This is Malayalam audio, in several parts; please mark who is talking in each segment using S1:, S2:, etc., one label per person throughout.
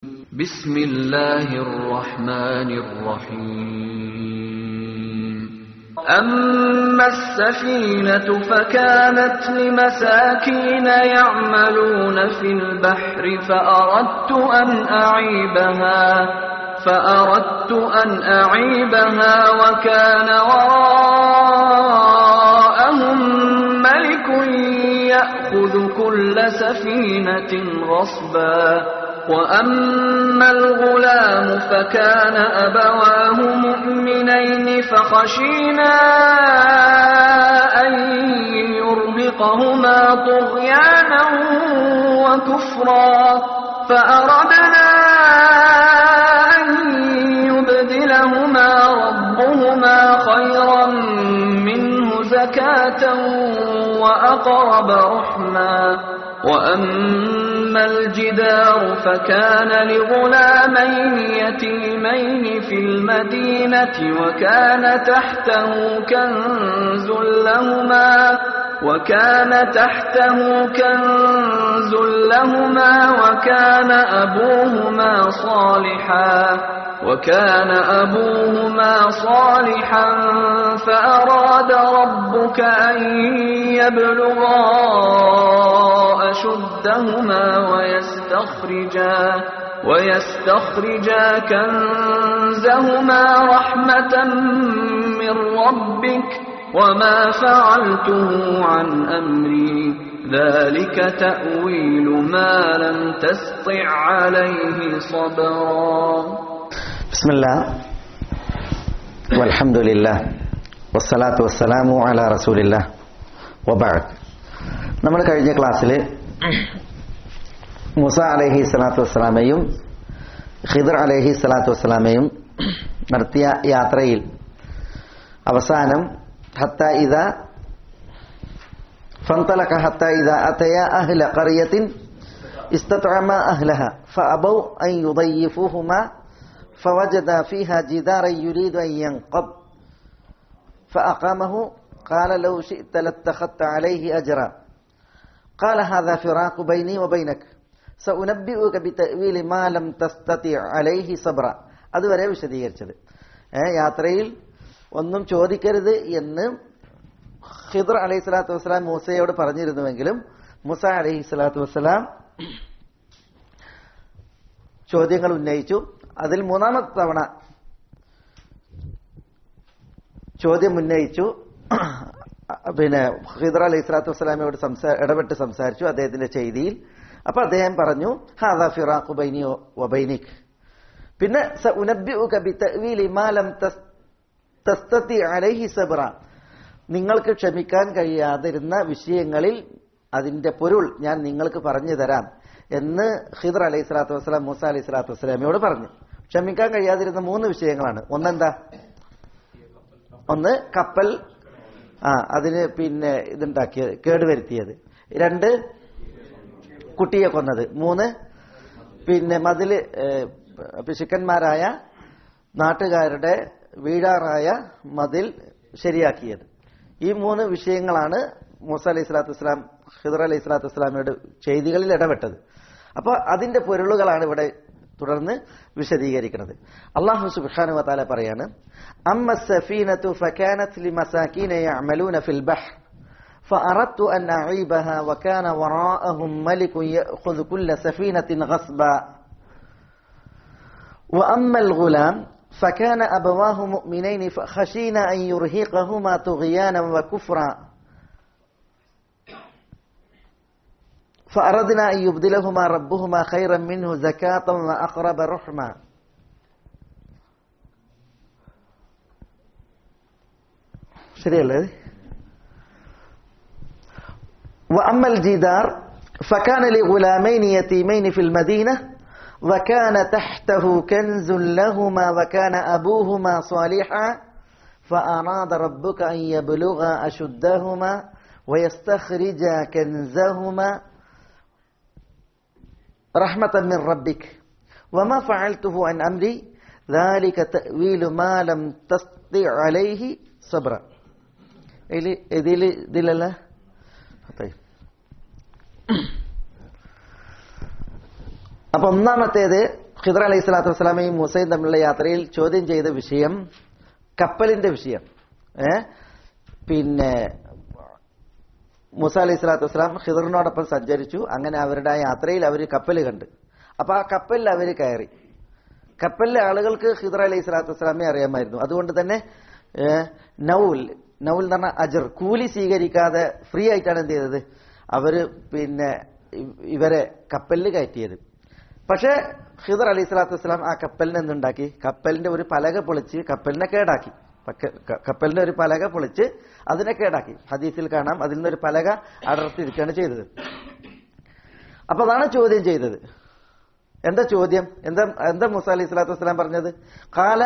S1: بسم الله الرحمن الرحيم أما السفينة فكانت لمساكين يعملون في البحر فأردت أن أعيبها فأردت أن أعيبها وكان وراءهم ملك يأخذ كل سفينة غصبا وأما الغلام فكان أبواه مؤمنين فخشينا أن يرهقهما طغيانا وكفرا فأردنا أن يبدلهما ربهما خيرا منه زكاة وأقرب رحما وأما الجدار فكان لغلامين يتيمين في المدينة وكان تحته كنز لهما وكان تحته كنز لهما وكان أبوهما صالحا وكان أبوهما صالحا فأراد ربك أن يبلغا أشدهما ويستخرجا ويستخرجا كنزهما رحمة من ربك وما فعلته عن أمري ذلك تأويل ما لم تسطع عليه صبرا
S2: بسم الله والحمد لله والصلاة والسلام على رسول الله وبعد നമ്മൾ കഴിഞ്ഞ ക്ലാസ്സിൽ മുസ അലഹി സ്വലാത്തു വസ്സലാമയും ഖിദർ അലഹി സ്വലാത്തു വസ്സലാമയും നടത്തിയ യാത്രയിൽ അവസാനം ഹത്ത ഇത فانطلق حتى إذا أتيا أهل قرية استطعما أهلها فأبوا أن يضيفوهما فوجدا فيها جدارا يريد أن ينقض فأقامه قال لو شئت لاتخذت عليه أجرا قال هذا فراق بيني وبينك سأنبئك بتأويل ما لم تستطع عليه صبرا അതുവരെ വിശദീകരിച്ചത് യാത്രയിൽ ഒന്നും ചോദിക്കരുത് എന്ന് ഖിദർ അലൈഹി സ്വലാത്തു വസ്സലാം മൂസയോട് പറഞ്ഞിരുന്നുവെങ്കിലും മുസ അലൈഹി സ്വലാത്തു വസ്സലാം ചോദ്യങ്ങൾ ഉന്നയിച്ചു അതിൽ മൂന്നാമത്തെ തവണ ചോദ്യം ഉന്നയിച്ചു പിന്നെ ഖിദർ അലൈഹി സ്വലാത്തു വസ്സലാമയോട് സംസാ ഇടപെട്ട് സംസാരിച്ചു അദ്ദേഹത്തിന്റെ ചെയ്തിയിൽ അപ്പൊ അദ്ദേഹം പറഞ്ഞു ഹാദാ ഫിറാഖു ബൈനി വബൈനിക് പിന്നെ സ ഉനബ്ബിഉക ബിതഅ്വീലി മാ ലം തസ്തതി അലൈഹി സബ്റ നിങ്ങൾക്ക് ക്ഷമിക്കാൻ കഴിയാതിരുന്ന വിഷയങ്ങളിൽ അതിന്റെ പൊരുൾ ഞാൻ നിങ്ങൾക്ക് പറഞ്ഞു തരാം എന്ന് ഖിദർ അലൈഹി സ്വലാത്തു വസ്സലാം മൂസ അലൈഹി സ്വലാത്തു വസ്സലാമയോട് പറഞ്ഞു ക്ഷമിക്കാൻ കഴിയാതിരുന്ന മൂന്ന് വിഷയങ്ങളാണ് ഒന്നെന്താ ഒന്ന് കപ്പൽ ആ അതിന് പിന്നെ ഇതുണ്ടാക്കിയത് കേടുവരുത്തിയത് രണ്ട് കുട്ടിയെ കൊന്നത് മൂന്ന് പിന്നെ മതില് പിശുക്കന്മാരായ നാട്ടുകാരുടെ വീഴാറായ മതിൽ ശരിയാക്കിയത് ഈ മൂന്ന് വിഷയങ്ങളാണ് മൂസ അലൈഹി സ്വലാത്തു വസ്സലാം ഖിദർ അലൈഹി സ്വലാത്തു വസ്സലാമയുടെ ചെയ്തികളിൽ ഇടപെട്ടത് അപ്പോൾ അതിന്റെ പൊരുളുകളാണ് ഇവിടെ തുടർന്ന് വിശദീകരിക്കുന്നത് അള്ളാഹു സുബ്ഹാനഹു വതആല പറയാണ് അമ്മ സഫീനത്തു ഫകാനത് ലിമസാകീന യഅമലൂന ഫിൽ ബഹർ فأردت أن أعيبها وكان وراءهم ملك يأخذ كل سفينة غصبا وأما الغلام فكان أبواه مؤمنين فخشينا أن يرهقهما طغيانا وكفرا فأردنا أن يبدلهما ربهما خيرا منه زكاة وأقرب رحما ശരിയല്ലേ وأما الجدار فكان لغلامين يتيمين في المدينة وكان تحته كنز لهما وكان أبوهما صالحا فأراد ربك أن يبلغا أشدهما ويستخرجا كنزهما رحمة من ربك وما فعلته عن أمري ذلك تأويل ما لم تستطع عليه صبرا إلي إذيلي دلالة طيب അപ്പൊ ഒന്നാമത്തേത് ഖിദർ അലൈഹി സ്വലാത്തു വസ്സലാമയും മൂസയും തമ്മിലുള്ള യാത്രയിൽ ചോദ്യം ചെയ്ത വിഷയം കപ്പലിന്റെ വിഷയം ഏ പിന്നെ മൂസ അലൈഹി സ്വലാത്തു വസ്സലാം ഖിദറിനോടൊപ്പം സഞ്ചരിച്ചു അങ്ങനെ അവരുടെ ആ യാത്രയിൽ അവർ കപ്പൽ കണ്ട് അപ്പൊ ആ കപ്പലിൽ അവർ കയറി കപ്പലിലെ ആളുകൾക്ക് ഖിദർ അലൈഹി സ്വലാത്തു വസ്സലാമെ അറിയാമായിരുന്നു അതുകൊണ്ട് തന്നെ ഏ, നൗൽ നൗൽ എന്ന് പറഞ്ഞാൽ അജർ കൂലി സ്വീകരിക്കാതെ ഫ്രീ ആയിട്ടാണ് എന്ത് ചെയ്തത് അവര് പിന്നെ ഇ- ഇവരെ കപ്പലിൽ കയറ്റിയത് പക്ഷേ ഖിദർ അലൈഹി സ്വലാത്തു വസ്സലാം ആ കപ്പലിനെ എന്തുണ്ടാക്കി കപ്പലിന്റെ ഒരു പലക പൊളിച്ച് കപ്പലിനെ കേടാക്കി പക്ക- ക- കപ്പലിന്റെ ഒരു പലക പൊളിച്ച് അതിനെ കേടാക്കി ഹദീസിൽ കാണാം അതിൽ നിന്നൊരു പലക അടർത്തിരിക്കുകയാണ് ചെയ്തത് അപ്പൊ അതാണ് ചോദ്യം ചെയ്തത് എന്താ ചോദ്യം എന്താ എന്താ മുസ അലൈഹി സ്വലാത്തു വസ്സലാം പറഞ്ഞത് കാല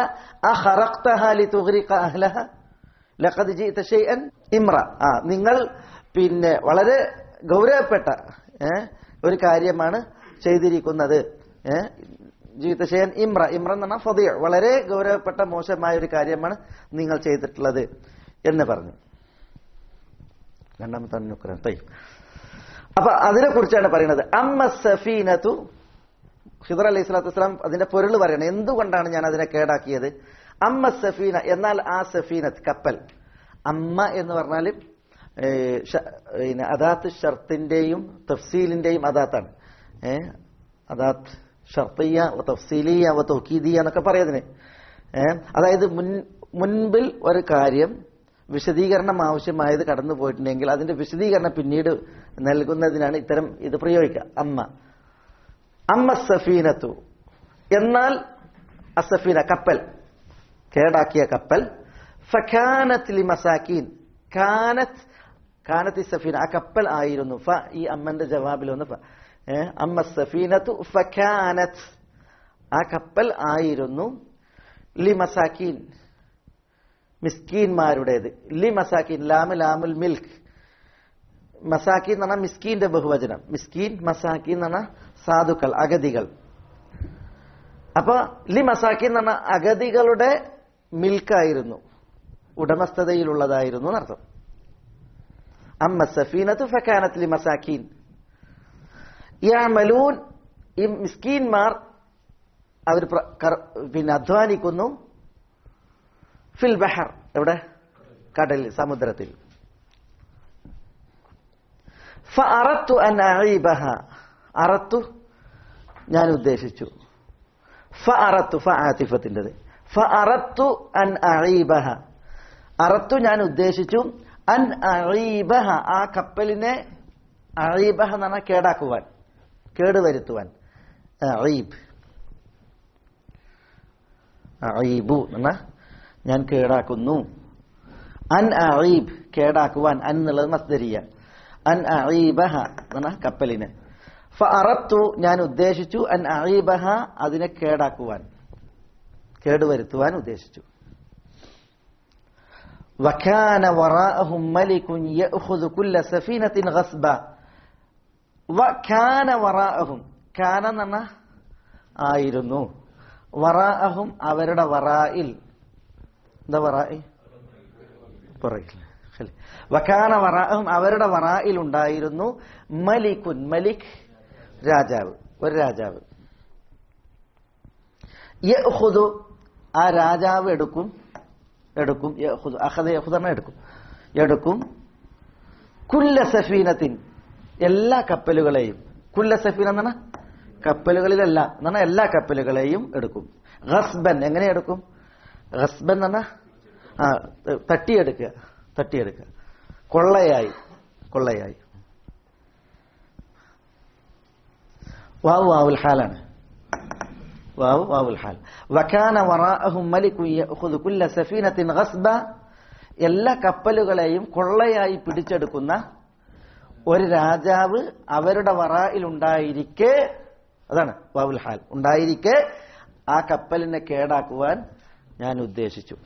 S2: ലഖദ് ജിഇത ഷൈഅൻ ഇമ്ര ആ നിങ്ങൾ പിന്നെ വളരെ ഗൗരവപ്പെട്ട ഏ, ഒരു കാര്യമാണ് ചെയ്തിരിക്കുന്നത് ഏ, ജീവിത ഷെയ്യൻ ഇമ്ര ഇമ്ര എന്ന് പറഞ്ഞാൽ ഫദിയ വളരെ ഗൗരവപ്പെട്ട മോശമായ ഒരു കാര്യമാണ് നിങ്ങൾ ചെയ്തിട്ടുള്ളത് എന്ന് പറഞ്ഞു രണ്ടാമത്തെ അനുഗ്രഹം തയ്യും അപ്പൊ അതിനെ കുറിച്ചാണ് പറയുന്നത് അമ്മ സഫീനതു ഖിദർ അലൈഹി സ്വലാത്തു വസ്സലാം അതിന്റെ പൊരുൾ പറയണം എന്തുകൊണ്ടാണ് ഞാൻ അതിനെ കേടാക്കിയത് അമ്മ സഫീന എന്നാൽ ആ സഫീനത്ത് കപ്പൽ അമ്മ എന്ന് പറഞ്ഞാൽ പിന്നെ അദാത്ത് ഷർത്തിന്റെയും തഫ്സീലിന്റെയും അദാത്താണ് ഏ അദാത്ത് ഷർത്തിയ തഫ്സീലിയ തൗക്കീദിയ എന്നൊക്കെ പറയുന്നതിന് ഏ അതായത് മുൻ മുൻപിൽ ഒരു കാര്യം വിശദീകരണം ആവശ്യമായത് കടന്നു പോയിട്ടുണ്ടെങ്കിൽ അതിന്റെ വിശദീകരണം പിന്നീട് നൽകുന്നതിനാണ് ഇത്തരം ഇത് പ്രയോഗിക്കുക അമ്മ അമ്മ സഫീനത്തു എന്നാൽ അസഫീന കപ്പൽ കേടാക്കിയ കപ്പൽ ഫഖാനത്ത് ലി മസാക്കീൻ കാനത്ത് കാനത്ത് സഫീന ആ കപ്പൽ ആയിരുന്നു ഫ ഈ അമ്മന്റെ ജവാബിൽ ഒന്ന് ഫ ഏ, അമ്മ സഫീനത്തു ഫഖാനത്ത് ആ കപ്പൽ ആയിരുന്നു ലി മസാക്കീൻ മിസ്കീന്മാരുടേത് ലി മസാക്കീൻ ലാമ് ലാമുൽ മിൽക്ക് മസാക്കീൻ എന്ന് പറഞ്ഞാൽ മിസ്കീന്റെ ബഹുവചനം മിസ്കീൻ മസാക്കീൻ എന്ന് പറഞ്ഞാൽ സാധുക്കൾ അഗതികൾ അപ്പൊ ലി മസാക്കീൻ എന്ന് പറഞ്ഞാൽ അഗതികളുടെ മിൽക്കായിരുന്നു ഉടമസ്ഥതയിലുള്ളതായിരുന്നു എന്നർത്ഥം അമ്മ സഫീനത്ത് ഫക്കാനത്ത് ലി മസാക്കീൻ യാമലൂൻ ഈ മിസ്കീന്മാർ അവർ പ്ര- കർ- പിന്നെ അധ്വാനിക്കുന്നു ഫിൽ ബഹർ എവിടെ കടലിൽ സമുദ്രത്തിൽ ഫഅറത്തു അൻ അഈബഹ അറത്തു ഞാൻ ഉദ്ദേശിച്ചു ഫഅറത്തു ഫആതിഫത്തിൻ്റെത് ഫഅറത്തു അൻ അഈബഹ അറത്തു ഞാൻ ഉദ്ദേശിച്ചു അൻ അഈബഹ ആ കപ്പലിനെ അഈബഹ എന്ന് പറഞ്ഞാൽ കേടാക്കുവാൻ കേടുവരുത്തുവാൻ അഈബ് അഈബു എന്ന് പറഞ്ഞാൽ ഞാൻ കേടാക്കുന്നു അൻ അഈബ് കേടാക്കുവാൻ അൻ എന്നുള്ളത് മസ്ദരിയ അൻ അഈബഹ എന്ന കപ്പലിനെ ഫഅറത്തു ഞാൻ ഉദ്ദേശിച്ചു അൻ അഈബഹ അതിനെ കേടാക്കുവാൻ കേടുവരുത്തുവാൻ ഉദ്ദേശിച്ചു وكان وراءهم ملك يأخذ كل سفينة غصبا وكان وراءهم كان എന്ന് പറഞ്ഞാൽ ആയിരുന്നു വറാഅഹും അവരുടെ വറായിൽ എന്താ വറായി പുറകിൽ ശരി. വക്കാന വറാഅഹും അവരുടെ വറായിൽ ഉണ്ടായിരുന്നു മലിക്കുൻ മലിക് രാജാവ് ഒരു രാജാവ് യഹുദു ആ രാജാവ് എടുക്കും എടുക്കും യഹുദു അഹദ യഹുദ എടുക്കും എടുക്കും കുല്ല സഫീനത്തിൻ എല്ലാ കപ്പലുകളെയും കുല്ല സഫീന എന്ന് പറഞ്ഞാൽ കപ്പലുകളിലല്ല എന്ന് പറഞ്ഞാൽ എല്ലാ കപ്പലുകളെയും എടുക്കും ഗസ്ബൻ എങ്ങനെ എടുക്കും ഗസ്ബൻ എന്ന് പറഞ്ഞാൽ ആ തട്ടിയെടുക്കുക തട്ടിയെടുക്കുക കൊള്ളയായി കൊള്ളയായി വാവ് വാവുൽ ഹാലാണ് വാവ് വാവുൽ ഹാൽ വക്കാന വറാഅഹും മലിക്കു യഅഖുദു കുല്ല സഫീനത്തിൻ ഗസ്ബ എല്ലാ കപ്പലുകളെയും കൊള്ളയായി പിടിച്ചെടുക്കുന്ന ഒരു രാജാവ് അവരുടെ വറായിൽ ഉണ്ടായിരിക്കെ അതാണ് വാവുൽ ഹാൽ ഉണ്ടായിരിക്കെ ആ കപ്പലിനെ കേടാക്കുവാൻ ഞാൻ ഉദ്ദേശിച്ചു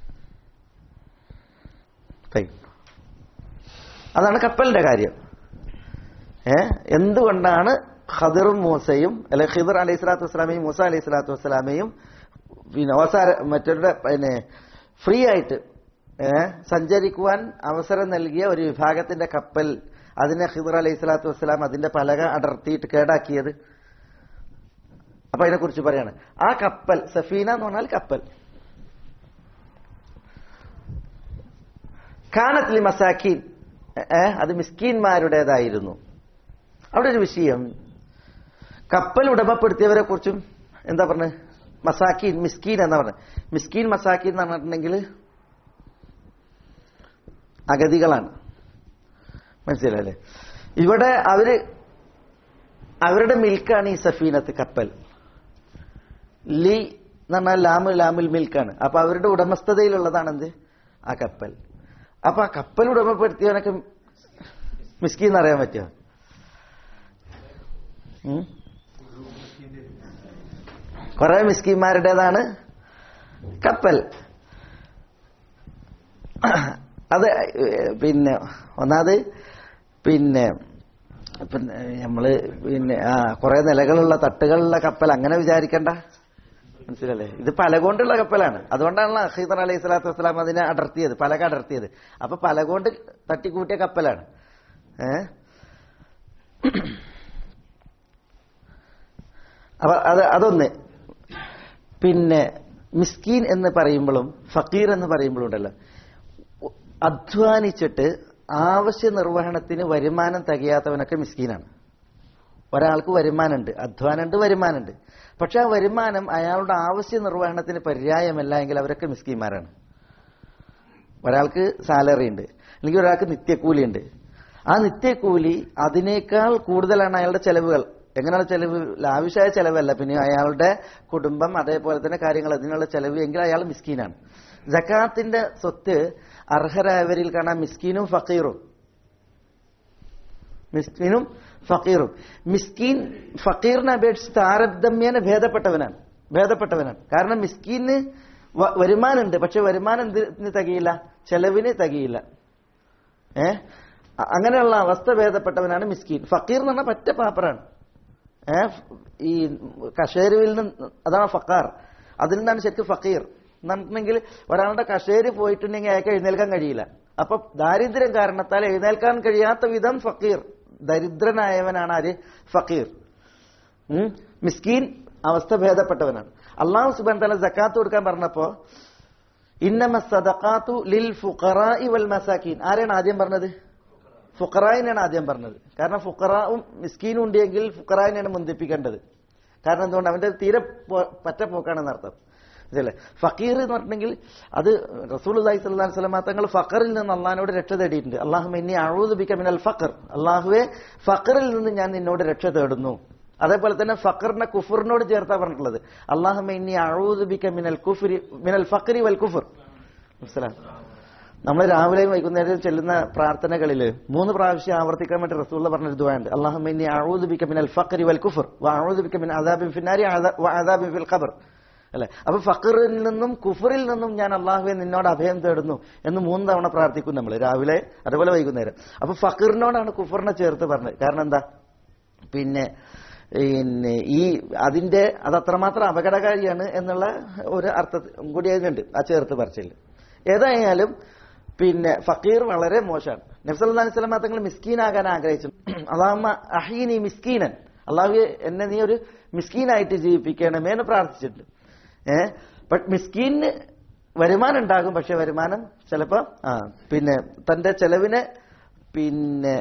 S2: ഫൈൻ. അതാണ് കപ്പലിന്റെ കാര്യം ഏ എന്തുകൊണ്ടാണ് ഖദിറും മൂസയും അല്ലെ ഖിദർ അലൈഹി സ്വലാത്തു വസ്സലാമയും മൂസ അലൈഹി സ്വലാത്തു വസ്സലാമയും പിന്നെ അവസാന മറ്റവരുടെ പിന്നെ ഫ്രീ ആയിട്ട് ഏ സഞ്ചരിക്കുവാൻ അവസരം നൽകിയ ഒരു വിഭാഗത്തിന്റെ കപ്പൽ അതിനെ ഖിദർ അലൈഹി സ്വലാത്തു വസ്സലാം അതിന്റെ പലക അടർത്തിയിട്ട് കേടാക്കിയത് അപ്പൊ അതിനെക്കുറിച്ച് പറയാണ് ആ കപ്പൽ സഫീന എന്ന് പറഞ്ഞാൽ കപ്പൽ കാനത്ലി മസാക്കീൻ ഏ അത് മിസ്കീന്മാരുടേതായിരുന്നു അവിടെ ഒരു വിഷയം കപ്പൽ ഉടമപ്പെടുത്തിയവരെ കുറിച്ചും എന്താ പറഞ്ഞത് മസാക്കീൻ മിസ്കീൻ എന്നാ പറഞ്ഞത് മിസ്കീൻ മസാക്കീൻ എന്ന് പറഞ്ഞിട്ടുണ്ടെങ്കിൽ അഗതികളാണ് മനസ്സിലല്ലേ ഇവിടെ അവര് അവരുടെ മിൽക്കാണ് ഈ സഫീനത്ത് കപ്പൽ ലി എന്ന് പറഞ്ഞാൽ ലാമു ലാമുൽ മിൽക്കാണ് അപ്പൊ അവരുടെ ഉടമസ്ഥതയിലുള്ളതാണ് എന്ത് ആ കപ്പൽ അപ്പൊ ആ കപ്പൽ ഉടമപ്പെടുത്തിയവനൊക്കെ മിസ്കി എന്ന് അറിയാൻ പറ്റുമോ ഉം? കുറെ മിസ്കിന്മാരുടേതാണ് കപ്പൽ അത് ഏഹ്, പിന്നെ ഒന്നാമത് പിന്നെ പിന്നെ നമ്മള് പിന്നെ ആ കുറെ നിലകളുള്ള തട്ടുകളുള്ള കപ്പൽ അങ്ങനെ വിചാരിക്കണ്ട മനസ്സിലല്ലേ ഇത് പല കൊണ്ടുള്ള കപ്പലാണ് അതുകൊണ്ടാണല്ലോ ഹീദർ അലൈഹി സ്വലാത്തു വസ്സലാം അതിനെ അടർത്തിയത് പലക അടർത്തിയത് അപ്പൊ പല കൊണ്ട് തട്ടിക്കൂട്ടിയ കപ്പലാണ് ഏ അപ്പൊ അത് അതൊന്ന് പിന്നെ മിസ്കീൻ എന്ന് പറയുമ്പോഴും ഫക്കീർ എന്ന് പറയുമ്പോഴും ഉണ്ടല്ലോ അധ്വാനിച്ചിട്ട് ആവശ്യ നിർവഹണത്തിന് വരുമാനം തികയാത്തവനൊക്കെ മിസ്കീനാണ് ഒരാൾക്ക് വരുമാനമുണ്ട് അധ്വാനമുണ്ട് വരുമാനമുണ്ട് പക്ഷെ ആ വരുമാനം അയാളുടെ ആവശ്യ നിർവഹണത്തിന് പര്യായമല്ല എങ്കിൽ അവരൊക്കെ മിസ്കീന്മാരാണ് ഒരാൾക്ക് സാലറി ഉണ്ട് അല്ലെങ്കിൽ ഒരാൾക്ക് നിത്യക്കൂലി ഉണ്ട് ആ നിത്യക്കൂലി അതിനേക്കാൾ കൂടുതലാണ് അയാളുടെ ചെലവുകൾ എങ്ങനെയുള്ള ചെലവ് ലാവിഷായ ചെലവല്ല പിന്നെ അയാളുടെ കുടുംബം അതേപോലെ തന്നെ കാര്യങ്ങൾ അതിനുള്ള ചെലവ് എങ്കിൽ അയാൾ മിസ്കീനാണ് ജക്കാത്തിന്റെ സ്വത്ത് അർഹരായവരിൽ കാണാൻ മിസ്കീനും ഫക്കീറും മിസ്കീനും ഫക്കീറും മിസ്കീൻ ഫക്കീറിനെ അപേക്ഷിച്ച് താരതമ്യേന ഭേദപ്പെട്ടവനാണ് ഭേദപ്പെട്ടവനാണ് കാരണം മിസ്കീന് വ- വരുമാനമുണ്ട് പക്ഷെ വരുമാനം എന്തിന് തികയില്ല ചെലവിന് തികയില്ല ഏ അ- അങ്ങനെയുള്ള അവസ്ഥ ഭേദപ്പെട്ടവനാണ് മിസ്കീൻ ഫക്കീർ എന്ന് പറഞ്ഞാൽ പറ്റ പാപ്പറാണ് ഏ ഈ കഷേരുവിൽ നിന്ന് അതാണ് ഫക്കാർ അതിൽ നിന്നാണ് ശരിക്കും ഫക്കീർ എന്നിട്ടുണ്ടെങ്കിൽ ഒരാളുടെ കഷേര് പോയിട്ടുണ്ടെങ്കിൽ അയാൾക്ക് എഴുന്നേൽക്കാൻ കഴിയില്ല അപ്പൊ ദാരിദ്ര്യം കാരണത്താൽ എഴുന്നേൽക്കാൻ കഴിയാത്ത വിധം ഫക്കീർ ദരിദ്രനായവനാണ് ആര് ഫക്കീർ ഉം. മിസ്കീൻ അവസ്ഥ ഭേദപ്പെട്ടവനാണ് അള്ളാഹു സുബാൻ തല ജക്കാത്ത് കൊടുക്കാൻ പറഞ്ഞപ്പോ ഇന്നമ സദഖാത്തു ലിൽ ഫുഖറാഇ വൽ മസാക്കീൻ ആരാണ് ആദ്യം പറഞ്ഞത് ഫുഖറായിനാണ് ആദ്യം പറഞ്ഞത് കാരണം ഫുഖറാവും മിസ്കീനും ഉണ്ടെങ്കിൽ ഫുഖറായിനാണ് മുന്തിപ്പിക്കേണ്ടത് കാരണം എന്തുകൊണ്ട് അവന്റെ തീരെ പോ- പറ്റ പോക്കാണെന്ന് അർത്ഥം ഇതല്ലേ ഫക്കീർ എന്ന് പറഞ്ഞിട്ടുണ്ടെങ്കിൽ അത് റസൂൽ അലൈഹി സ്വലാം സ്വലമ തങ്ങൾ ഫക്കറിൽ നിന്ന് അള്ളഹാനോട് രക്ഷ തേടിയിട്ടുണ്ട് അള്ളാഹു എന്നെ അഴുതുബിക്ക മിനൽ ഫക്കർ അള്ളാഹുവെ ഫക്കറിൽ നിന്ന് ഞാൻ നിന്നോട് രക്ഷ തേടുന്നു അതേപോലെ തന്നെ ഫക്കറിനെ കുഫറിനോട് ചേർത്താ പറഞ്ഞിട്ടുള്ളത് അള്ളാഹു എന്നെ അഴുതുബിക്ക മിനൽ കുഫരി മിനൽ ഫക്കറി വൽ കുഫർ മനസ്സിലായി നമ്മൾ രാവിലെയും വൈകുന്നേരവും ചെല്ലുന്ന പ്രാർത്ഥനകളിൽ മൂന്ന് പ്രാവശ്യം ആവർത്തിക്കാൻ വേണ്ടി റസൂള്ള പറഞ്ഞൊരു ദുആണ്ട് അള്ളാഹുമ്മ ഇന്നി അഊദു ബിക മിനൽ ഫഖ്രി വൽ കുഫർ വ അഊദു ബിക മിൻ അദാബിൻ ഫിന്നാരി വ അദാബിൻ ഫിൽ ഖബർ അല്ലെ അപ്പൊ ഫഖറിൽ നിന്നും കുഫറിൽ നിന്നും ഞാൻ അള്ളാഹുവെ നിന്നോട് അഭയം തേടുന്നു എന്ന് മൂന്ന് തവണ പ്രാർത്ഥിക്കും നമ്മൾ രാവിലെ അതുപോലെ വൈകുന്നേരം അപ്പൊ ഫഖറിനോടാണ് കുഫറിനെ ചേർത്ത് പറഞ്ഞത് കാരണം എന്താ പിന്നെ പിന്നെ ഈ അതിന്റെ അത് അത്രമാത്രം അപകടകാരിയാണ് എന്നുള്ള ഒരു അർത്ഥം കൂടി അതിനുണ്ട് ആ ചേർത്ത് പറച്ചിൽ ഏതായാലും പിന്നെ ഫക്കീർ വളരെ മോശമാണ് നബ്സല്ലാ അലൈഹി സ്വലം തങ്ങൾ മിസ്കീനാകാൻ ആഗ്രഹിച്ചു അള്ളാഹമ്മ അഹീനി മിസ്കീനൻ അള്ളാഹു എന്നെ നീ ഒരു മിസ്കീനായിട്ട് ജീവിപ്പിക്കണമേ എന്ന് പ്രാർത്ഥിച്ചിട്ടുണ്ട് ഏഹ് ബട്ട് മിസ്കീന് വരുമാനം ഉണ്ടാകും പക്ഷെ വരുമാനം ചിലപ്പോ ആ പിന്നെ തന്റെ ചെലവിനെ പിന്നെ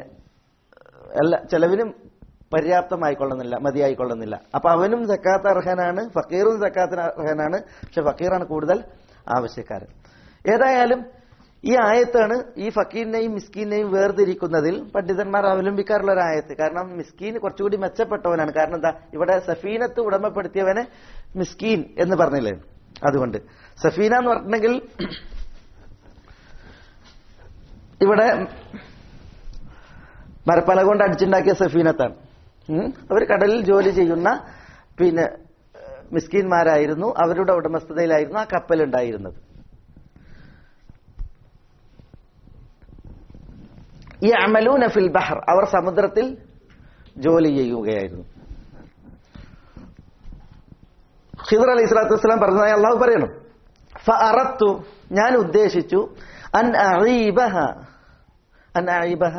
S2: അല്ല ചെലവിനും പര്യാപ്തമായിക്കൊള്ളുന്നില്ല മതിയായിക്കൊള്ളുന്നില്ല അപ്പൊ അവനും സക്കാത്ത് അർഹനാണ് ഫക്കീറും സക്കാത്തിന് അർഹനാണ് പക്ഷെ ഫക്കീറാണ് കൂടുതൽ ആവശ്യക്കാരൻ ഏതായാലും ഈ ആയത്താണ് ഈ ഫക്കീറിനെയും മിസ്കീനെയും വേർതിരിക്കുന്നതിൽ പണ്ഡിതന്മാർ അവലംബിക്കാറുള്ള ഒരു ആയത്ത് കാരണം മിസ്കീൻ കുറച്ചുകൂടി മെച്ചപ്പെട്ടവനാണ് കാരണം എന്താ ഇവിടെ സഫീനത്ത് ഉടമപ്പെടുത്തിയവനെ മിസ്കീൻ എന്ന് പറഞ്ഞില്ലേ അതുകൊണ്ട് സഫീന എന്ന് പറഞ്ഞിട്ടുണ്ടെങ്കിൽ ഇവിടെ മരപ്പല കൊണ്ട് അടിച്ചുണ്ടാക്കിയ സഫീനത്താണ് ഉം. അവർ കടലിൽ ജോലി ചെയ്യുന്ന പിന്നെ ഏഹ്, മിസ്കീന്മാരായിരുന്നു അവരുടെ ഉടമസ്ഥതയിലായിരുന്നു ആ കപ്പൽ ഉണ്ടായിരുന്നത് ഈ അമലൂന ഫിൽ ബഹർ അവർ സമുദ്രത്തിൽ ജോലി ചെയ്യുകയായിരുന്നു ഖിദർ അലൈഹി സ്വലാത്തു വസ്സലാം പറഞ്ഞതായി അള്ളാഹു പറയണം ഫഅറത്തു ഞാൻ ഉദ്ദേശിച്ചു അൻ അഈബഹ അൻ അഈബഹ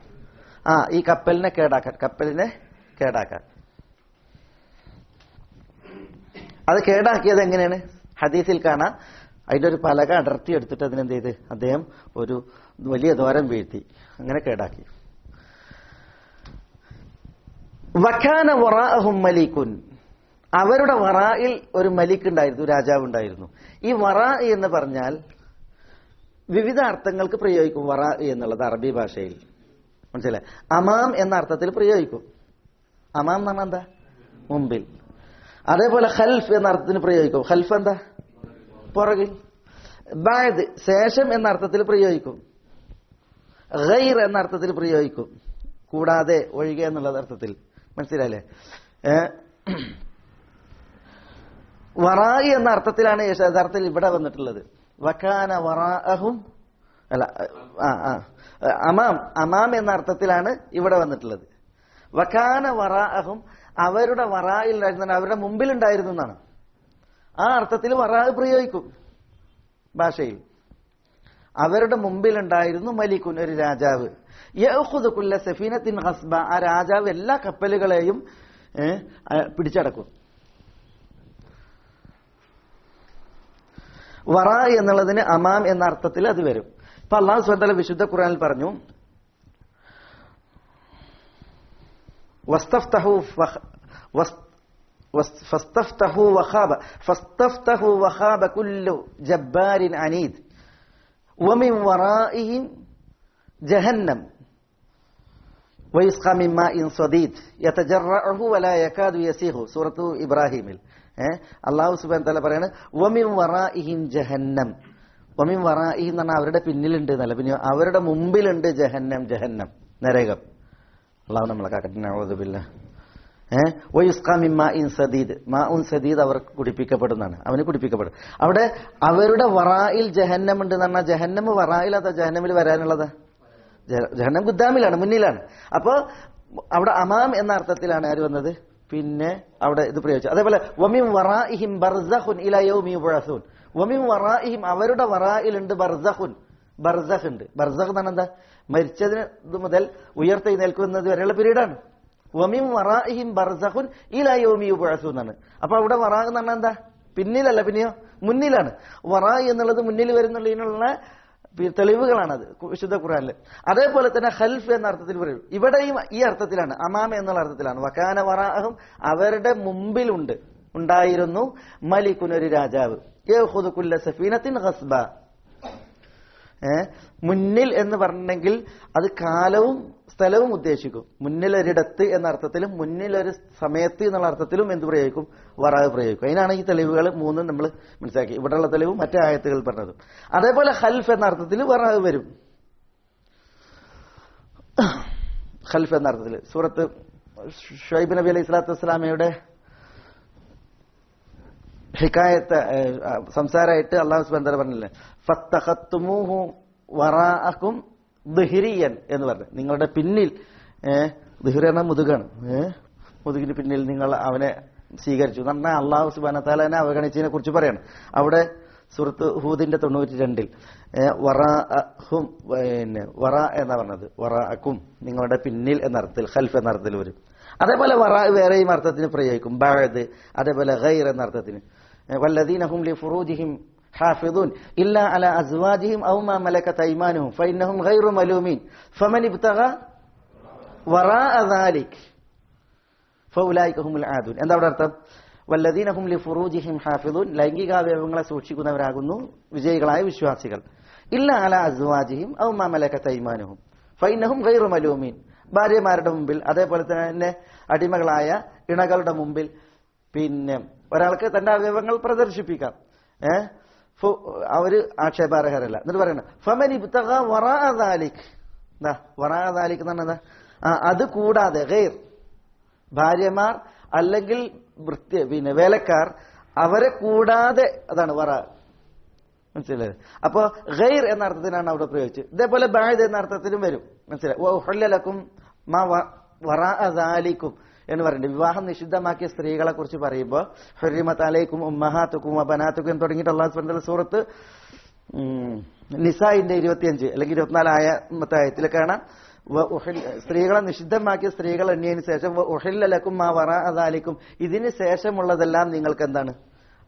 S2: ആ ഈ കപ്പലിനെ കേടാക്കാൻ കപ്പലിനെ കേടാക്കാൻ അത് കേടാക്കിയത് എങ്ങനെയാണ് ഹദീസിൽ കാണാം അതിന്റെ ഒരു പലക അടർത്തി എടുത്തിട്ട് അതിനെന്ത് ചെയ്ത് അദ്ദേഹം ഒരു വലിയ ദോരം വീഴ്ത്തി അങ്ങനെ കേടാക്കി വക്കാന വറാഅഹും മലിക്കുൻ അവരുടെ വറായിൽ ഒരു മലിക് ഉണ്ടായിരുന്നു രാജാവ് ഉണ്ടായിരുന്നു ഈ വറാ എന്ന് പറഞ്ഞാൽ വിവിധ അർത്ഥങ്ങൾക്ക് പ്രയോഗിക്കും വറ എന്നുള്ളത് അറബി ഭാഷയിൽ മനസ്സിലായി അമാം എന്ന അർത്ഥത്തിൽ പ്രയോഗിക്കും അമാം എന്ന് പറഞ്ഞാൽ എന്താ മുമ്പിൽ അതേപോലെ ഖൽഫ് എന്ന അർത്ഥത്തിന് പ്രയോഗിക്കും ഖൽഫ് എന്താ പുറകിൽ ബാദ് ശേഷം എന്ന അർത്ഥത്തിൽ പ്രയോഗിക്കും ഗൈർ എന്ന അർത്ഥത്തിൽ പ്രയോഗിക്കും കൂടാതെ ഒഴികെ എന്നുള്ള അർത്ഥത്തിൽ മനസ്സിലായില്ലേ ഏഹ് വറായി എന്ന അർത്ഥത്തിലാണ് യഥാർത്ഥത്തിൽ ഇവിടെ വന്നിട്ടുള്ളത് വക്കാന വറാഅഹും അല്ല ആ ആ അമാം അമാം എന്ന അർത്ഥത്തിലാണ് ഇവിടെ വന്നിട്ടുള്ളത് വക്കാന വറാഅഹും അവരുടെ വറായിൽ ഉണ്ടായിരുന്ന അവരുടെ മുമ്പിൽ ഉണ്ടായിരുന്നു എന്നാണ് ആ അർത്ഥത്തിൽ വറാ പ്രയോഗിക്കും ഭാഷയിൽ അവരുടെ മുമ്പിൽ ഉണ്ടായിരുന്നു മലിക്കുൻ ഒരു രാജാവ് യഹുദ് കുല്ല സഫീനത്തിൻ ഹസ്ബ ആ രാജാവ് എല്ലാ കപ്പലുകളെയും ഏ, ആ, പിടിച്ചടക്കും വറ എന്നുള്ളതിന് അമാം എന്ന അർത്ഥത്തിൽ അത് വരും ഇപ്പൊ അള്ളാഹു സ്വന്തല വിശുദ്ധ ഖുറാനിൽ പറഞ്ഞു വസ്തഫ്തഹു ഫഹ- വസ്- വസ്- ഫസ്തഫ്തഹു വഖാബ ഫസ്തഫ്തഹു വഖാബ കുല്ലു ജബ്ബാരിൻ അനീദ് ومن ورائهم جهنم ويسقى من ماء صديد يتجرعه ولا يكاد يسيغ سورة إبراهيم ഏഹ് അള്ളാഹു സുബാൻ തല പറയാണ് വമിൻ വറായിഹിം ജഹന്നം വമിൻ വറായിഹിം എന്ന് പറഞ്ഞാൽ അവരുടെ പിന്നിലുണ്ട് എന്നല്ല പിന്നെ അവരുടെ മുമ്പിലുണ്ട് ജഹന്നം ജഹന്നം നരകം അള്ളാഹു നമ്മളെ കാക്കട്ടെ നഅൂദുബില്ലാ ഏഹ് വയുസ്കാമി മാ ഇൻ സദീദ് മാ ഉൻ സദീദ് അവർക്ക് കുടിപ്പിക്കപ്പെടുന്നതാണ് അവന് കുടിപ്പിക്കപ്പെടും അവിടെ അവരുടെ വറായിൽ ജഹന്നം ഉണ്ട് എന്ന് പറഞ്ഞാൽ ജഹന്നമ് വറായിൽ അതാ ജഹന്നമിൽ വരാനുള്ളത് ജഹ- ജഹന്നം ഗുദ്ദാമിലാണ് മുന്നിലാണ് അപ്പോ അവിടെ അമാം എന്ന അർത്ഥത്തിലാണ് ആര് വന്നത് പിന്നെ അവിടെ ഇത് പ്രയോഗിച്ചത് അതേപോലെ വമിൻ വറായിഹിം ബർസഖുൻ ഇലാ യൗമി യുബ്അസൂൻ വമിൻ വറായിഹിം അവരുടെ വറായിലുണ്ട് ബർസഖുൻ ബർസഖ് ഉണ്ട് ബർസഖ് എന്ന് പറഞ്ഞാൽ എന്താ മരിച്ചതിന് ഇത് മുതൽ ഉയർത്തെഴുന്നേൽക്കുന്നത് വരെയുള്ള പീരീഡാണ് വമിൻ വറായിഹിം ബർസഖുൻ ഇലാ യൗമി യുബ്അസൂൻ എന്നാണ് അപ്പൊ അവിടെ വറാ എന്ന് പറഞ്ഞാൽ എന്താ പിന്നിലല്ല പിന്നെയോ മുന്നിലാണ് വറാ എന്നുള്ളത് മുന്നിൽ വരുന്നുള്ളതിനുള്ള പി- തെളിവുകളാണത് കു- വിശുദ്ധ ഖുറാനിൽ അതേപോലെ തന്നെ ഹൽഫ് എന്ന അർത്ഥത്തിൽ പറയും ഇവിടെയും ഈ അർത്ഥത്തിലാണ് അമാമ എന്നുള്ള അർത്ഥത്തിലാണ് വക്കാന വറാഹും അവരുടെ മുമ്പിലുണ്ട് ഉണ്ടായിരുന്നു മലിക്കുനൊരു രാജാവ് യഹുദു കുല്ല സഫീനത്തിൻ ഹസ്ബ ഏ മുന്നിൽ എന്ന് പറഞ്ഞെങ്കിൽ അത് കാലവും സ്ഥലവും ഉദ്ദേശിക്കും മുന്നിലൊരിടത്ത് എന്ന അർത്ഥത്തിലും മുന്നിലൊരു സമയത്ത് എന്നുള്ള അർത്ഥത്തിലും എന്ത് പ്രയോഗിക്കും വറാവ് പ്രയോഗിക്കും അതിനാണ് ഈ തെളിവുകൾ മൂന്നും നമ്മൾ മനസ്സിലാക്കി ഇവിടെയുള്ള തെളിവും മറ്റേ ആയത്തുകൾ പറഞ്ഞതും അതേപോലെ ഹൽഫ് എന്ന അർത്ഥത്തിൽ വറാവ് വരും ഹൽഫ് എന്ന അർത്ഥത്തിൽ സൂറത്ത് ഷുഐബ് നബി അലൈഹി സ്വലാത്തു വസ്സലാമയുടെ ഹിക്കായത്ത് ഏഹ്, ആ, സംസാരമായിട്ട് അള്ളാഹു സുബാൻ തല പറഞ്ഞില്ലേ ഫത്തഹത്തുമൂഹു വറാഅക്കും ദുഹിരിയൻ എന്ന് പറഞ്ഞു നിങ്ങളുടെ പിന്നിൽ ഏഹ് ദുഹിർ എന്ന മുതുകാണ് ഏഹ് മുതുകിന് പിന്നിൽ നിങ്ങൾ അവനെ സ്വീകരിച്ചു എന്ന് പറഞ്ഞാൽ അള്ളാഹു സുബാന താലാനെ അവഗണിച്ചതിനെ കുറിച്ച് പറയാണ് അവിടെ സുഹൃത്ത് ഹൂദിന്റെ തൊണ്ണൂറ്റി രണ്ടിൽ വറാഹും പിന്നെ വറ എന്നാ പറഞ്ഞത് വറാഅക്കും നിങ്ങളുടെ പിന്നിൽ എന്ന അർത്ഥത്തിൽ ഖൽഫ് എന്ന അർത്ഥത്തിൽ വരും അതേപോലെ വറ വേറെയും അർത്ഥത്തിന് പ്രയോഗിക്കും ബഅദ് അതേപോലെ ഗൈർ എന്ന അർത്ഥത്തിന് والذين هم لفروجهم حافظون إلا على أزواجهم أو ما ملكت أيمانهم فإنهم غير ملومين فمن ابتغى وراء ذلك فأولئك هم العادون എന്താ അവിടെ അർത്ഥം വല്ലദീന ഹും ലി ഫുറൂജിഹിം ഹാഫിദൂൻ ലൈംഗികാവയവങ്ങളെ സൂക്ഷിക്കുന്നവരാകുന്നു വിജയികളായ വിശ്വാസികൾ ഇല്ല അല അസ്വാജിഹിം ഔ മാ മലക്കത്ത് ഐമാനുഹും ഫൈനഹും ഗൈറു മലൂമീൻ ഭാര്യമാരുടെ മുമ്പിൽ അതേപോലെ തന്നെ അടിമകളായ ഇണകളുടെ മുമ്പിൽ പിന്നെ ഒരാൾക്ക് തന്റെ അവയവങ്ങൾ പ്രദർശിപ്പിക്കാം ഏഹ് ഫു- അവര് ആക്ഷേപാർഹരല്ല എന്നിട്ട് പറയണം ഫമൻ ഇബ്തഗ വറാ ദാലിക് എന്താ വറാ ദാലിക് എന്ന് പറഞ്ഞാൽ എന്താ? ആ, അത് കൂടാതെ ഗൈർ ഭാര്യമാർ അല്ലെങ്കിൽ വൃത്തി പിന്നെ വേലക്കാർ അവരെ കൂടാതെ അതാണ് വറ മനസ്സിലായത് അപ്പോ ഗൈർ എന്ന അർത്ഥത്തിനാണ് അവിടെ പ്രയോഗിച്ചത് ഇതേപോലെ ബായത് എന്ന അർത്ഥത്തിലും വരും മനസ്സിലായി ഹൊല്ലലക്കും മാ വറാലിക്കും എന്ന് പറയുന്നുണ്ട് വിവാഹം നിഷിദ്ധമാക്കിയ സ്ത്രീകളെ കുറിച്ച് പറയുമ്പോൾ ഹുരിമത്ത് അലൈക്കും ഉമ്മഹാത്തുക്കും അബനാത്തുക്കും എന്ന് തുടങ്ങിയിട്ട് അള്ളാഹു സുബ്ഹാനഹു വ തആല സൂറത്ത് ഉം, നിസായിന്റെ ഇരുപത്തിയഞ്ച് അല്ലെങ്കിൽ ഇരുപത്തിനാലായ ആയത്തിൽ കാണാം വ ഉഹിൽ- സ്ത്രീകളെ നിഷിദ്ധമാക്കിയ സ്ത്രീകൾ എണ്ണിയതിനു ശേഷം വ ഉഹില്ല ലക്കും മാ വറ അതാലിക്കും ഇതിന് ശേഷമുള്ളതെല്ലാം നിങ്ങൾക്ക് എന്താണ്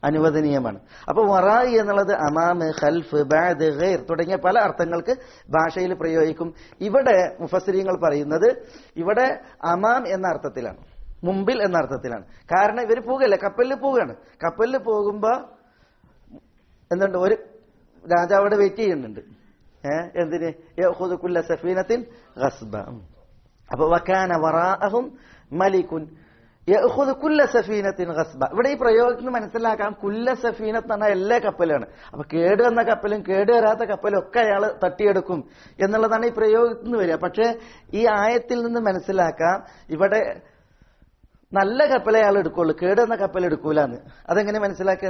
S2: അനുവദനീയമാണ് അപ്പൊ വറായി എന്നുള്ളത് അമാമ് ഖൽഫ് ബാദ് ഗൈർ തുടങ്ങിയ പല അർത്ഥങ്ങൾക്ക് ഭാഷയിൽ പ്രയോഗിക്കും ഇവിടെ മുഫസ്സിരിങ്ങൾ പറയുന്നത് ഇവിടെ അമാം എന്ന അർത്ഥത്തിലാണ് മുമ്പിൽ എന്ന അർത്ഥത്തിലാണ് കാരണം ഇവർ പോകല്ലേ കപ്പലിൽ പോവുകയാണ് കപ്പലിൽ പോകുമ്പോ എന്തുണ്ട് ഒരു രാജാവ് അവിടെ വെയിറ്റ് ചെയ്യുന്നുണ്ട് ഏഹ് എന്തിന് യഖുദു കുല്ല സഫീനത്തിൻ ഗസ്ബ അപ്പൊ വക്കാന വറാഅഹും മലിക്കുൻ യഖുദു കുല്ല സഫീനത്തിൻ ഗസ്ബ ഇവിടെ ഈ പ്രയോഗത്തിന് മനസ്സിലാക്കാം കുല്ല സഫീനത്ത് എന്ന് പറഞ്ഞാൽ എല്ലാ കപ്പലാണ് അപ്പൊ കേട് വന്ന കപ്പലും കേട് വരാത്ത കപ്പലും ഒക്കെ അയാൾ തട്ടിയെടുക്കും എന്നുള്ളതാണ് ഈ പ്രയോഗത്തിൽ നിന്ന് വരിക പക്ഷേ ഈ ആയത്തിൽ നിന്ന് മനസ്സിലാക്കാം ഇവിടെ നല്ല കപ്പലേ അയാൾ എടുക്കുള്ളൂ കേട് വന്ന കപ്പൽ എടുക്കൂലെന്ന് അതെങ്ങനെ മനസ്സിലാക്കുക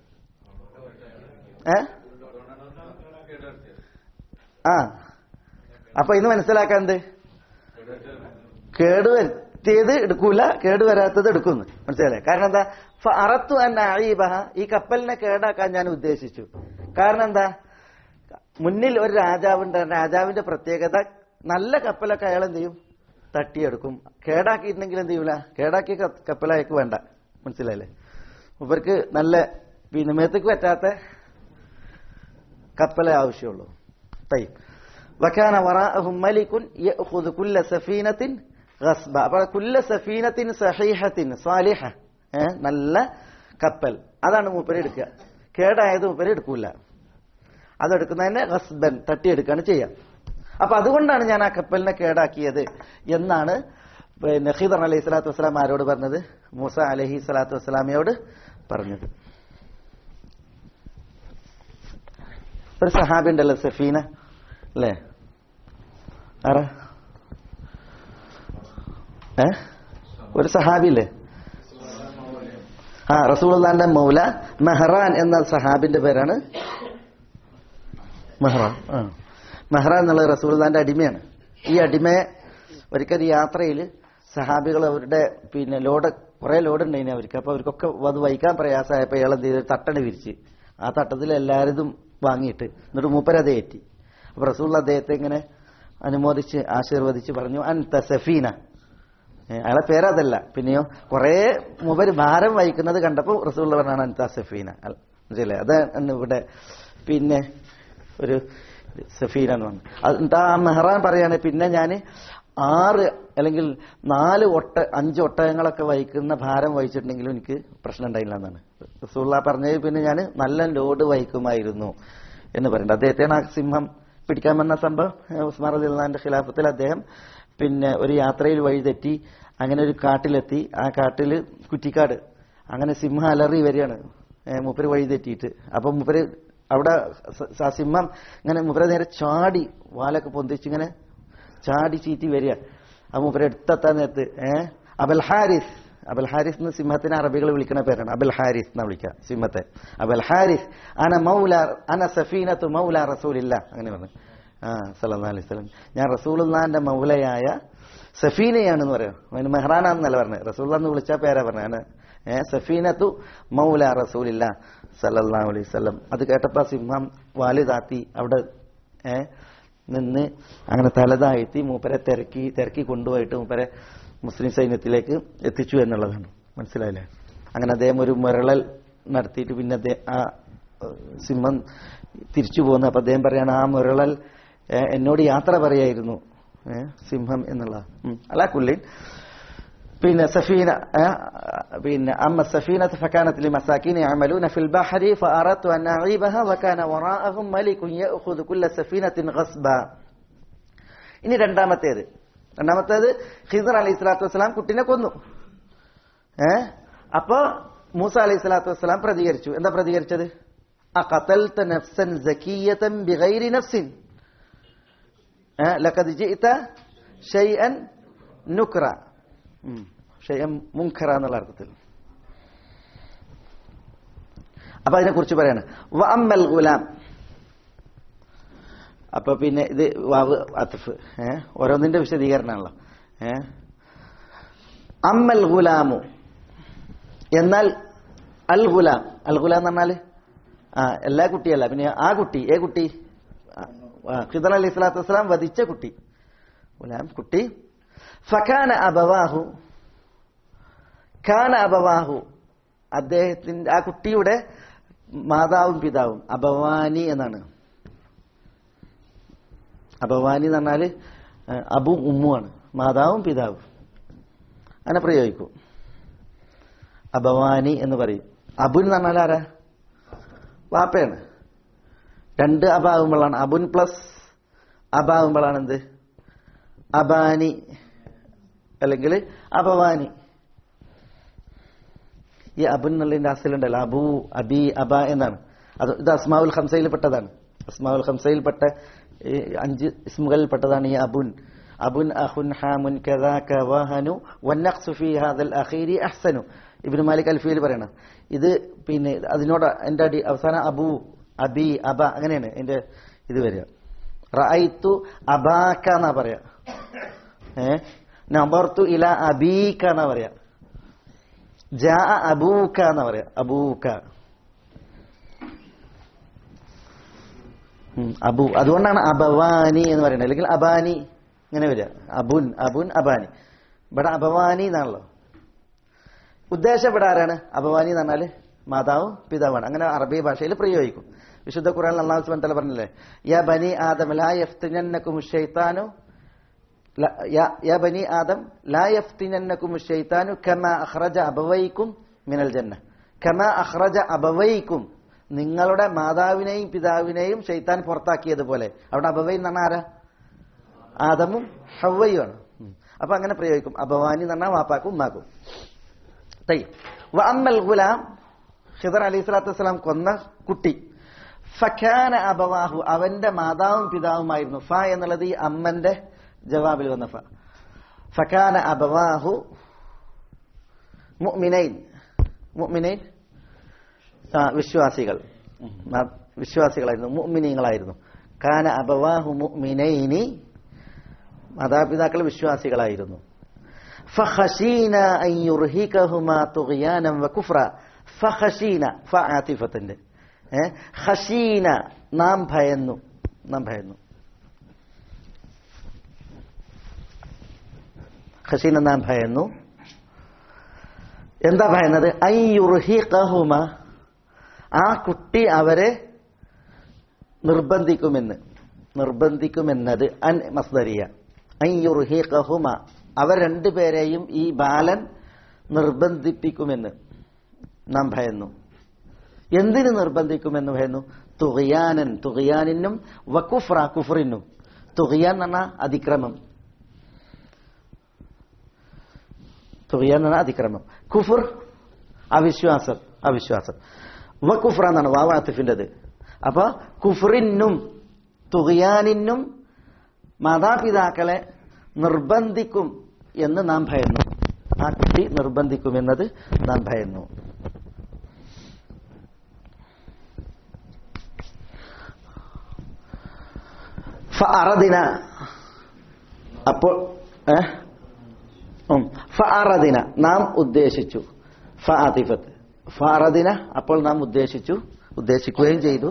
S2: ഏ ആ അപ്പൊ ഇന്ന് മനസ്സിലാക്കാൻ എന്ത് കേട് വരുത്തിയത് എടുക്കൂല കേട് വരാത്തത് എടുക്കുന്നു മനസ്സിലായില്ലേ കാരണം എന്താ അറത്തു അന്ന അഴീബഹ ഈ കപ്പലിനെ കേടാക്കാൻ ഞാൻ ഉദ്ദേശിച്ചു കാരണം എന്താ മുന്നിൽ ഒരു രാജാവുണ്ട് രാജാവിന്റെ പ്രത്യേകത നല്ല കപ്പലൊക്കെ അയാൾ എന്ത് ചെയ്യും തട്ടിയെടുക്കും കേടാക്കിയിട്ടുണ്ടെങ്കിൽ എന്ത് ചെയ്യൂല കേടാക്കിയ കപ്പലയക്ക് വേണ്ട മനസ്സിലായില്ലേ ഇവർക്ക് നല്ല പിന്നെ മേത്തേക്ക് പറ്റാത്ത കപ്പലേ ആവശ്യമുള്ളൂ طيب وكان وراءهم ملك يأخذ كل سفينة غصبا അപ്പോൾ كل سفينة صحيحة صالحة നല്ല കപ്പൽ അതാണ് മൂപ്പര് എടുക്കുക കേടായത് മൂപ്പര് എടുക്കൂല അതെടുക്കുന്നതിനെ ഗസ്ബൻ തട്ടിയെടുക്കുകയാണ് ചെയ്യുക അപ്പൊ അതുകൊണ്ടാണ് ഞാൻ ആ കപ്പലിനെ കേടാക്കിയത് എന്നാണ് പിന്നെ ഖിദർ അലൈഹി സ്വലാത്തു വസ്സലാം ആരോട് പറഞ്ഞത് മൂസ അലഹി സ്വലാത്തു വസ്സലാമയോട് പറഞ്ഞത് ഒരു സഹാബി ഉണ്ടല്ലോ സഫീന അല്ലേ ആരാ ഏ ഒരു സഹാബി അല്ലേ ആ റസൂൽന്റെ മൗല മെഹ്റാൻ എന്ന സഹാബിന്റെ പേരാണ് മെഹ്റാൻ ആ മെഹ്റാൻ എന്നുള്ള റസൂൽദാന്റെ അടിമയാണ് ഈ അടിമയെ ഒരിക്കൽ യാത്രയിൽ സഹാബികൾ അവരുടെ പിന്നെ ലോഡ് കുറെ ലോഡ് ഉണ്ടായിന് അവർക്ക് അപ്പൊ അവർക്കൊക്കെ അത് വഹിക്കാൻ പ്രയാസമായപ്പോ ഇയാൾ എന്ത് ചെയ്ത് തട്ടണ വിരിച്ച് ആ തട്ടത്തിൽ എല്ലാവരും വാങ്ങിയിട്ട് എന്നിട്ട് മൂപ്പരത് ഏറ്റി അപ്പൊ റസൂൽ അദ്ദേഹത്തെ ഇങ്ങനെ അനുമോദിച്ച് ആശീർവദിച്ച് പറഞ്ഞു അൻത സഫീന അയാളെ പേരതല്ല പിന്നെയോ കുറെ മൂപ്പര് ഭാരം വഹിക്കുന്നത് കണ്ടപ്പോൾ റസൂൽ പറഞ്ഞാണ് അൻത സഫീന മനസ്സിലെ അത് ഇവിടെ പിന്നെ ഒരു സഫീന എന്ന് പറഞ്ഞു അത് ആ മെഹ്റാൻ പറയാണ് പിന്നെ ഞാൻ ആറ് അല്ലെങ്കിൽ നാല് ഒട്ട അഞ്ച് ഒട്ടകങ്ങളൊക്കെ വഹിക്കുന്ന ഭാരം വഹിച്ചിട്ടുണ്ടെങ്കിലും എനിക്ക് പ്രശ്നം ഉണ്ടായില്ല എന്നാണ് റസൂള്ള പറഞ്ഞത് പിന്നെ ഞാൻ നല്ല ലോഡ് വഹിക്കുമായിരുന്നു എന്ന് പറയുന്നത് അദ്ദേഹത്തെയാണ് ആ സിംഹം പിടിക്കാൻ വന്ന സംഭവം ഉസ്മാൻ അലി അള്ളാന്റെ ഖിലാഫത്തിൽ അദ്ദേഹം പിന്നെ ഒരു യാത്രയിൽ വഴിതെറ്റി അങ്ങനെ ഒരു കാട്ടിലെത്തി ആ കാട്ടിൽ കുറ്റിക്കാട് അങ്ങനെ സിംഹം അലറി വരികയാണ് മൂപ്പര് വഴി തെറ്റിയിട്ട് അപ്പൊ മൂപ്പര് അവിടെ ആ സിംഹം ഇങ്ങനെ മൂപ്പരെ നേരെ ചാടി വാലൊക്കെ പൊന്തിച്ച് ഇങ്ങനെ ചാടി ചീറ്റി വരിക ആ മൂപ്പരെ എടുത്തെത്താൻ നേരത്ത് ഏഹ് അബൽ ഹാരിസ് അബൽ ഹാരിസ് എന്ന് സിംഹത്തിനെ അറബികൾ വിളിക്കുന്ന പേരാണ് അബൽ ഹാരിസ് എന്ന് വിളിക്കുക സിംഹത്തെ അബൽ ഹാരിസ് അന മൗല അന സഫീനത്തു മൗല റസൂലില്ല അങ്ങനെ പറഞ്ഞു ആ സല്ലാ അലൈഹി സ്വലം ഞാൻ റസൂലുല്ലാന്റെ മൗലയായ സഫീനയാണെന്ന് പറയാം അതിന് മെഹ്റാനാന്നല്ല പറഞ്ഞത് റസൂൽ എന്ന് വിളിച്ച പേരാ പറഞ്ഞത് ഏഹ് സഫീനത്തു മൗല റസൂലില്ല സല്ലല്ലാ അലൈഹി സ്വലം അത് കേട്ടപ്പോ സിംഹം വാല് താത്തി അവിടെ ഏഹ് നിന്ന് അങ്ങനെ തലതാഴ്ത്തി മൂപ്പരെ തിരക്കി തിരക്കി കൊണ്ടുപോയിട്ട് മൂപ്പരെ മുസ്ലിം സൈന്യത്തിലേക്ക് എത്തിച്ചു എന്നുള്ളതാണ് മനസ്സിലായില്ലേ അങ്ങനെ അദ്ദേഹം ഒരു മുരളൽ നടത്തിയിട്ട് പിന്നെ ആ സിംഹം തിരിച്ചു പോകുന്നു അപ്പൊ അദ്ദേഹം പറയാണ് ആ മുരളൽ എന്നോട് യാത്ര പറയായിരുന്നു സിംഹം എന്നുള്ള അല്ല കുല്ലിൻ പിന്നെ സഫീന പിന്നെ അമ്മ സഫീന فكانت لمساكين يعملون في البحر فأردت أن أعيبها وكان وراءهم ملك يأخذ كل سفينة غصبا ഇനി രണ്ടാമത്തേത് രണ്ടാമത്തേത് ഖിസർ അലൈഹി സ്വലാത്തു വസ്സലാം കുട്ടിനെ കൊന്നു ഏ അപ്പൊ മൂസ അലൈഹി സ്വലാത്തു വസ്സലാം പ്രതികരിച്ചു എന്താ പ്രതികരിച്ചത് അഖതൽത നഫ്സൻ സകിയതൻ ബിഗൈരി നഫ്സിൻ ലഖദ് ജിഇത ഷൈഅൻ നുക്ര ഷെയം മുൻഖറ എന്നുള്ള അർത്ഥത്തിൽ അപ്പൊ അതിനെക്കുറിച്ച് പറയാണ് വഅമ്മൽ ഗുലാം അപ്പൊ പിന്നെ ഇത് വാവ് അത്തഫ് ഏഹ് ഓരോന്നിന്റെ വിശദീകരണമാണല്ലോ ഏഹ് അമ്മൽ ഗുലാമു എന്നാൽ അൽ ഗുലാം അൽ ഗുലാം എന്ന് പറഞ്ഞാല് ആ എല്ലാ കുട്ടിയല്ല പിന്നെ ആ കുട്ടി ഏ കുട്ടി ഖിദർ അലി സ്വലാത്തു വസ്സലാം വധിച്ച കുട്ടി ഗുലാം കുട്ടി ഫഖാന അബവാഹു ഖാന അബവാഹു അദ്ദേഹത്തിന്റെ ആ കുട്ടിയുടെ മാതാവും പിതാവും അബവാനി എന്നാണ് അബവാനി എന്ന് പറഞ്ഞാല് ഏഹ്, അബും ഉമ്മുമാണ് മാതാവും പിതാവും അങ്ങനെ പ്രയോഗിക്കും അബവാനി എന്ന് പറയും അബുൻ എന്ന് പറഞ്ഞാൽ ആരാ വാപ്പയാണ് രണ്ട് അബാവുമ്പോഴാണ് അബുൻ പ്ലസ് അബാവുമ്പോഴാണ് എന്ത് അബാനി അല്ലെങ്കിൽ അബവാനി ഈ അബുൻ എന്നുള്ളതിന്റെ അസലുണ്ടല്ലോ അബു അബി അബ എന്നാണ് അത് ഇത് അസ്മാവുൽ ഹംസയിൽ പെട്ടതാണ് അസ്മാവുൽ ഹംസയിൽ പെട്ട ഈ അഞ്ച് ഇസ്മുകളിൽ പെട്ടതാണ് ഈ അബുൻ അബുൻ അഹുൻ ഹാമുൻ കദാക വഹനു വന്നഖ്സു ഫീ ഹാദൽ അഖീരി അഹ്സനു ഇബ്നു മാലിക് അൽഫിയിൽ പറയണം ഇത് പിന്നെ അതിനോട് എന്റെ അടി അവസാനം അബു അബി അബ അങ്ങനെയാണ് എന്റെ ഇത് വരിക റഅയ്തു അബാക്ക എന്നാ പറയാ ഏ നബർത്തു ഇല അബീക്ക എന്നാ പറയാ ജാ അബൂക്ക എന്നാ പറയാ അബൂക്ക ഉം, അബു അതുകൊണ്ടാണ് അബവാനി എന്ന് പറയുന്നത് അല്ലെങ്കിൽ അബാനി ഇങ്ങനെ വരിക അബുൻ അബുൻ അബാനി ഇവിടെ അബവാനി എന്നാണല്ലോ ഉദ്ദേശം ഇവിടെ ആരാണ് അബവാനി എന്ന് പറഞ്ഞാല് മാതാവും പിതാവാണ് അങ്ങനെ അറബി ഭാഷയിൽ പ്രയോഗിക്കും വിശുദ്ധ ഖുർആൻ അള്ളാഹു സുബ്ഹാനഹു വതആല പറഞ്ഞില്ലേ യാ ബനി ആദം ലാ യഫ്തിനന്നകും ശൈത്താനു ല- യാ- യാ ബനി ആദം ലാ യഫ്തിനന്നകും ശൈത്താനു കമാ അഖ്റജ അബവൈക്കും മിനൽ ജന്ന കമാ അഖ്റജ അബവൈക്കും നിങ്ങളുടെ മാതാവിനെയും പിതാവിനെയും ഷെയ്ത്താൻ പുറത്താക്കിയതുപോലെ അവിടെ അബവൈ എന്ന് പറഞ്ഞാൽ ആരാ ആദമും ഹവ്വയുമാണ് ഉം. അപ്പൊ അങ്ങനെ പ്രയോഗിക്കും അബവാനി എന്ന് പറഞ്ഞാൽ വാപ്പാക്കും ഉമ്മാക്കും തൈ വഅമ്മൽ ഗുലാം ഖിദർ അലൈഹി സ്വലാത്തു വസ്സലാം കൊന്ന കുട്ടി ഫഖാന അബവാഹു അവന്റെ മാതാവും പിതാവുമായിരുന്നു ഫ എന്നുള്ളത് ഈ അമ്മന്റെ ജവാബിൽ വന്ന ഫ ഫഖാന അബവാഹു മുഅ്മിനൈൻ മുഅ്മിനൈൻ ആ വിശ്വാസികൾ ഉം. ആ, വിശ്വാസികളായിരുന്നു മുഅ്മിനീങ്ങളായിരുന്നു കാന അബവാഹു മുഅ്മിനൈനി മാതാപിതാക്കൾ വിശ്വാസികളായിരുന്നു ഫഖശീന അൻ യുർഹികഹുമാ തുഗ്യാനം വകുഫ്ര ഫഖശീന ഫആതിഫത്തിന്റെ ഏ ഖശീന നാം ഭയന്നു നാം ഭയന്നു ഖശീന നാം ഭയന്നു എന്താ ഭയന്നത് അൻ യുർഹികഹുമ ആ കുട്ടി അവരെ നിർബന്ധിക്കുമെന്ന് നിർബന്ധിക്കുമെന്നത് അൻ മസ്ദരിയ അൻ യുർഹിഖഹുമ അവർ രണ്ടുപേരെയും ഈ ബാലൻ നിർബന്ധിപ്പിക്കുമെന്ന് നാം ഭയന്നു എന്തിന് നിർബന്ധിക്കുമെന്ന് ഭയന്നു തുകയാനൻ തുകയാനിനും വക്കുഫ്ര കുഫറിനും തുകയാൻ എന്ന് പറഞ്ഞാൽ അതിക്രമം തുകയാൻ എന്ന് പറഞ്ഞാൽ അതിക്രമം കുഫർ അവിശ്വാസം അവിശ്വാസം വക്കുഫ്ര എന്നാണ് വാവാത്തിഫിൻ്റെത് അപ്പൊ കുഫറിനും തുകയാനിനും മാതാപിതാക്കളെ നിർബന്ധിക്കും എന്ന് നാം ഭയന്നു ആ കുട്ടി നിർബന്ധിക്കുമെന്നത് നാം ഭയന്നു ഫഅറദിന അപ്പോൾ ഏ? ഉം. ഫഅറദിന നാം ഉദ്ദേശിച്ചു ഫാതിഫത്ത് ഫഅറദിന അപ്പോൾ നാം ഉദ്ദേശിച്ചു ഉദ്ദേശിക്കുകയും ചെയ്തു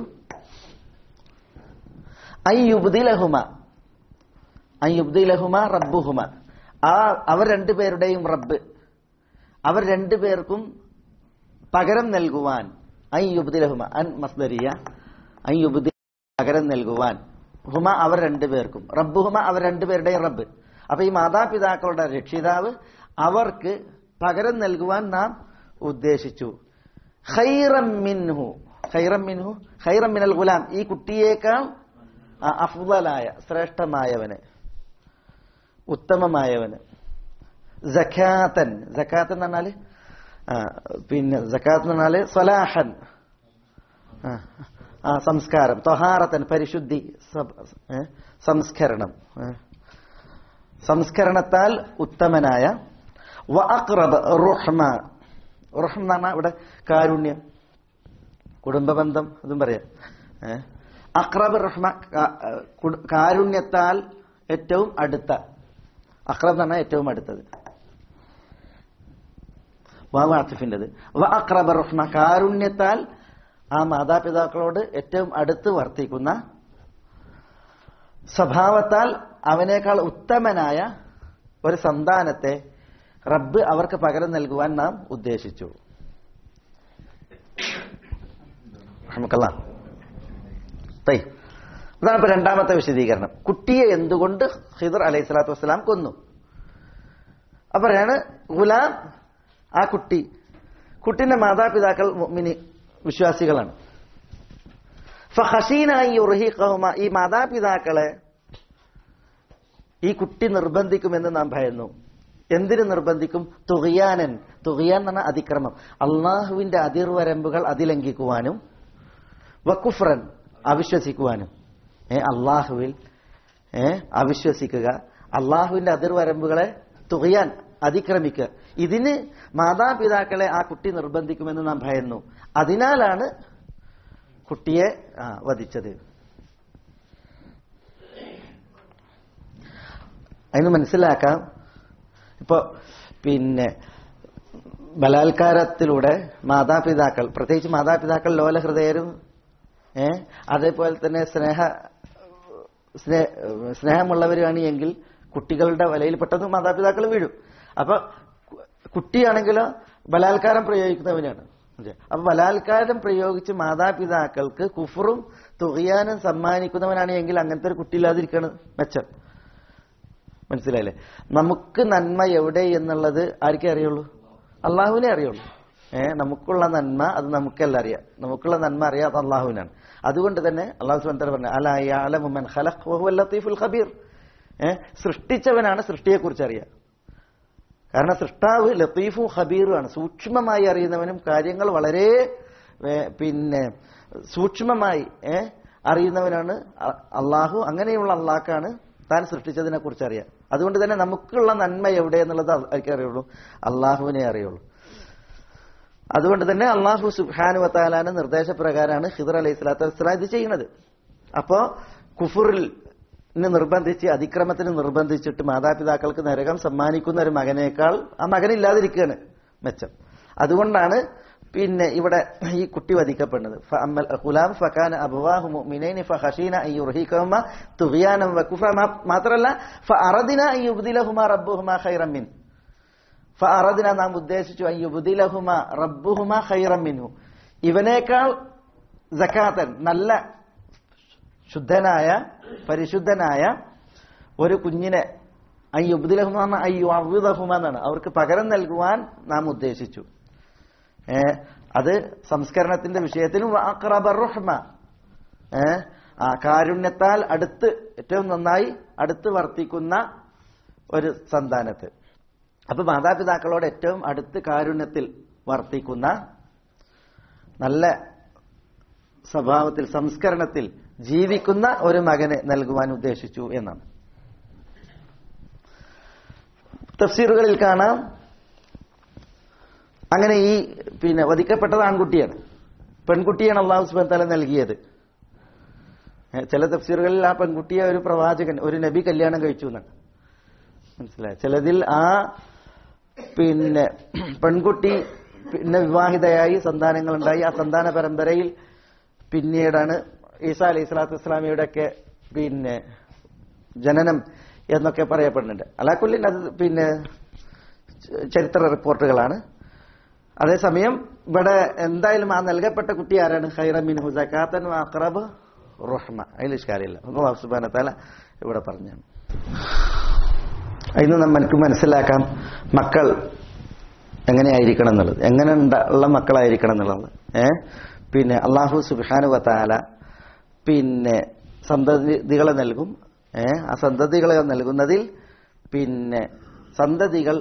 S2: അയ്യുബ്ദിലഹുമ അയ്യുബ്ദിലഹുമ റബ്ബുഹുമ ആ അവർ രണ്ടുപേരുടെയും റബ്ബ് അവർ രണ്ടുപേർക്കും പകരം നൽകുവാൻ അയ്യുബ്ദിലഹുമ അൻ മസ്ദരിയ അയ്യുബ്ദി പകരം നൽകുവാൻ ഹുമ അവർ രണ്ടുപേർക്കും റബ്ബുഹുമ അവർ രണ്ടുപേരുടെയും റബ്ബ് അപ്പൊ ഈ മാതാപിതാക്കളുടെ രക്ഷിതാവ് അവർക്ക് പകരം നൽകുവാൻ നാം ഉദ്ദേശിച്ചു ഖൈറം മിൻഹു ഖൈറം മിൻഹു ഖൈറം മിനൽ ഗുലാം ഈ കുട്ടിയേക്കാൾ ആ, അഫ്ളലായ ശ്രേഷ്ഠമായവന് ഉത്തമമായവന് ജക്കാത്തൻ ജക്കാത്ത് എന്ന് പറഞ്ഞാല് ആ, പിന്നെ ജക്കാത്ത് എന്ന് പറഞ്ഞാല് സ്വലാഹൻ ആ, ആ സംസ്കാരം തൊഹാറത്തൻ പരിശുദ്ധി സബ്- ഏ, സംസ്കരണം ഏ. സംസ്കരണത്താൽ ഉത്തമനായ വ അക്റബ് റുഹ്മ റുഹ്മ എന്ന് പറഞ്ഞാൽ ഇവിടെ കാരുണ്യം കുടുംബബന്ധം അതും പറയാം ഏ? അക്രബ് റഹ്മ കാ- കുട്- കാരുണ്യത്താൽ ഏറ്റവും അടുത്ത അക്രബ് എന്ന് പറഞ്ഞാൽ ഏറ്റവും അടുത്തത് വാവ് ആത്തിഫിൻ്റെത് വ അക്രബ് റഹ്മ കാരുണ്യത്താൽ ആ മാതാപിതാക്കളോട് ഏറ്റവും അടുത്ത് വർത്തിക്കുന്ന സ്വഭാവത്താൽ അവനേക്കാൾ ഉത്തമനായ ഒരു സന്താനത്തെ റബ്ബ് അവർക്ക് പകരം നൽകുവാൻ നാം ഉദ്ദേശിച്ചു നമുക്കല്ല തൈ അതാണ് ഇപ്പൊ രണ്ടാമത്തെ വിശദീകരണം കുട്ടിയെ എന്തുകൊണ്ട് ഹിദർ അലൈഹി സ്വലാത്തു വസ്സലാം കൊന്നു അപ്പൊ പറയാണ് ഗുലാം ആ കുട്ടി കുട്ടിന്റെ മാതാപിതാക്കൾ മുഅ്മിനി വിശ്വാസികളാണ് ഫഹസീനായി ഉറഹിഖഹുമ ഈ മാതാപിതാക്കളെ ഈ കുട്ടി നിർബന്ധിക്കുമെന്ന് നാം ഭയന്നു എന്തിനു നിർബന്ധിക്കും തുകയാനൻ തുകയാൻ എന്ന് പറഞ്ഞാൽ അതിക്രമം അള്ളാഹുവിന്റെ അതിർവരമ്പുകൾ അതിലംഘിക്കുവാനും വക്കുഫ്രൻ അവിശ്വസിക്കുവാനും ഏ അള്ളാഹുവിൽ ഏ അവിശ്വസിക്കുക അള്ളാഹുവിന്റെ അതിർവരമ്പുകളെ തുകയാൻ അതിക്രമിക്കുക ഇതിന് മാതാപിതാക്കളെ ആ കുട്ടി നിർബന്ധിക്കുമെന്ന് നാം ഭയന്നു അതിനാലാണ് കുട്ടിയെ ആ, വധിച്ചത് അതിന് മനസ്സിലാക്കാം ഇപ്പൊ പിന്നെ ബലാത്കാരത്തിലൂടെ മാതാപിതാക്കൾ പ്രത്യേകിച്ച് മാതാപിതാക്കൾ ലോലഹൃദയരും ഏ അതേപോലെ തന്നെ സ്നേഹ സ്നേ സ്നേഹമുള്ളവരാണ് എങ്കിൽ കുട്ടികളുടെ വലയിൽ പെട്ടെന്ന് മാതാപിതാക്കൾ വീഴും അപ്പൊ കു- കുട്ടിയാണെങ്കിലോ ബലാത്കാരം പ്രയോഗിക്കുന്നവനാണ് മനസ്സിലായോ? അപ്പൊ ബലാത്കാരം പ്രയോഗിച്ച് മാതാപിതാക്കൾക്ക് കുഫറും തുകയാനും സമ്മാനിക്കുന്നവനാണ് എങ്കിൽ അങ്ങനത്തെ ഒരു കുട്ടിയില്ലാതിരിക്കാണ് മെച്ചം മനസ്സിലായില്ലേ നമുക്ക് നന്മ എവിടെ എന്നുള്ളത് ആർക്കേ അറിയുള്ളൂ അള്ളാഹുവിനെ അറിയുള്ളൂ ഏ നമുക്കുള്ള നന്മ അത് നമുക്കല്ല അറിയാം നമുക്കുള്ള നന്മ അറിയാം അള്ളാഹുവിനാണ് അതുകൊണ്ട് തന്നെ അള്ളാഹു സുബാൻ പറഞ്ഞു അല യാലമുമൻ ഖലഖ് വഹുവൽ ലത്തീഫുൽ ഖബീർ ഏ സൃഷ്ടിച്ചവനാണ് സൃഷ്ടിയെക്കുറിച്ച് അറിയാം കാരണം സൃഷ്ടാവ് ലത്തീഫും ഖബീറുമാണ് സൂക്ഷ്മമായി അറിയുന്നവനും കാര്യങ്ങൾ വളരെ ഏ, പിന്നെ സൂക്ഷ്മമായി ഏ, അറിയുന്നവനാണ് അ- അള്ളാഹു അങ്ങനെയുള്ള അള്ളാഹ്ക്കാണ് താൻ സൃഷ്ടിച്ചതിനെ കുറിച്ച് അറിയാം അതുകൊണ്ട് തന്നെ നമുക്കുള്ള നന്മ എവിടെ എന്നുള്ളത് ആർക്കേ അറിയുള്ളൂ അള്ളാഹുവിനെ അറിയുള്ളൂ അതുകൊണ്ട് തന്നെ അള്ളാഹു സുബ്ഹാനു വത്താലാന്റെ നിർദ്ദേശപ്രകാരമാണ് ഹിദർ അലൈഹി സ്വലാത്തു വസ്സലാം ഇത് ചെയ്യുന്നത് അപ്പോ കുഫുറിൽ നിർബന്ധിച്ച് അതിക്രമത്തിന് നിർബന്ധിച്ചിട്ട് മാതാപിതാക്കൾക്ക് നരകം സമ്മാനിക്കുന്ന ഒരു മകനേക്കാൾ ആ മകനില്ലാതിരിക്കുകയാണ് മെച്ചം അതുകൊണ്ടാണ് പിന്നെ ഇവിടെ ഈ കുട്ടി വധിക്കപ്പെടുന്നത് ഫഅമ്മൽ ഗുലാം ഫകാന അബവാഹു മുഅ്മിനൈനി ഫഖശീന അൻ യുർഹികഹുമ തുഗ്യാനം വകുഫ മാത്രമല്ല ഫഅറദിന അൻ യുബ്ദിലഹുമ റബ്ബുഹുമ ഖൈറൻ മിൻ ഫഅറദിന നാം ഉദ്ദേശിച്ചു അൻ യുബ്ദിലഹുമ റബ്ബുഹുമ ഖൈറൻ മിൻഹു ഇവനേക്കാൾ സക്കാത്തൻ നല്ല ശുദ്ധനായ പരിശുദ്ധനായ ഒരു കുഞ്ഞിനെ അയ്യുബ്ദിലഹുമ അയ്യു അവ്യുദഹുമ എന്നാണ് അവർക്ക് പകരം നൽകുവാൻ നാം ഉദ്ദേശിച്ചു ഏ അത് സംസ്കരണത്തിന്റെ വിഷയത്തിലും അഖ്റബർ റഹ്മ ഏ ആ കാരുണ്യത്താൽ അടുത്ത് ഏറ്റവും നന്നായി അടുത്ത് വർത്തിക്കുന്ന ഒരു സന്താനത്ത് അപ്പൊ മാതാപിതാക്കളോട് ഏറ്റവും അടുത്ത് കാരുണ്യത്തിൽ വർത്തിക്കുന്ന നല്ല സ്വഭാവത്തിൽ സംസ്കരണത്തിൽ ജീവിക്കുന്ന ഒരു മകനെ നൽകുവാൻ ഉദ്ദേശിച്ചു എന്നാണ് തഫ്സീറുകളിൽ കാണാം അങ്ങനെ ഈ പിന്നെ വധിക്കപ്പെട്ടത് ആൺകുട്ടിയാണ് പെൺകുട്ടിയാണ് അള്ളാഹു സുബാൻ തല നൽകിയത് ഏ, ചില തഫ്സീറുകളിൽ ആ പെൺകുട്ടിയെ ഒരു പ്രവാചകൻ ഒരു നബി കല്യാണം കഴിച്ചു എന്നാണ് മനസ്സിലായി ചിലതിൽ ആ പിന്നെ പെൺകുട്ടി പിന്നെ വിവാഹിതയായി സന്താനങ്ങളുണ്ടായി ആ സന്താന പരമ്പരയിൽ പിന്നീടാണ് ഈസാ അലൈഹി സ്വലാത്തു വസ്സലാമിയുടെ ഒക്കെ പിന്നെ ജനനം എന്നൊക്കെ പറയപ്പെടുന്നുണ്ട് അലാക്കുല്ലിൻ അത് പിന്നെ ച- ചരിത്ര റിപ്പോർട്ടുകളാണ് അതേസമയം ഇവിടെ എന്തായാലും ആ നൽകപ്പെട്ട കുട്ടി ആരാണ് ഖൈറമിൻ ഹുസക്കാത്തൻ അക്രബ് റഹ്മ അതിൽ ഇഷ്കാരില്ല അള്ളാഹു സുബാന താല ഇവിടെ പറഞ്ഞു അതിന് നമുക്ക് മനസ്സിലാക്കാം മക്കൾ എങ്ങനെയായിരിക്കണം എന്നുള്ളത് എങ്ങനെ ഉണ്ട- ഉള്ള മക്കളായിരിക്കണം എന്നുള്ളത് ഏ പിന്നെ അള്ളാഹു സുബാനു വത്താല പിന്നെ സന്തതികളെ നൽകും ഏ ആ സന്തതികളെ നൽകുന്നതിൽ പിന്നെ സന്തതികൾ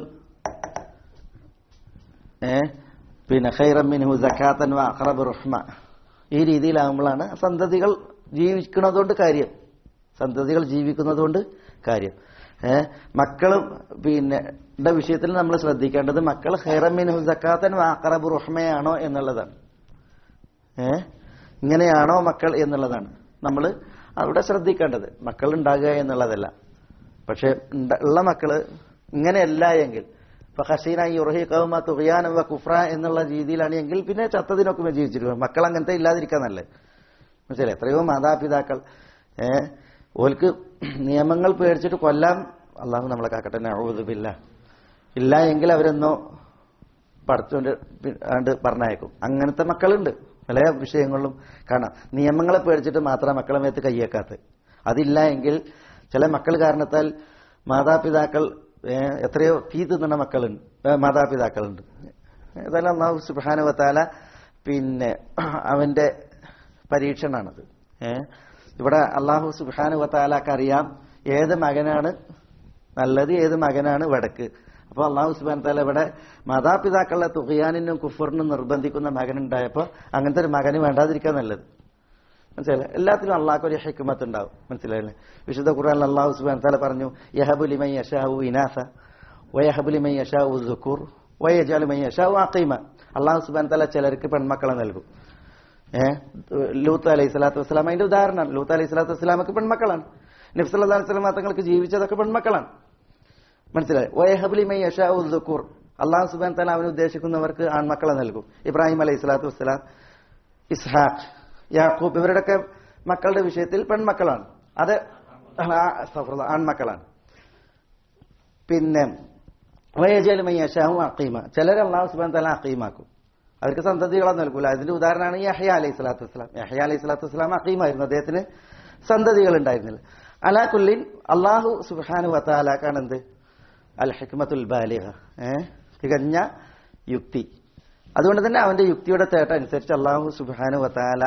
S2: ഏ പിന്നെ ഖൈറമിൻഹു സക്കാത്തൻ വ അഖറബ് റഹ്മ ഈ രീതിയിലാകുമ്പോഴാണ് സന്തതികൾ ജീവിക്കുന്നതുകൊണ്ട് കാര്യം സന്തതികൾ ജീവിക്കുന്നതുകൊണ്ട് കാര്യം ഏ മക്കളും പിന്നെ ടെ വിഷയത്തിൽ നമ്മൾ ശ്രദ്ധിക്കേണ്ടത് മക്കൾ ഖൈറമിൻഹു സക്കാത്തൻ വ അഖറബ് റഹ്മയാണോ എന്നുള്ളതാണ് ഏ ഇങ്ങനെയാണോ മക്കൾ എന്നുള്ളതാണ് നമ്മൾ അവിടെ ശ്രദ്ധിക്കേണ്ടത് മക്കൾ ഉണ്ടാകുക എന്നുള്ളതല്ല പക്ഷെ ഉണ്ട- ഉള്ള മക്കള് ഇങ്ങനെയല്ല എങ്കിൽ ഇപ്പൊ ഹസീന യുറഹി കൗമ തുകയാൻ വ കുഫ്ര എന്നുള്ള രീതിയിലാണ് എങ്കിൽ പിന്നെ ചത്തതിനൊക്കെ ജീവിച്ചിരിക്കും മക്കൾ അങ്ങനത്തെ ഇല്ലാതിരിക്കാൻ നല്ലത് മനസ്സിലായി എത്രയോ മാതാപിതാക്കൾ ഏ ഓൽക്ക് നിയമങ്ങൾ പേടിച്ചിട്ട് കൊല്ലാൻ അള്ളാഹു നമ്മളെ കാക്കട്ടെ നഴുതുമില്ല ഇല്ല എങ്കിൽ അവരെന്നോ പഠിച്ചുകൊണ്ട് ആണ്ട് പറഞ്ഞയക്കും അങ്ങനത്തെ മക്കളുണ്ട് പല വിഷയങ്ങളിലും കാണാം നിയമങ്ങളെ പേടിച്ചിട്ട് മാത്രം മക്കളെ മേത്ത് കയ്യേക്കാത്തത് അതില്ല എങ്കിൽ ചില മക്കൾ കാരണത്താൽ മാതാപിതാക്കൾ ഏ, എത്രയോ തീ തിന്നുന്ന മക്കളുണ്ട് ഏ, മാതാപിതാക്കളുണ്ട് ഏതായാലും അള്ളാഹു സുബാനുവത്താല പിന്നെ അവന്റെ പരീക്ഷണാണത് ഏ ഇവിടെ അള്ളാഹു സുബാനുവത്താലാക്ക് അറിയാം ഏത് മകനാണ് നല്ലത് ഏത് മകനാണ് വടക്ക് അപ്പോൾ അള്ളാഹു സുബാൻ താല ഇവിടെ മാതാപിതാക്കളെ തുകയാനിനും കുഫറിനും നിർബന്ധിക്കുന്ന മകനുണ്ടായപ്പോൾ അങ്ങനത്തെ ഒരു മകന് വേണ്ടാതിരിക്കാൻ നല്ലത് മനസ്സിലായില്ലേ എല്ലാത്തിലും അള്ളാഹ്ക്ക് ഒരു ഹിക്മത്ത് ഉണ്ടാവും മനസ്സിലായില്ലേ വിശുദ്ധ ഖുർആൻ അള്ളാഹു സുബാൻ താല പറഞ്ഞു യഹബുലിമൈ യഷാവു ഇനാസ വയഹബുലിമൈ യഷാവു സുക്കൂർ വയജാലുമൈ യഷാവു അക്കീമ അള്ളാഹു സുബാൻ താല ചിലർക്ക് പെൺമക്കളെ നൽകും ഏഹ് ലൂത്ത് അലൈഹി സ്വലാത്തു വസ്സലാം അതിന്റെ ഉദാഹരണമാണ് ലൂത്ത് അലൈഹി സ്വലാത്തു വസ്സലാമൊക്കെ പെൺമക്കളാണ് നബ്സല്ലാ വസ്ലം തങ്ങൾക്ക് ജീവിച്ചതൊക്കെ പെൺമക്കളാണ് മനസ്സിലായി വയഹബുലിമൈ യഷാവു സുക്കൂർ അള്ളാഹു സുബാൻ താല അവന് ഉദ്ദേശിക്കുന്നവർക്ക് ആൺമക്കളെ നൽകും ഇബ്രാഹിം അലൈഹി സ്വലാത്തു വസ്സലാം ഇസ്ഹാഖ് യാക്കൂബ് ഇവരുടെയൊക്കെ മക്കളുടെ വിഷയത്തിൽ പെൺമക്കളാണ് അത് ആ- അസ്തഗ്ഫിറുല്ലാ, ആൺമക്കളാണ് പിന്നെ വയജലുമയ്യഷാവും അക്കീമ ചിലർ അള്ളാഹു സുബാൻ തല അക്കീമാക്കും അവർക്ക് സന്തതികളെ നൽകൂല അതിന്റെ ഉദാഹരണമാണ് യഹ്യ അലൈഹി സ്വലാത്തു വസ്സലാം യഹ്യ അലൈഹി സ്വലാത്തു വസ്സലാം അക്കീമായിരുന്നു അദ്ദേഹത്തിന് സന്തതികൾ ഉണ്ടായിരുന്നില്ല അലാ കുല്ലിൻ അള്ളാഹു സുബാനു വത്താലാക്കാണ് എന്ത് അൽ ഹിക്മത്തുൽ ബാലിഹ ഏ തികഞ്ഞ യുക്തി അതുകൊണ്ട് തന്നെ അവന്റെ യുക്തിയുടെ തേട്ട അനുസരിച്ച് അള്ളാഹു സുബാനു വത്താല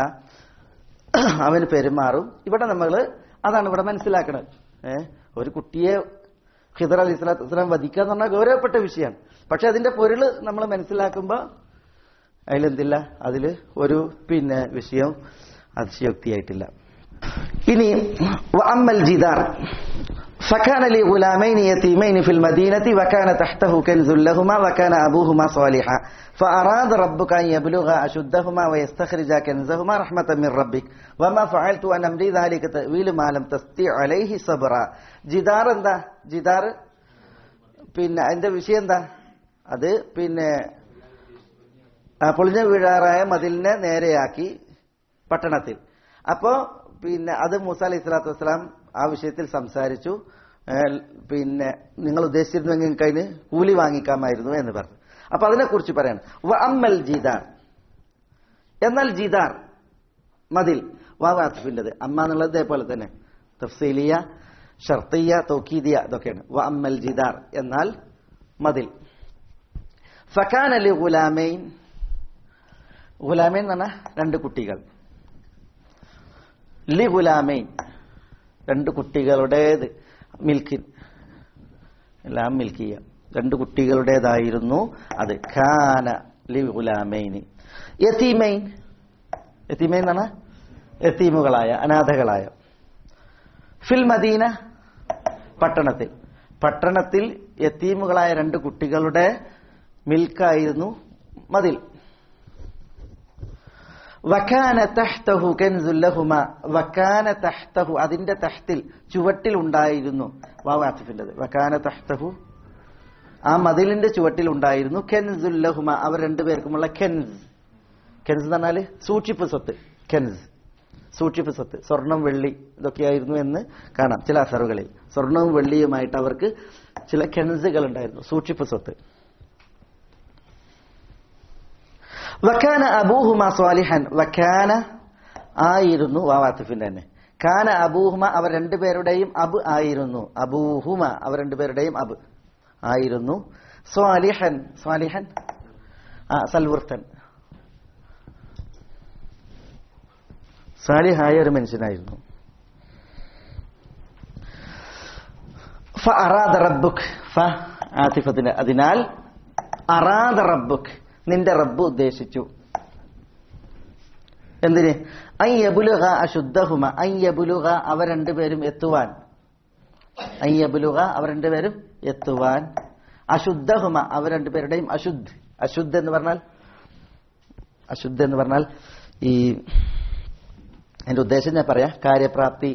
S2: അവന് പെരുമാറും ഇവിടെ നമ്മൾ അതാണ് ഇവിടെ മനസ്സിലാക്കുന്നത് ഏ ഒരു കുട്ടിയെ ഖിദർ അലി സ്വലാത്തു വസ്സലാം വധിക്കുക എന്ന് പറഞ്ഞാൽ ഗൗരവപ്പെട്ട വിഷയമാണ് പക്ഷെ അതിന്റെ പൊരുള് നമ്മൾ മനസ്സിലാക്കുമ്പോൾ അതിലെന്തില്ല അതിൽ ഒരു പിന്നെ വിഷയം അതിശയോക്തിയായിട്ടില്ല ഇനി അമ്മൽ ജിദാർ فكان لي غلامين يتيمين في المدينة وكان تحته كنز لهما وكان أبوهما صالحا فأراد ربك أن يبلغا أشدهما ويستخرجا كنزهما رحمة من ربك وما فعلت أن أمري ذلك تأويل ما لم تستطيع عليه صبرا ജിദാർ എന്താ ജിദാർ പിന്നെ അതിന്റെ വിഷയം എന്താ അത് പിന്നെ ആ, പൊളിഞ്ഞു വീഴാറായ മതിലിനെ നേരെയാക്കി പട്ടണത്തിൽ അപ്പോ പിന്നെ അത് മൂസ അലൈഹി സ്വലാത്തു വസ്സലാം ആ വിഷയത്തിൽ സംസാരിച്ചു ഏ, പിന്നെ നിങ്ങൾ ഉദ്ദേശിച്ചിരുന്നെങ്കിൽ നിങ്ങൾക്ക് അതിന് കൂലി വാങ്ങിക്കാമായിരുന്നു എന്ന് പറഞ്ഞു അപ്പൊ അതിനെക്കുറിച്ച് പറയാണ് വ അമ്മൽ ജീദാർ എന്നാൽ ജീദാർ മതിൽ വാവാസിഫിൻ്റെത് അമ്മ എന്നുള്ളത് ഇതേപോലെ തന്നെ തഫ്സീലിയ ഷർത്തിയ തൗക്കീദിയ ഇതൊക്കെയാണ് വ അമ്മൽ ജിദാർ എന്നാൽ മതിൽ ഫക്കാൻ അലി ഗുലാമൈൻ ഗുലാമൈൻ എന്ന് പറഞ്ഞാൽ രണ്ട് കുട്ടികൾ ലി ഗുലാമൈൻ രണ്ട് കുട്ടികളുടേത് മിൽക്കിൻ എല്ലാം മിൽക്കിയ രണ്ട് കുട്ടികളുടേതായിരുന്നു അത് ഖാന ലി ഗുലാമൈനി യതീമൈൻ യതീമൈൻ എന്ന് പറഞ്ഞാൽ യതീമുകളായ അനാഥകളായ ഫിൽ മദീന പട്ടണത്തിൽ പട്ടണത്തിൽ യത്തീമുകളായ രണ്ട് കുട്ടികളുടെ മിൽക്കായിരുന്നു മതിൽ വക്കാന തഹ്തഹു കെൻസുല്ലഹുമ വക്കാന തഹ്തഹു അതിന്റെ തഹ്തിൽ ചുവട്ടിൽ ഉണ്ടായിരുന്നു വാവാസിഫിൻ്റെത് വക്കാന തഹ്തഹു ആ മതിലിന്റെ ചുവട്ടിൽ ഉണ്ടായിരുന്നു കെൻസുല്ലഹുമ അവർ രണ്ടുപേർക്കുമുള്ള കെൻസ് കെൻസ് എന്ന് പറഞ്ഞാല് സൂക്ഷിപ്പ് സ്വത്ത് കെൻസ് സൂക്ഷിപ്പ് സ്വത്ത് സ്വർണം വെള്ളി ഇതൊക്കെയായിരുന്നു എന്ന് കാണാം ചില അസറുകളിൽ സ്വർണവും വെള്ളിയുമായിട്ട് അവർക്ക് ചില കെൻസുകൾ ഉണ്ടായിരുന്നു സൂക്ഷിപ്പ് സ്വത്ത് വക്കാന അബൂഹുമ സ്വാലിഹൻ വക്കാന ആയിരുന്നു വാവാത്തിഫിന്റെ തന്നെ കാന അബൂഹുമ അവർ രണ്ടുപേരുടെയും അബ് ആയിരുന്നു അബൂഹുമ അവർ രണ്ടുപേരുടെയും അബ് ആയിരുന്നു സ്വാലിഹൻ സ്വാലിഹൻ ആ സൽവൃത്തൻ സാലിഹായ ഒരു മനുഷ്യനായിരുന്നു ഫ അറാദ റബ്ബുക്ക് ഫ ആതിഫത്തിന്റെ അതിനാൽ അറാദ റബ്ബുക്ക് നിന്റെ റബ്ബ് ഉദ്ദേശിച്ചു എന്തിന് അയ്യബുലുക അശുദ്ധഹുമ അയ്യബുലുക അവർ രണ്ടുപേരും എത്തുവാൻ അയ്യബുലുക അവർ രണ്ടുപേരും എത്തുവാൻ അശുദ്ധഹുമ അവർ രണ്ടുപേരുടെയും അശുദ്ധ് അശുദ്ധ എന്ന് പറഞ്ഞാൽ അശുദ്ധ എന്ന് പറഞ്ഞാൽ ഈ എന്റെ ഉദ്ദേശം ഞാൻ പറയാം കാര്യപ്രാപ്തി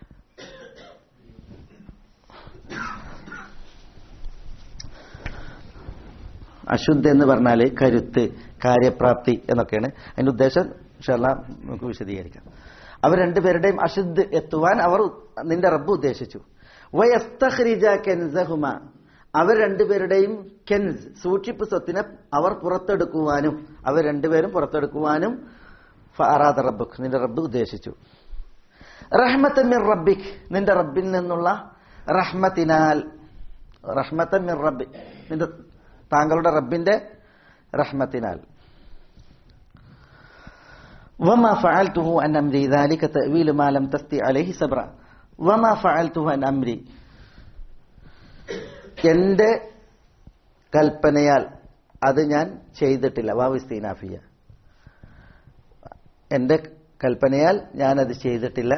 S2: അശുദ്ധ എന്ന് പറഞ്ഞാൽ കരുത്ത് കാര്യപ്രാപ്തി എന്നൊക്കെയാണ് അതിന്റെ ഉദ്ദേശം ഇൻഷാല്ല നമുക്ക് വിശദീകരിക്കാം അവർ രണ്ടുപേരുടെയും അശുദ്ധ് എത്തുവാൻ അവർ നിന്റെ റബ്ബ് ഉദ്ദേശിച്ചു വയസ്തഹ്രിജ കെൻസഹുമ അവർ രണ്ടുപേരുടെയും കെൻസ് സൂക്ഷിപ്പ് സ്വത്തിനെ അവർ പുറത്തെടുക്കുവാനും അവർ രണ്ടുപേരും പുറത്തെടുക്കുവാനും ഫഅറാദ റബ്ബുക്ക് നിന്റെ റബ്ബ് ഉദ്ദേശിച്ചു റഹ്മത്തൻ മിർ റബ്ബിക് നിന്റെ റബ്ബിൽ നിന്നുള്ള റഹ്മത്തിനാൽ റഹ്മത്തൻ മിർ റബ്ബി നിന്റെ താങ്കളുടെ റബ്ബിന്റെ റഹ്മത്തിനാൽ وما فعلته عن أمري ذلك تأويل ما لم تستطع عليه صبرا وما فعلته عن أمري എന്റെ കൽപ്പനയാൽ അത് ഞാൻ ചെയ്തിട്ടില്ല വാവിസ്തീനാഫിയ എന്റെ കൽപ്പനയാൽ ഞാനത് ചെയ്തിട്ടില്ല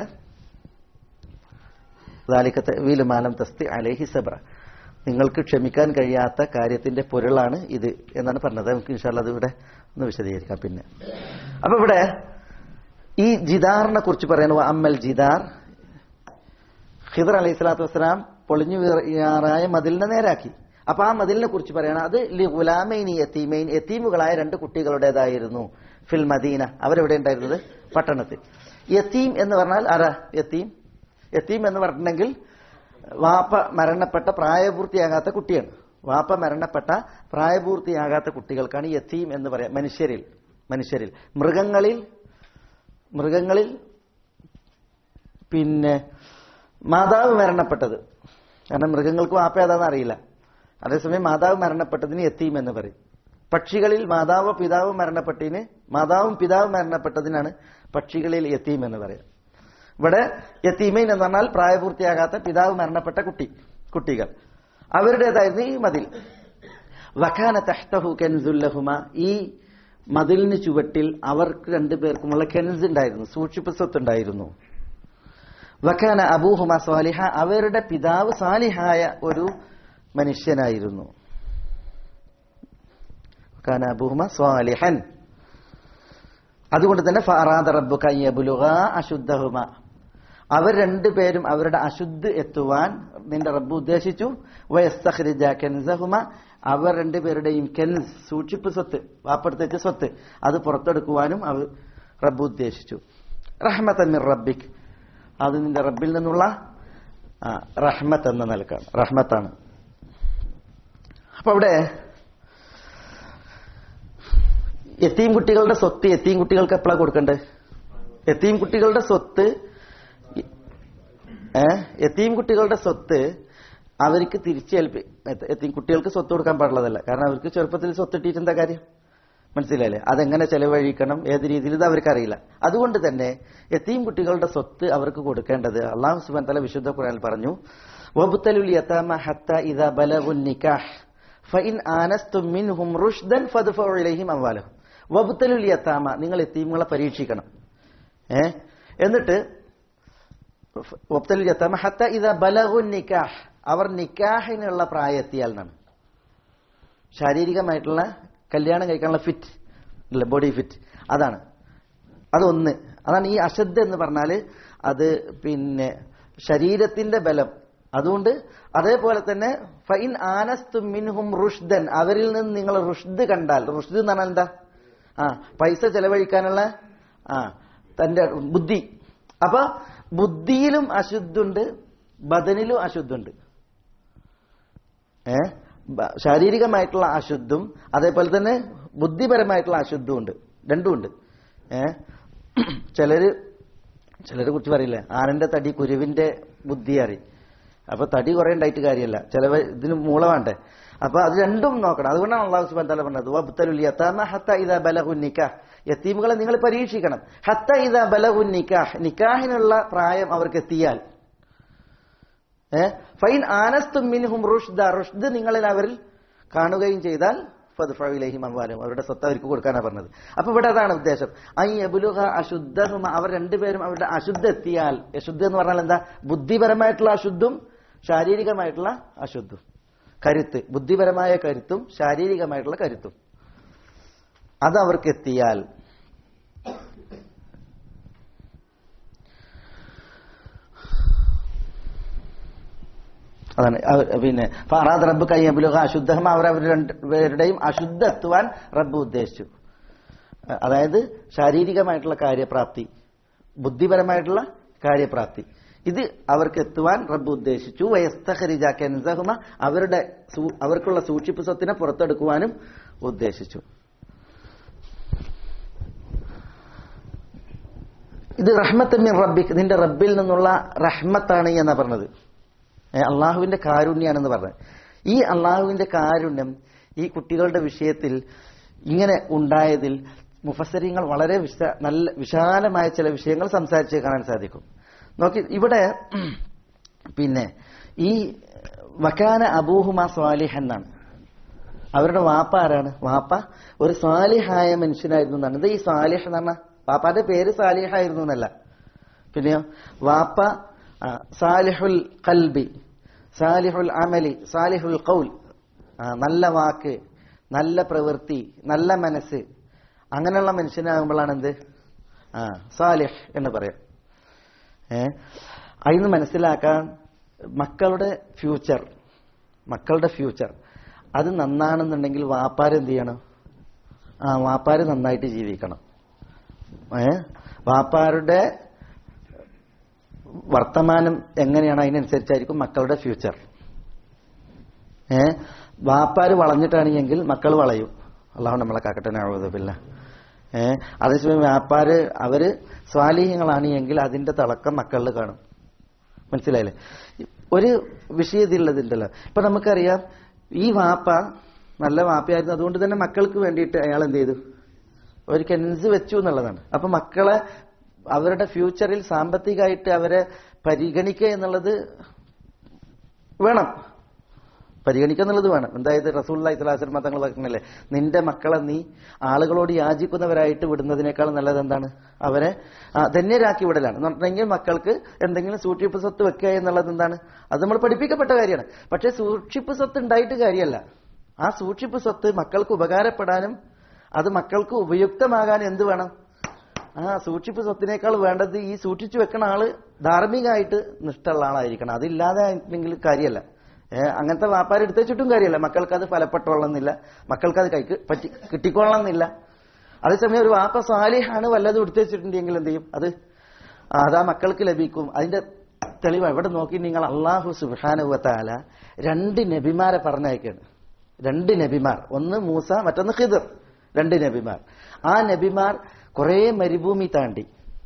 S2: ദാലിക്കത്തെ വീലുമാലം തസ്തി അലേഹി സബ്ര നിങ്ങൾക്ക് ക്ഷമിക്കാൻ കഴിയാത്ത കാര്യത്തിന്റെ പൊരുളാണ് ഇത് എന്നാണ് പറഞ്ഞത് നമുക്ക് ഇൻഷാല്ല അത് ഇവിടെ ഒന്ന് വിശദീകരിക്കാം പിന്നെ അപ്പൊ ഇവിടെ ഈ ജിദാറിനെ കുറിച്ച് പറയുന്നത് അമ്മൽ ജിദാർ ഖിദർ അലൈഹി സ്വലാത്തു വസ്സലാം പൊളിഞ്ഞു വീറായ മതിലിനെ നേരാക്കി അപ്പൊ ആ മതിലിനെ കുറിച്ച് പറയണം അത് ലി ഗുലാമൈനി യത്തീമൈൻ യത്തീമുകളായ രണ്ട് കുട്ടികളുടേതായിരുന്നു ഫിൽ മദീന അവരെവിടെ ഉണ്ടായിരുന്നത് പട്ടണത്തിൽ യത്തീം എന്ന് പറഞ്ഞാൽ ആരാ യത്തീം യത്തീം എന്ന് പറഞ്ഞിട്ടുണ്ടെങ്കിൽ വാപ്പ മരണപ്പെട്ട പ്രായപൂർത്തിയാകാത്ത കുട്ടിയാണ് വാപ്പ മരണപ്പെട്ട പ്രായപൂർത്തിയാകാത്ത കുട്ടികൾക്കാണ് യത്തീം എന്ന് പറയാം മനുഷ്യരിൽ മനുഷ്യരിൽ മൃഗങ്ങളിൽ മൃഗങ്ങളിൽ പിന്നെ മാതാവ് മരണപ്പെട്ടത് കാരണം മൃഗങ്ങൾക്ക് വാപ്പ ഏതാണെന്ന് അറിയില്ല അതേസമയം മാതാവ് മരണപ്പെട്ടതിന് യത്തീം എന്ന് പറയും പക്ഷികളിൽ മാതാവോ പിതാവോ മരണപ്പെട്ടതിന് മാതാവും പിതാവും മരണപ്പെട്ടതിനാണ് പക്ഷികളിൽ യത്തീം എന്ന് പറയാം ഇവിടെ യത്തീമൈൻ എന്ന് പറഞ്ഞാൽ പ്രായപൂർത്തിയാകാത്ത പിതാവ് മരണപ്പെട്ട കുട്ടി കുട്ടികൾ അവരുടേതായിരുന്നു ഈ മതിൽ വഖാന തഹ്തഹു കെൻസുല്ലഹുമ ഈ മതിലിന് ചുവട്ടിൽ അവർക്ക് രണ്ടുപേർക്കുമുള്ള കെൻസ് ഉണ്ടായിരുന്നു സൂക്ഷിപ്പ് സ്വത്ത് ഉണ്ടായിരുന്നു വഖാന അബൂഹുമ സ്വാലിഹ അവരുടെ പിതാവ് സാലിഹായ ഒരു മനുഷ്യനായിരുന്നു വഖാന അബൂഹുമ സ്വാലിഹൻ അതുകൊണ്ട് തന്നെ ഫറാദ റബ്ബുക യബ്ലുഗ അശുദ്ധഹുമ അവർ രണ്ടുപേരും അവരുടെ അശുദ്ധ എത്തുവാൻ നിന്റെ റബ്ബ് ഉദ്ദേശിച്ചു വയസ്തഖ്രിജ കെൻസഹുമ അവർ രണ്ടുപേരുടെയും കെൻസ് സൂക്ഷിപ്പ് സ്വത്ത് വാപ്പെടുത്തേച്ച സ്വത്ത് അത് പുറത്തെടുക്കുവാനും അവർ റബ്ബ് ഉദ്ദേശിച്ചു റഹ്മത്തൻ മിർ റബ്ബിക് അത് നിന്റെ റബ്ബിൽ നിന്നുള്ള ആ, റഹ്മത്ത് എന്ന നിലക്കാണ് റഹ്മത്താണ് അപ്പൊ അവിടെ എത്തീം കുട്ടികളുടെ സ്വത്ത് എത്തീം കുട്ടികൾക്ക് എപ്പോഴാണ് കൊടുക്കണ്ടേ എത്തീം കുട്ടികളുടെ സ്വത്ത് ഏ എത്തീം കുട്ടികളുടെ സ്വത്ത് അവർക്ക് തിരിച്ചേൽപ്പി എത്ത- എത്തീം കുട്ടികൾക്ക് സ്വത്ത് കൊടുക്കാൻ പാടുള്ളതല്ല കാരണം അവർക്ക് ചെറുപ്പത്തിൽ സ്വത്ത് ഇട്ടിട്ട് എന്താ കാര്യം മനസ്സിലായില്ലേ അതെങ്ങനെ ചെലവഴിക്കണം ഏത് രീതിയിൽ ഇത് അവർക്കറിയില്ല അതുകൊണ്ട് തന്നെ എത്തീം കുട്ടികളുടെ സ്വത്ത് അവർക്ക് കൊടുക്കേണ്ടത് അള്ളാഹു സുബാൻ തല വിശുദ്ധ ഖുർആനിൽ പറഞ്ഞു വബുത്തലുൽ യതാമ ഹത്ത ഇദാ ബലഗുൻ നിക്കാഹ് ഫഇൻ ആനസ്തും മിൻഹും റുഷ്ദൻ ഫദ്ഫഉ ഇലൈഹിം അംവാലഹും വബുത്തലുൽ യതാമ നിങ്ങൾ എത്തീമുകളെ പരീക്ഷിക്കണം ഏ എന്നിട്ട് വബ്തലുൽ യതാമ ഹത്ത ഇദാ ബലഗുൻ നിക്കാഹ് അവർ നിക്കാഹിനുള്ള പ്രായത്തിയാൽ എന്നാണ് ശാരീരികമായിട്ടുള്ള കല്യാണം കഴിക്കാനുള്ള ഫിറ്റ് അല്ല ബോഡി ഫിറ്റ് അതാണ് അതൊന്ന് അതാണ് ഈ അശ്രദ്ധ എന്ന് പറഞ്ഞാൽ അത് പിന്നെ ശരീരത്തിന്റെ ബലം അതുകൊണ്ട് അതേപോലെ തന്നെ ഫൈൻ ആനസ്തു മിൻഹും റുഷ്ദൻ അവരിൽ നിന്ന് നിങ്ങൾ റുഷ്ദ് കണ്ടാൽ റുഷ്ദ് എന്ന് പറഞ്ഞാൽ എന്താ ആ പൈസ ചെലവഴിക്കാനുള്ള ആ തന്റെ ബുദ്ധി അപ്പൊ ബുദ്ധിയിലും അശുദ്ധുണ്ട് ബദനിലും അശുദ്ധുണ്ട് ഏ ബ- ശാരീരികമായിട്ടുള്ള അശുദ്ധം അതേപോലെ തന്നെ ബുദ്ധിപരമായിട്ടുള്ള അശുദ്ധവും ഉണ്ട് രണ്ടും ഉണ്ട് ഏ ചിലര് ചിലരെ കുറിച്ച് പറയില്ല ആനന്റെ തടി കുരുവിന്റെ ബുദ്ധി അറി അപ്പൊ തടി കുറെ ഉണ്ടായിട്ട് കാര്യമല്ല ചില ഇതിന് മൂള വേണ്ടേ അപ്പൊ അത് രണ്ടും നോക്കണം അതുകൊണ്ടാണ് അള്ളാഹു സുബാൻ തല പറഞ്ഞത് വബ്തലുൽ യതാമ ഹത്ത ഇദാ ബലഗു നിക്കാഹ് യത്തീമുകളെ നിങ്ങൾ പരീക്ഷിക്കണം ഹത്ത ഇദാ ബലഗു നിക്കാഹ് നിക്കാഹിനുള്ള പ്രായം അവർക്ക് എത്തിയാൽ ഏ? ഫൈൻ ആനസ്തും മിൻഹും റുഷ്ദ റുഷ്ദ് നിങ്ങളിൽ അവരിൽ കാണുകയും ചെയ്താൽ ഫദ്ഫഇലൈഹിം അംവാലും അവരുടെ സ്വത്ത് അവർക്ക് കൊടുക്കാനാണ് പറഞ്ഞത് അപ്പൊ ഇവിടെ അതാണ് ഉദ്ദേശം ഐ അബുലുഹ അശുദ്ധഹുമ അവർ രണ്ടുപേരും അവരുടെ അശുദ്ധ എത്തിയാൽ അശുദ്ധ എന്ന് പറഞ്ഞാൽ എന്താ ബുദ്ധിപരമായിട്ടുള്ള അശുദ്ധം ശാരീരികമായിട്ടുള്ള അശുദ്ധം കരുത്ത് ബുദ്ധിപരമായ കരുത്തും ശാരീരികമായിട്ടുള്ള കരുത്തും അത് അവർക്ക് എത്തിയാൽ അതാണ് അവ- പിന്നെ ഫറാദ് റബ്ബ് കയ്യബുലുക അശുദ്ധം അവർ അവർ രണ്ടുപേരുടെയും അശുദ്ധ എത്തുവാൻ റബ്ബ് ഉദ്ദേശിച്ചു അഹ് അതായത് ശാരീരികമായിട്ടുള്ള കാര്യപ്രാപ്തി ബുദ്ധിപരമായിട്ടുള്ള കാര്യപ്രാപ്തി ഇത് അവർക്ക് എത്തുവാൻ റബ്ബ് ഉദ്ദേശിച്ചു വയസ്തഹരിജ കെൻസഹുമ അവരുടെ സൂ- അവർക്കുള്ള സൂക്ഷിപ്പ് സ്വത്തിനെ പുറത്തെടുക്കുവാനും ഉദ്ദേശിച്ചു ഇത് റഹ്മത്തമ്മിൻ റബ്ബിക് നിന്റെ റബ്ബിൽ നിന്നുള്ള റഹ്മത്താണ് എന്നാ പറഞ്ഞത് ഏ, അള്ളാഹുവിന്റെ കാരുണ്യാണെന്ന് പറഞ്ഞത് ഈ അള്ളാഹുവിന്റെ കാരുണ്യം ഈ കുട്ടികളുടെ വിഷയത്തിൽ ഇങ്ങനെ ഉണ്ടായതിൽ മുഫസരിങ്ങൾ വളരെ വിശ നല്ല വിശാലമായ ചില വിഷയങ്ങൾ സംസാരിച്ച് കാണാൻ സാധിക്കും നോക്കി ഇവിടെ പിന്നെ ഈ വക്കാന അബൂഹുമ സ്വാലിഹ് എന്നാണ് അവരുടെ വാപ്പ ആരാണ് വാപ്പ ഒരു സാലിഹായ മനുഷ്യനായിരുന്നു എന്നാണ് ഇത് ഈ സാലിഹ് എന്ന് പറഞ്ഞാൽ വാപ്പാന്റെ പേര് സാലിഹായിരുന്നു എന്നല്ല പിന്നെയോ വാപ്പ ആ, സാലിഹുൽ കൽബി സാലിഹുൽ അമലി സാലിഹുൽ കൗൽ ആ, നല്ല വാക്ക് നല്ല പ്രവൃത്തി നല്ല മനസ്സ് അങ്ങനെയുള്ള മനുഷ്യനാകുമ്പോഴാണ് എന്ത് ആ സാലിഹ് എന്ന് പറയാം ഏ അതിന് മനസ്സിലാക്കാൻ മക്കളുടെ ഫ്യൂച്ചർ മക്കളുടെ ഫ്യൂച്ചർ അത് നന്നാണെന്നുണ്ടെങ്കിൽ വാപ്പാര് എന്ത് ചെയ്യണം ആ വാപ്പാര് നന്നായിട്ട് ജീവിക്കണം ഏ വാപ്പാരുടെ വർത്തമാനം എങ്ങനെയാണ് അതിനനുസരിച്ചായിരിക്കും മക്കളുടെ ഫ്യൂച്ചർ ഏ വാപ്പാര് വളഞ്ഞിട്ടാണെങ്കിൽ മക്കൾ വളയും അള്ളാഹു നമ്മളെ കാക്കട്ടെ ആവുതപ്പില്ല ഏ അതേസമയം വ്യാപാര് അവര് സ്വാലീഹ്യങ്ങളാണ് എങ്കിൽ അതിന്റെ തിളക്കം മക്കളിൽ കാണും മനസ്സിലായില്ലേ ഒരു വിഷയത്തിലുള്ളതുണ്ടല്ലോ ഇപ്പൊ നമുക്കറിയാം ഈ വാപ്പ നല്ല വാപ്പയായിരുന്നു അതുകൊണ്ട് തന്നെ മക്കൾക്ക് വേണ്ടിയിട്ട് അയാൾ എന്ത് ചെയ്തു ഒരു കെൻസ് വെച്ചു എന്നുള്ളതാണ് അപ്പൊ മക്കളെ അവരുടെ ഫ്യൂച്ചറിൽ സാമ്പത്തികമായിട്ട് അവരെ പരിഗണിക്കുക എന്നുള്ളത് വേണം പരിഗണിക്കുക എന്നുള്ളത് വേണം എന്തായത് റസൂല്ലായി സ്വലാസ്ലമ തങ്ങൾ പറഞ്ഞല്ലേ നിന്റെ മക്കളെ നീ ആളുകളോട് യാചിക്കുന്നവരായിട്ട് വിടുന്നതിനേക്കാൾ നല്ലത് എന്താണ് അവരെ ആ, ധന്യരാക്കി വിടലാണ് എന്ന് പറഞ്ഞെങ്കിൽ മക്കൾക്ക് എന്തെങ്കിലും സൂക്ഷിപ്പ് സ്വത്ത് വെക്കുക എന്നുള്ളത് എന്താണ് അത് നമ്മൾ പഠിപ്പിക്കപ്പെട്ട കാര്യമാണ് പക്ഷേ സൂക്ഷിപ്പ് സ്വത്ത് ഉണ്ടായിട്ട് കാര്യമല്ല ആ സൂക്ഷിപ്പ് സ്വത്ത് മക്കൾക്ക് ഉപകാരപ്പെടാനും അത് മക്കൾക്ക് ഉപയുക്തമാകാനും എന്ത് വേണം ആ സൂക്ഷിപ്പ് സ്വത്തിനേക്കാൾ വേണ്ടത് ഈ സൂക്ഷിച്ചു വെക്കണ ആള് ധാർമ്മികമായിട്ട് നിഷ്ഠമുള്ള ആളായിരിക്കണം അതില്ലാതെ ആയിരുന്നെങ്കിൽ കാര്യമല്ല ഏഹ് അങ്ങനത്തെ വ്യാപാരം എടുത്തു വെച്ചിട്ടും കാര്യമല്ല മക്കൾക്ക് അത് ഫലപ്പെട്ടോളന്നില്ല മക്കൾക്ക് അത് കൈക്ക് പറ്റി കിട്ടിക്കൊള്ളണമെന്നില്ല അതേസമയം ഒരു വാപ്പ സ്വാലിഹാണ് വല്ലതും എടുത്തു വെച്ചിട്ടുണ്ടെങ്കിൽ എന്ത് ചെയ്യും അത് അതാ മക്കൾക്ക് ലഭിക്കും അതിന്റെ തെളിവ് എവിടെ നോക്കി നിങ്ങൾ അള്ളാഹു സുബാനുവത്താല രണ്ട് നബിമാരെ പറഞ്ഞയക്കാണ് രണ്ട് നബിമാർ ഒന്ന് മൂസ മറ്റൊന്ന് ഖിദർ രണ്ട് നബിമാർ ആ നബിമാർ കുറെ മരുഭൂമി താണ്ടി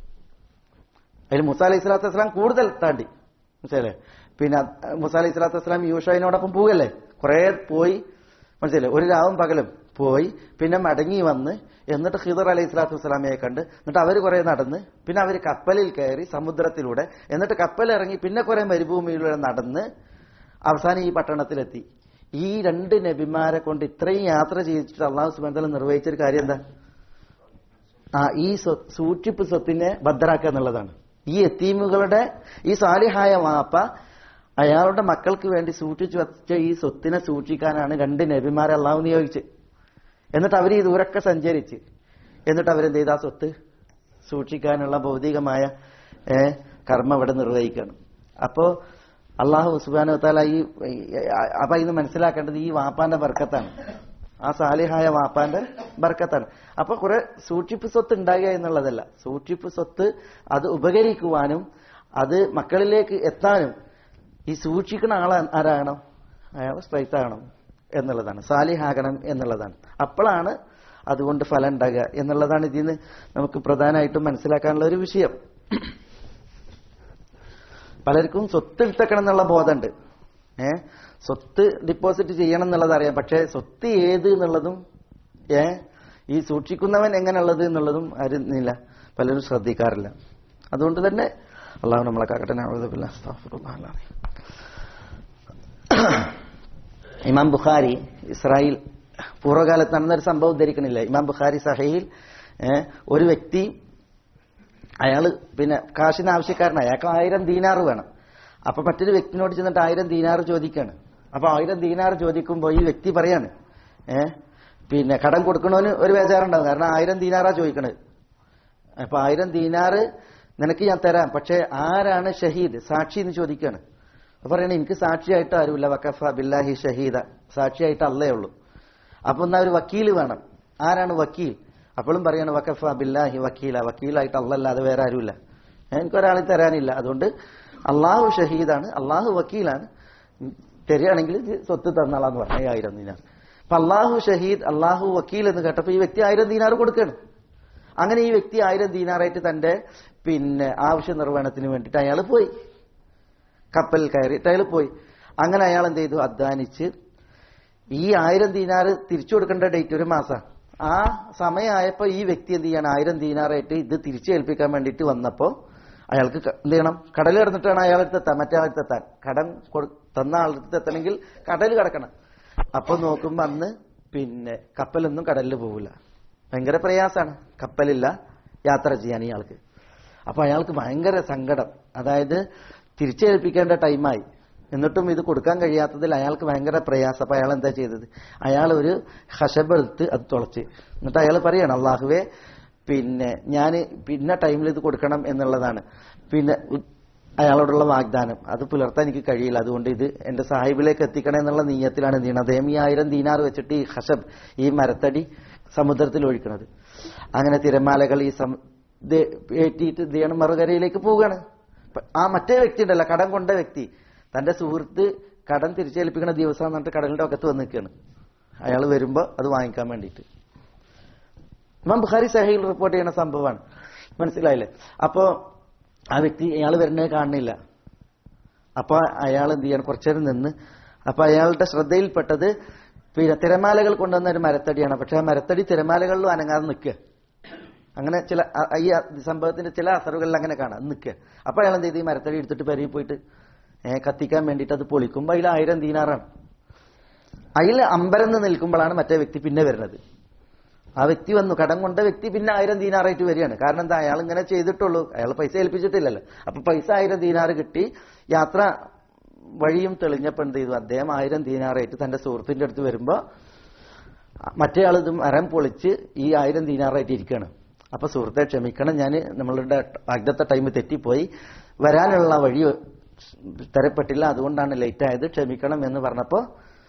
S2: അതിൽ മുസ അലൈഹി സ്വലാത്തു വസ്സലാം കൂടുതൽ താണ്ടി മനസ്സിലല്ലേ പിന്നെ മുസ അലൈഹി സ്വലാത്തു വസ്സലാം യൂഷായിനോടൊപ്പം പോകല്ലേ കുറെ പോയി മനസ്സിലല്ലേ ഒരു രാവും പകലും പോയി പിന്നെ മടങ്ങി വന്ന് എന്നിട്ട് ഹിദർ അലൈഹി സ്വലാത്തു വസ്സലാമയെ കണ്ട് എന്നിട്ട് അവർ കുറെ നടന്ന് പിന്നെ അവർ കപ്പലിൽ കയറി സമുദ്രത്തിലൂടെ എന്നിട്ട് കപ്പൽ ഇറങ്ങി പിന്നെ കുറെ മരുഭൂമിയിലൂടെ നടന്ന് അവസാനം ഈ പട്ടണത്തിലെത്തി ഈ രണ്ട് നബിമാരെ കൊണ്ട് ഇത്രയും യാത്ര ചെയ്തിട്ട് അള്ളാഹു സുബാന്തല നിർവഹിച്ചൊരു കാര്യം എന്താ ആ ഈ സ്വ- സൂക്ഷിപ്പ് സ്വത്തിനെ ഭദ്രാക്കുക എന്നുള്ളതാണ് ഈ എത്തീമുകളുടെ ഈ സാലിഹായ വാപ്പ അയാളുടെ മക്കൾക്ക് വേണ്ടി സൂക്ഷിച്ചു വച്ച ഈ സ്വത്തിനെ സൂക്ഷിക്കാനാണ് രണ്ട് നബിമാരെ അള്ളാഹു നിയോഗിച്ച് എന്നിട്ട് അവർ ഈ ദൂരൊക്കെ സഞ്ചരിച്ച് എന്നിട്ട് അവരെന്ത് ചെയ്ത് ആ സ്വത്ത് സൂക്ഷിക്കാനുള്ള ഭൗതികമായ ഏ, കർമ്മം ഇവിടെ നിർവഹിക്കണം അപ്പോ അള്ളാഹു സുബാന താല ഈ ഈ- അപ്പൊ ഇത് മനസ്സിലാക്കേണ്ടത് ഈ വാപ്പാന്റെ ബർക്കത്താണ് ആ സാലിഹായ വാപ്പാന്റെ ബർക്കത്താണ് അപ്പൊ കുറെ സൂക്ഷിപ്പ് സ്വത്ത് ഉണ്ടാകുക എന്നുള്ളതല്ല സൂക്ഷിപ്പ് സ്വത്ത് അത് ഉപകരിക്കുവാനും അത് മക്കളിലേക്ക് എത്താനും ഈ സൂക്ഷിക്കുന്ന ആൾ ആരാകണം അയാൾ സ്ട്രൈറ്റ് ആകണം എന്നുള്ളതാണ് സാലിഹാകണം എന്നുള്ളതാണ് അപ്പോഴാണ് അതുകൊണ്ട് ഫലം ഉണ്ടാകുക എന്നുള്ളതാണ് ഇതിൽ നിന്ന് നമുക്ക് പ്രധാനമായിട്ടും മനസ്സിലാക്കാനുള്ള ഒരു വിഷയം പലർക്കും സ്വത്ത് എടുത്തേക്കണം എന്നുള്ള ബോധമുണ്ട് ഏ സ്വത്ത് ഡിപ്പോസിറ്റ് ചെയ്യണം എന്നുള്ളത് അറിയാം പക്ഷേ സ്വത്ത് ഏത് എന്നുള്ളതും ഏ ഈ സൂക്ഷിക്കുന്നവൻ എങ്ങനെയുള്ളത് എന്നുള്ളതും അറിയുന്നില്ല പലരും ശ്രദ്ധിക്കാറില്ല അതുകൊണ്ട് തന്നെ അള്ളാഹു നമ്മളെ കാക്കട്ടെ നഅൂദുബില്ലാഹ്, അസ്തഗ്ഫിറുല്ലാഹ് അൽ-അദീം. ഇമാം ബുഖാരി ഇസ്രായേൽ പൂർവ്വകാലത്ത് നടന്നൊരു സംഭവം ഉദ്ധരിക്കണില്ല ഇമാം ബുഖാരി സഹയിൽ ഒരു വ്യക്തി അയാള് പിന്നെ കാശിന് ആവശ്യക്കാരനാണ് അയാൾക്ക് ആയിരം ദീനാറ് വേണം അപ്പൊ മറ്റൊരു വ്യക്തിനോട് ചെന്നിട്ട് ആയിരം ദീനാറ് ചോദിക്കാണ് അപ്പൊ ആയിരം ദീനാറ് ചോദിക്കുമ്പോൾ ഈ വ്യക്തി പറയാണ് ഏ പിന്നെ കടം കൊടുക്കണോന് ഒരു ബേജാറുണ്ടാവും കാരണം ആയിരം ദീനാറാ ചോദിക്കണത് അപ്പൊ ആയിരം ദീനാറ് നിനക്ക് ഞാൻ തരാം പക്ഷെ ആരാണ് ഷഹീദ് സാക്ഷി എന്ന് ചോദിക്കാണ് അപ്പൊ പറയണേ എനിക്ക് സാക്ഷിയായിട്ട് ആരുമില്ല വക്കഫ ബില്ലാഹി ഷഹീദ സാക്ഷിയായിട്ട് അല്ലേ ഉള്ളൂ അപ്പൊ എന്നാ ഒരു വക്കീൽ വേണം ആരാണ് വക്കീൽ അപ്പോഴും പറയാണ് വക്കഫ ബില്ലാഹി വക്കീല വക്കീലായിട്ട് അല്ലല്ലാതെ വേറെ ആരുമില്ല എനിക്കൊരാളെ തരാനില്ല അതുകൊണ്ട് അള്ളാഹു ഷഹീദാണ് അള്ളാഹു വക്കീലാണ് തരികയാണെങ്കിൽ ഇത് സ്വത്ത് തന്നാളാന്ന് പറഞ്ഞ ഈ ആയിരം ദീനാർ അപ്പൊ അള്ളാഹു ഷഹീദ് അള്ളാഹു വക്കീൽ എന്ന് കേട്ടപ്പോ ഈ വ്യക്തി ആയിരം ദീനാർ കൊടുക്കുകയാണ് അങ്ങനെ ഈ വ്യക്തി ആയിരം ദീനാറായിട്ട് തന്റെ പിന്നെ ആവശ്യ നിർവഹണത്തിന് വേണ്ടിയിട്ട് അയാൾ പോയി കപ്പലിൽ കയറിയിട്ട് അയാൾ പോയി അങ്ങനെ അയാൾ എന്ത് ചെയ്തു അധ്വാനിച്ച് ഈ ആയിരം ദീനാറ് തിരിച്ചു കൊടുക്കേണ്ട ഡേറ്റ് ഒരു മാസം ആ സമയമായപ്പോ ഈ വ്യക്തി എന്ത് ചെയ്യണം ആയിരം ദീനാറായിട്ട് ഇത് തിരിച്ചു ഏൽപ്പിക്കാൻ വേണ്ടിയിട്ട് വന്നപ്പോ അയാൾക്ക് ക- എന്ത് ചെയ്യണം കടൽ കിടന്നിട്ടാണ് അയാളടുത്ത് എത്താൻ മറ്റേ ആളടുത്ത് എത്താൻ കടം കൊടു- തന്ന ആളടുത്ത് എത്തണമെങ്കിൽ കടൽ കിടക്കണം അപ്പൊ നോക്കുമ്പോ അന്ന് പിന്നെ കപ്പലൊന്നും കടലിൽ പോകില്ല ഭയങ്കര പ്രയാസാണ് കപ്പലില്ല യാത്ര ചെയ്യാൻ ഇയാൾക്ക് അപ്പൊ അയാൾക്ക് ഭയങ്കര സങ്കടം അതായത് തിരിച്ചേൽപ്പിക്കേണ്ട ടൈമായി എന്നിട്ടും ഇത് കൊടുക്കാൻ കഴിയാത്തതിൽ അയാൾക്ക് ഭയങ്കര പ്രയാസം അപ്പൊ അയാൾ എന്താ ചെയ്തത് അയാൾ ഒരു ഹഷബ് എടുത്ത് അത് തുളച്ച് എന്നിട്ട് അയാൾ പറയണം അള്ളാഹുവേ പിന്നെ ഞാൻ പിന്നെ ടൈമിൽ ഇത് കൊടുക്കണം എന്നുള്ളതാണ് പിന്നെ ഉ- അയാളോടുള്ള വാഗ്ദാനം അത് പുലർത്താൻ എനിക്ക് കഴിയില്ല അതുകൊണ്ട് ഇത് എന്റെ സാഹിബിലേക്ക് എത്തിക്കണം എന്നുള്ള നീയത്തിലാണ് എന്ത് ചെയ്യണം അദ്ദേഹം ഈ ആയിരം ദീനാർ വെച്ചിട്ട് ഈ ഹഷബ് ഈ മരത്തടി സമുദ്രത്തിൽ ഒഴിക്കുന്നത് അങ്ങനെ തിരമാലകൾ ഈ സം- ദേ- ഏറ്റിയിട്ട് എന്ത് ചെയ്യണം മറുകരയിലേക്ക് പോവുകയാണ് പ- ആ മറ്റേ വ്യക്തി ഉണ്ടല്ലോ കടം കൊണ്ട വ്യക്തി തന്റെ സുഹൃത്ത് കടം തിരിച്ചേൽപ്പിക്കുന്ന ദിവസം എന്നിട്ട് കടലിന്റെ ഒക്കത്ത് വന്ന് നിൽക്കുകയാണ് അയാൾ വരുമ്പോ അത് വാങ്ങിക്കാൻ വേണ്ടിയിട്ട് ഇമാം ബുഖാരി സഹയിൽ റിപ്പോർട്ട് ചെയ്യുന്ന സംഭവമാണ് മനസ്സിലായില്ലേ അപ്പോ ആ വ്യക്തി അയാൾ വരുന്നത് കാണുന്നില്ല അപ്പൊ അയാൾ എന്ത് ചെയ്യണം കുറച്ചേരം നിന്ന് അപ്പൊ അയാളുടെ ശ്രദ്ധയിൽപ്പെട്ടത് പിന്നെ തിരമാലകൾ കൊണ്ടുവന്ന ഒരു മരത്തടിയാണ് പക്ഷെ ആ മരത്തടി തിരമാലകളിലും അനങ്ങാതെ നിൽക്കുക അങ്ങനെ ചില അ- ഈ സംഭവത്തിന്റെ ചില അസറുകളിൽ അങ്ങനെ കാണാം നിൽക്കുക അപ്പൊ അയാൾ എന്ത് ചെയ്ത് ഈ മരത്തടി എടുത്തിട്ട് പെരുകി പോയിട്ട് ഏ, കത്തിക്കാൻ വേണ്ടിയിട്ട് അത് പൊളിക്കുമ്പോൾ അതിൽ ആയിരം ദീനാറാണ് അതിൽ അമ്പരന്ന് നിൽക്കുമ്പോഴാണ് മറ്റേ വ്യക്തി പിന്നെ വരുന്നത് ആ വ്യക്തി വന്നു കടം കൊണ്ട വ്യക്തി പിന്നെ ആയിരം ദീനാറായിട്ട് വരികയാണ് കാരണം എന്താ അയാൾ ഇങ്ങനെ ചെയ്തിട്ടുള്ളൂ അയാൾ പൈസ ഏൽപ്പിച്ചിട്ടില്ലല്ലോ അപ്പൊ പൈസ ആയിരം ദീനാറ് കിട്ടി യാത്ര വഴിയും തെളിഞ്ഞപ്പോൾ എന്ത് ചെയ്തു അദ്ദേഹം ആയിരം ദീനാറായിട്ട് തന്റെ സുഹൃത്തിന്റെ അടുത്ത് വരുമ്പോ മറ്റേ ആൾ ഇത് മരം പൊളിച്ച് ഈ ആയിരം ദീനാറായിട്ട് ഇരിക്കുകയാണ് അപ്പൊ സുഹൃത്തെ ക്ഷമിക്കണം ഞാൻ നമ്മളുടെ വാഗ്ദത്ത ടൈം തെറ്റിപ്പോയി വരാനുള്ള വഴി തരപ്പെട്ടില്ല അതുകൊണ്ടാണ് ലേറ്റ് ആയത് ക്ഷമിക്കണം എന്ന് പറഞ്ഞപ്പോ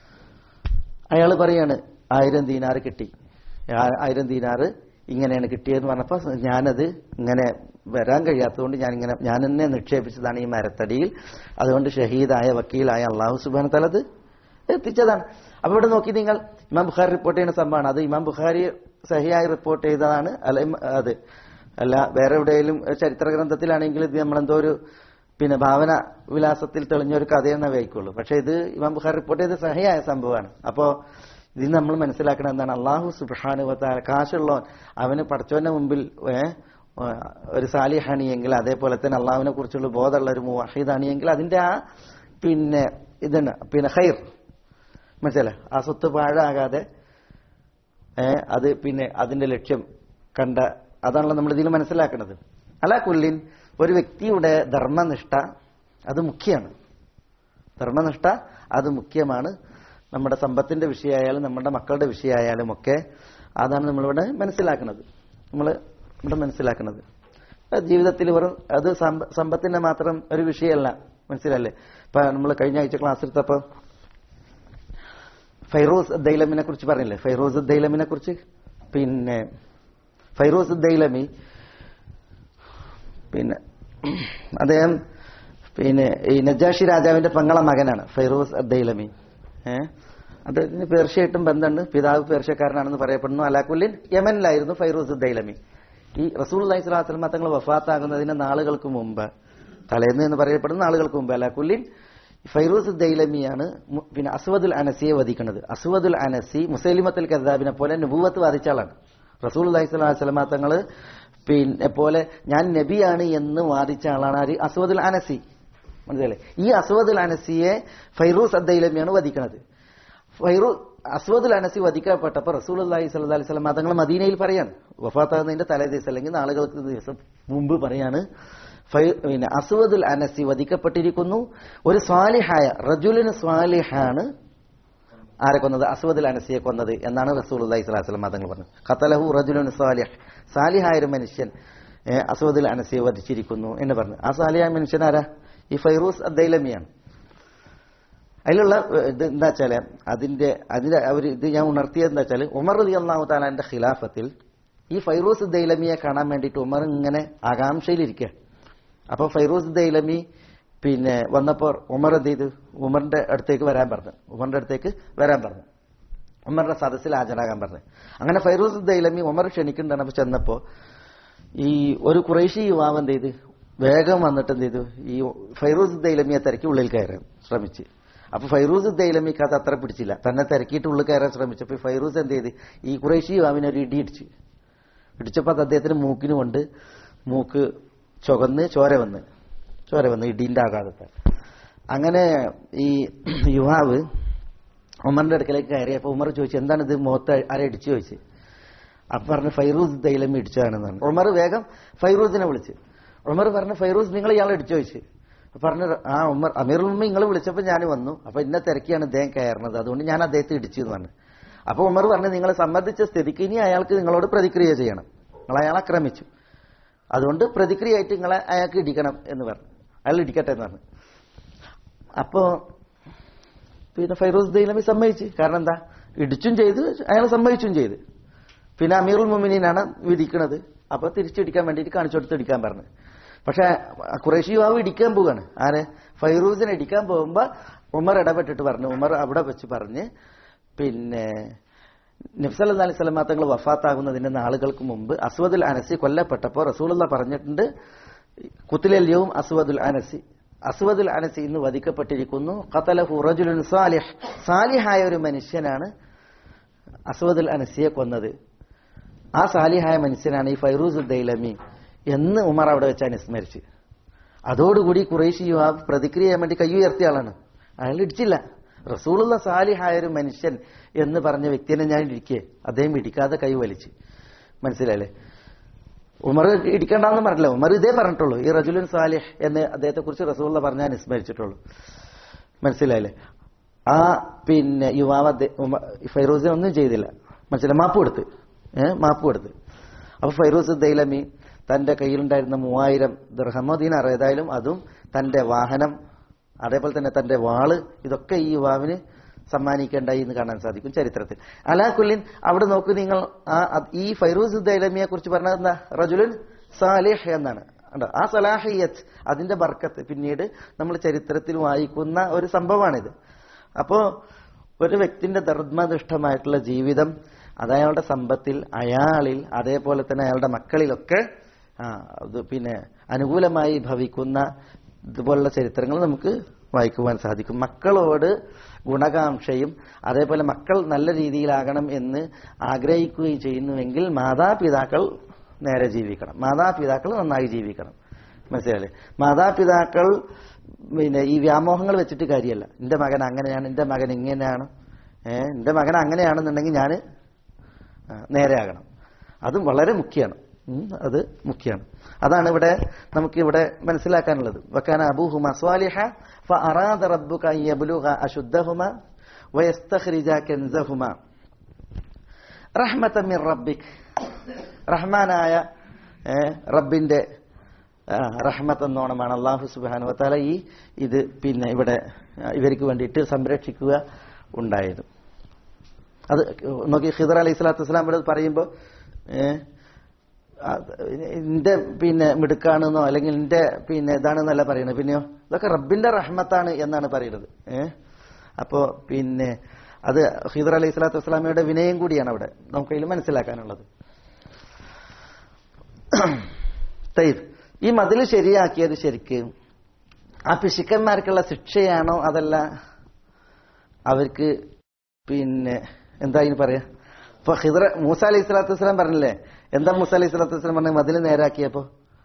S2: അയാൾ പറയാണ് ആയിരം ദീനാറ് കിട്ടി ആ- ആയിരം ദീനാറ് ഇങ്ങനെയാണ് കിട്ടിയതെന്ന് പറഞ്ഞപ്പോ ഞാനത് ഇങ്ങനെ വരാൻ കഴിയാത്തതുകൊണ്ട് ഞാൻ ഇങ്ങനെ ഞാൻ തന്നെ നിക്ഷേപിച്ചതാണ് ഈ മരത്തടിയിൽ അതുകൊണ്ട് ഷഹീദായ വക്കീലായ അള്ളാഹു സുബാൻ തലത് എത്തിച്ചതാണ് അപ്പൊ ഇവിടെ നോക്കി നിങ്ങൾ ഇമാം ബുഖാരി റിപ്പോർട്ട് ചെയ്യുന്ന സംഭവമാണ് അത് ഇമാം ബുഖാരി സഹിയായി റിപ്പോർട്ട് ചെയ്തതാണ് അല്ല ഇം- അത് അല്ല വേറെ എവിടെയെങ്കിലും ചരിത്ര ഗ്രന്ഥത്തിലാണെങ്കിൽ ഇത് നമ്മളെന്തോ ഒരു പിന്നെ ഭാവന വിലാസത്തിൽ തെളിഞ്ഞ ഒരു കഥയെന്നേ വയ്ക്കുള്ളൂ പക്ഷെ ഇത് ഇമാം ബുഖാർ റിപ്പോർട്ട് ചെയ്ത സഹിയായ സംഭവമാണ് അപ്പോ ഇത് നമ്മൾ മനസ്സിലാക്കണം എന്താണ് അള്ളാഹു സുബാനുവത്താല കാശുള്ളവൻ അവന് പഠിച്ചവന്റെ മുമ്പിൽ ഏ, ഒരു സാലിഹാണിയെങ്കിൽ അതേപോലെ തന്നെ അള്ളാഹുവിനെ കുറിച്ചുള്ള ബോധമുള്ള ഒരു മുവാഹിദാണിയെങ്കിൽ അതിന്റെ ആ പിന്നെ ഇതാണ് പിന്നെ ഹൈർ മനസ്സിലായി ആ സ്വത്ത് പാഴാകാതെ ഏ, അത് പിന്നെ അതിന്റെ ലക്ഷ്യം കണ്ട അതാണല്ലോ നമ്മൾ ഇതിൽ മനസ്സിലാക്കുന്നത് അല്ല കുല്ലിൻ ഒരു വ്യക്തിയുടെ ധർമ്മനിഷ്ഠ അത് മുഖ്യമാണ് ധർമ്മനിഷ്ഠ അത് മുഖ്യമാണ് നമ്മുടെ സമ്പത്തിന്റെ വിഷയമായാലും നമ്മുടെ മക്കളുടെ വിഷയമായാലും ഒക്കെ അതാണ് നമ്മളിവിടെ മനസ്സിലാക്കുന്നത് നമ്മൾ ഇവിടെ മനസ്സിലാക്കുന്നത് അത് ജീവിതത്തിൽ വെറും അത് സമ്പ- സമ്പത്തിന്റെ മാത്രം ഒരു വിഷയമല്ല മനസ്സിലല്ലേ ഇപ്പൊ നമ്മൾ കഴിഞ്ഞ ആഴ്ച ക്ലാസ് എടുത്തപ്പോ ഫൈറൂസ് ദൈലമിനെ കുറിച്ച് പറഞ്ഞില്ലേ ഫൈറൂസ് ദൈലമിനെ കുറിച്ച് പിന്നെ ഫൈറൂസ് ദൈലമി പിന്നെ അദ്ദേഹം പിന്നെ ഈ നജാഷി രാജാവിന്റെ പെങ്ങളെ മകനാണ് ഫൈറൂസ് അദ്ദൈലമി ഏഹ് അദ്ദേഹത്തിന് പേർഷ്യയായിട്ടും ബന്ധമുണ്ട് പിതാവ് പേർഷ്യക്കാരനാണെന്ന് പറയപ്പെടുന്നു അലാക്കുല്ലിൻ യമനിലായിരുന്നു ഫൈറൂസ് ദൈലമി ഈ റസൂൽ അലൈഹി സ്വലാസ്ലമ തങ്ങൾ വഫാത്താകുന്നതിന് നാളുകൾക്ക് മുമ്പ് തലേന്ന് എന്ന് പറയപ്പെടുന്ന നാളുകൾക്ക് മുമ്പ് അലാക്കുല്ലിൻ ഫൈറൂസ് ദൈലമിയാണ് മു- പിന്നെ അസ്വദുൽ അനസിയെ വധിക്കുന്നത് അസ്വദുൽ അനസി മുസൈലിമത്തുൽ കദാബിനെ പോലെ നുബൂവത്ത് വാദിച്ച ആളാണ് റസൂൽ അലൈഹി സ്വലാസ്ലമ തങ്ങള് പിന്നെ പോലെ ഞാൻ നബിയാണ് എന്ന് വാദിച്ച ആളാണ് ആര് അസ്വദുൽ അനസി മനസ്സിലല്ലേ ഈ അസ്വദുൽ അനസിയെ ഫൈറൂസ് അദ്ദൈലമിയാണ് വധിക്കുന്നത് ഫൈറൂ അസ്വദുൽ അനസി വധിക്കപ്പെട്ടപ്പോൾ റസൂൽ അള്ളാഹി സ്വല്ലി അലൈഹി സ്വലം തങ്ങൾ മദീനയിൽ പറയാണ് വഫാത്താകുന്നതിന്റെ തലേ ദിവസം അല്ലെങ്കിൽ നാളുകൾക്ക് ദിവസം മുമ്പ് പറയാണ് ഫൈ- പിന്നെ അസ്വദുൽ അനസി വധിക്കപ്പെട്ടിരിക്കുന്നു ഒരു സ്വാലിഹായ റജുലിന് സ്വാലിഹാണ് ആരെ കൊന്നത് അസ്വദുൽ അനസിയെ കൊന്നത് എന്നാണ് റസൂൽ അള്ളാഹി സ്വലാഹി സ്വലം തങ്ങൾ പറഞ്ഞത് ഖത്തലഹു റജുലുൻ സ്വാലിഹ് സാലിഹായ ഒരു മനുഷ്യൻ ഏ, അസ്വദുൽ അനസിയെ വധിച്ചിരിക്കുന്നു എന്ന് പറഞ്ഞു ആ സാലിഹായ മനുഷ്യൻ ആരാ ഈ ഫൈറൂസ് അദ്ദൈലമിയാണ് അതിലുള്ള ഏഹ്, ഇത് എന്താ വെച്ചാല് അതിന്റെ അതിന്റെ ഒരു ഇത് ഞാൻ ഉണർത്തിയത് എന്താ വെച്ചാല് ഉമർ അലി അള്ളാഹു താലാന്റെ ഖിലാഫത്തിൽ ഈ ഫൈറൂസ് ദൈലമിയെ കാണാൻ വേണ്ടിയിട്ട് ഉമർ ഇങ്ങനെ ആകാംക്ഷയിലിരിക്കുക അപ്പൊ ഫൈറൂസ് ദൈലമി പിന്നെ വന്നപ്പോൾ ഉമർ എന്ത് ചെയ്തു ഉമറിന്റെ അടുത്തേക്ക് വരാൻ പറഞ്ഞു ഉമറിന്റെ അടുത്തേക്ക് വരാൻ പറഞ്ഞു ഉമറിന്റെ സദസ്സിൽ ഹാജരാകാൻ പറഞ്ഞു അങ്ങനെ ഫൈറൂസ് ദൈലമി ഉമർ ക്ഷണിക്കുന്നുണ്ടാണ് അപ്പൊ ചെന്നപ്പോ ഈ ഒരു കുറേശി യുവാവ് എന്ത് ചെയ്ത് വേഗം വന്നിട്ട് എന്ത് ചെയ്തു ഈ ഫൈറൂസ് ദൈലമിയെ തിരക്കി ഉള്ളിൽ കയറാൻ ശ്രമിച്ച് അപ്പൊ ഫൈറൂസ് ദൈലമിക്ക് അത് അത്ര പിടിച്ചില്ല തന്നെ തിരക്കിയിട്ട് ഉള്ളിൽ കയറാൻ ശ്രമിച്ചപ്പോ ഈ ഫൈറൂസ് എന്ത് ചെയ്ത് ഈ കുറേശി യുവാവിനെ ഒരു ഇടി ഇടിച്ച് ഇടിച്ചപ്പോൾ അത് അദ്ദേഹത്തിന് മൂക്കിന് കൊണ്ട് മൂക്ക് ചുവന്ന് ചോര വന്ന് ചോര വന്ന് ഇടീന്റെ ആഘാതത്തെ അങ്ങനെ ഈ യുവാവ് ഉമറിന്റെ അടുക്കലേക്ക് കയറിയപ്പോൾ ഉമർ ചോദിച്ചു എന്താണ് ഇത് മുഖത്ത് ആരെ ഇടിച്ചു ചോദിച്ചു അപ്പൊ പറഞ്ഞു ഫൈറൂസ് ദൈലം ഇടിച്ചതാണെന്ന് പറഞ്ഞു ഉമർ വേഗം ഫൈറൂസിനെ വിളിച്ച് ഉമർ പറഞ്ഞു ഫൈറൂസ് നിങ്ങൾ ഇയാളെ ഇടിച്ചു ചോദിച്ചു പറഞ്ഞു ആ ഉമർ അമീറുൽ ഉമ്മ നിങ്ങൾ വിളിച്ചപ്പോൾ ഞാൻ വന്നു അപ്പൊ ഇന്ന തിരക്കിയാണ് ഇദ്ദേഹം കയറുന്നത് അതുകൊണ്ട് ഞാൻ അദ്ദേഹത്തെ ഇടിച്ചു എന്ന് പറഞ്ഞു അപ്പൊ ഉമർ പറഞ്ഞു നിങ്ങളെ സമ്മതിച്ച സ്ഥിതിക്ക് ഇനി അയാൾക്ക് നിങ്ങളോട് പ്രതിക്രിയ ചെയ്യണം നിങ്ങൾ അയാളെ ആക്രമിച്ചു അതുകൊണ്ട് പ്രതിക്രിയയായിട്ട് നിങ്ങളെ അയാൾക്ക് ഇടിക്കണം എന്ന് പറഞ്ഞു അയാൾ ഇടിക്കട്ടെ എന്ന് പറഞ്ഞു അപ്പോ പിന്നെ ഫൈറൂസ് ദൈലമി സമ്മതിച്ച് കാരണം എന്താ ഇടിച്ചും ചെയ്ത് അയാൾ സമ്മതിച്ചും ചെയ്ത് പിന്നെ അമീറുൽ മുമിനീനാണ് വിധിക്കുന്നത് അപ്പൊ തിരിച്ചിടിക്കാൻ വേണ്ടിയിട്ട് കാണിച്ചു കൊടുത്ത് ഇടിക്കാൻ പറഞ്ഞു പക്ഷെ കുറേശി യുവാവ് ഇടിക്കാൻ പോവാണ് ആരെ ഫൈറൂസിനെ ഇടിക്കാൻ പോകുമ്പോ ഉമർ ഇടപെട്ടിട്ട് പറഞ്ഞു ഉമർ അവിടെ വെച്ച് പറഞ്ഞ് പിന്നെ നബ്സൽ അലൈഹി സ്വലമാ തങ്ങൾ വഫാത്താകുന്നതിന്റെ നാളുകൾക്ക് മുമ്പ് അസ്വദുൽ അനസി കൊല്ലപ്പെട്ടപ്പോൾ റസൂലുള്ള പറഞ്ഞിട്ടുണ്ട് കുത്തിലല്യവും അസ്വദുൽ അനസി അസ്വദുൽ അനസി ഇന്ന് വധിക്കപ്പെട്ടിരിക്കുന്നു ഖതലഹു റജുലുൻ സാലിഹ് സാലിഹായ ഒരു മനുഷ്യനാണ് അസ്വദുൽ അനസിയെ കൊന്നത് ആ സാലിഹായ മനുഷ്യനാണ് ഈ ഫൈറൂസ് ദൈലമി എന്ന് ഉമർ അവിടെ വെച്ച് അനുസ്മരിച്ച് അതോടുകൂടി കുറേശി യുവാവ് പ്രതിക്രിയ ചെയ്യാൻ വേണ്ടി കൈ ഉയർത്തിയ ആളാണ് അയാൾ ഇടിച്ചില്ല റസൂലുള്ള സാലിഹായ ഒരു മനുഷ്യൻ എന്ന് പറഞ്ഞ വ്യക്തിനെ ഞാൻ ഇടിക്കേ അദ്ദേഹം ഇടിക്കാതെ കൈ വലിച്ച് മനസ്സിലായില്ലേ ഉമർ ഇടിക്കണ്ടെന്ന് പറഞ്ഞില്ല ഉമർ ഇതേ പറഞ്ഞിട്ടുള്ളൂ ഈ റജുലുൻ സാലിഹ് എന്ന് അദ്ദേഹത്തെ കുറിച്ച് റസൂള്ള പറഞ്ഞാൽ അനുസ്മരിച്ചിട്ടുള്ളൂ മനസ്സിലായില്ലേ ആ പിന്നെ യുവാവ് അദ്ദേഹ- ഉമ- ഫൈറൂസിനെ ഒന്നും ചെയ്തില്ല മനസ്സിലായി മാപ്പ് കൊടുത്ത് ഏഹ് മാപ്പ് കൊടുത്ത് അപ്പൊ ഫൈറൂസ് ദൈലമി തന്റെ കയ്യിലുണ്ടായിരുന്ന മൂവായിരം ദർഹമോ ദീനാർ ഏതായാലും അതും തന്റെ വാഹനം അതേപോലെ തന്നെ തന്റെ വാള് ഇതൊക്കെ ഈ യുവാവിന് സമ്മാനിക്കേണ്ടായി എന്ന് കാണാൻ സാധിക്കും ചരിത്രത്തിൽ അലാക്കുല്ലിൻ അവിടെ നോക്കൂ നിങ്ങൾ ആ അത് ഈ ഫൈറൂസ് ദൈലമിയെ കുറിച്ച് പറഞ്ഞത് എന്താ റജുലുൻ സാലിഹ് എന്നാണ് കണ്ടോ? ആ സലാഹിയത്ത് അതിന്റെ ബർക്കത്ത് പിന്നീട് നമ്മൾ ചരിത്രത്തിൽ വായിക്കുന്ന ഒരു സംഭവമാണിത് അപ്പോ ഒരു വ്യക്തിന്റെ ധർമ്മനിഷ്ഠമായിട്ടുള്ള ജീവിതം അത് അയാളുടെ സമ്പത്തിൽ അയാളിൽ അതേപോലെ തന്നെ അയാളുടെ മക്കളിലൊക്കെ ആ, അത് പിന്നെ അനുകൂലമായി ഭവിക്കുന്ന ഇതുപോലുള്ള ചരിത്രങ്ങൾ നമുക്ക് വായിക്കുവാൻ സാധിക്കും മക്കളോട് ഗുണകാംക്ഷയും അതേപോലെ മക്കൾ നല്ല രീതിയിലാകണം എന്ന് ആഗ്രഹിക്കുകയും ചെയ്യുന്നുവെങ്കിൽ മാതാപിതാക്കൾ നേരെ ജീവിക്കണം മാതാപിതാക്കൾ നന്നായി ജീവിക്കണം മനസ്സിലായില്ലേ മാതാപിതാക്കൾ പിന്നെ ഈ വ്യാമോഹങ്ങൾ വെച്ചിട്ട് കാര്യമല്ല എന്റെ മകൻ അങ്ങനെയാണ് എന്റെ മകൻ ഇങ്ങനെയാണ് ഏഹ് എന്റെ മകൻ അങ്ങനെയാണെന്നുണ്ടെങ്കിൽ ഞാൻ നേരെയാകണം അതും വളരെ മുഖ്യമാണ് ഉം, അത് മുഖ്യമാണ് അതാണ് ഇവിടെ നമുക്ക് ഇവിടെ മനസ്സിലാക്കാനുള്ളത് വക്കാന അബൂഹുമ സ്വാലിഹ فأراد ربك أن يبلغ أشدهما ويستخرج كنزهما رحمة من ربك റഹ്മാനായ ഏഹ്, റബ്ബിന്റെ ആ, റഹ്മത്ത് എന്നോണമാണ് അള്ളാഹു സുബാനു വത്താല ഈ ഇത് പിന്നെ ഇവിടെ ആ, ഇവർക്ക് വേണ്ടിയിട്ട് സംരക്ഷിക്കുക ഉണ്ടായത് അത് നോക്കി ഖിദർ അലൈഹി സ്വലാത്തു വസ്സലാം ഇവിടെ പറയുമ്പോൾ എന്റെ പിന്നെ മിടുക്കാണെന്നോ അല്ലെങ്കിൽ എന്റെ പിന്നെ ഇതാണെന്നല്ല പറയുന്നത് പിന്നെയോ ഇതൊക്കെ റബ്ബിന്റെ റഹ്മത്താണ് എന്നാണ് പറയുന്നത് ഏഹ് അപ്പോ പിന്നെ അത് ഖിദർ അലൈഹി സ്വലാത്തു വസ്സലാമയുടെ വിനയം കൂടിയാണ് അവിടെ നമുക്കതിൽ മനസ്സിലാക്കാനുള്ളത് തയ്യബ് ഈ മതിൽ ശരിയാക്കിയത് ശരിക്ക് ആ പിശുക്കന്മാർക്കുള്ള ശിക്ഷയാണോ അതല്ല അവർക്ക് പിന്നെ എന്താ ഇനി പറയാ ഇപ്പൊ ഹിദ്ര മൂസ അലൈഹി സ്വലാത്തു വസ്സലാം പറഞ്ഞില്ലേ എന്താ മൂസ അലൈഹി സ്വലാത്തു വസ്സലാം പറഞ്ഞ മതിൽ നേരാക്കിയപ്പോ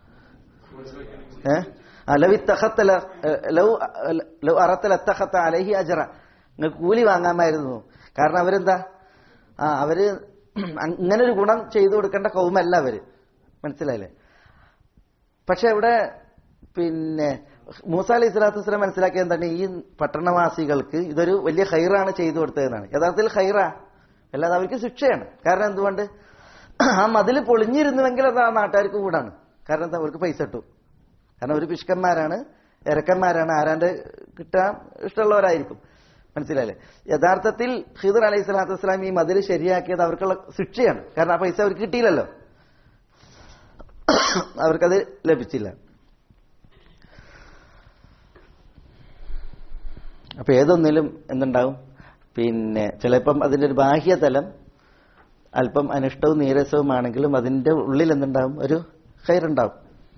S2: ഏഹ് ലൗ ഇത്തഖത്ത ല- ലൗ ലൗ അറത്തൽ അത്തഖത്ത അലൈഹി അജറ നിങ്ങൾക്ക് കൂലി വാങ്ങാമായിരുന്നു കാരണം അവരെന്താ ആ അവര് അങ്ങനെ ഒരു ഗുണം ചെയ്തു കൊടുക്കേണ്ട കൗമല്ല അവര് മനസ്സിലായില്ലേ പക്ഷെ ഇവിടെ പിന്നെ മൂസ അലൈഹി സ്വലാത്തു വസ്സലാം മനസ്സിലാക്കിയത് എന്താണ് ഈ പട്ടണവാസികൾക്ക് ഇതൊരു വലിയ ഹൈറാണ് ചെയ്തു കൊടുത്തതെന്നാണ് യഥാർത്ഥത്തിൽ ഹൈറ അല്ലാതെ അവർക്ക് ശിക്ഷയാണ് കാരണം എന്തുകൊണ്ട് ആ മതിൽ പൊളിഞ്ഞിരുന്നുവെങ്കിൽ അത് ആ നാട്ടുകാർക്ക് കൂടാണ് കാരണം എന്താ അവർക്ക് പൈസ കിട്ടും കാരണം ഒരു പിഷ്കന്മാരാണ് ഇരക്കന്മാരാണ് ആരാണ്ട് കിട്ടാൻ ഇഷ്ടമുള്ളവരായിരിക്കും മനസ്സിലായില്ലേ യഥാർത്ഥത്തിൽ ഹിദർ അലൈഹി സ്വലാത്തു വസ്സലാം ഈ മതിൽ ശരിയാക്കിയത് അവർക്കുള്ള ശിക്ഷയാണ് കാരണം ആ പൈസ അവർക്ക് കിട്ടിയില്ലല്ലോ അവർക്കത് ലഭിച്ചില്ല അപ്പൊ ഏതൊന്നിലും എന്തുണ്ടാവും പിന്നെ ചിലപ്പം അതിന്റെ ഒരു ബാഹ്യതലം അല്പം അനിഷ്ടവും നീരസവുമാണെങ്കിലും അതിന്റെ ഉള്ളിൽ എന്തുണ്ടാവും ഒരു ഖൈറുണ്ടാവും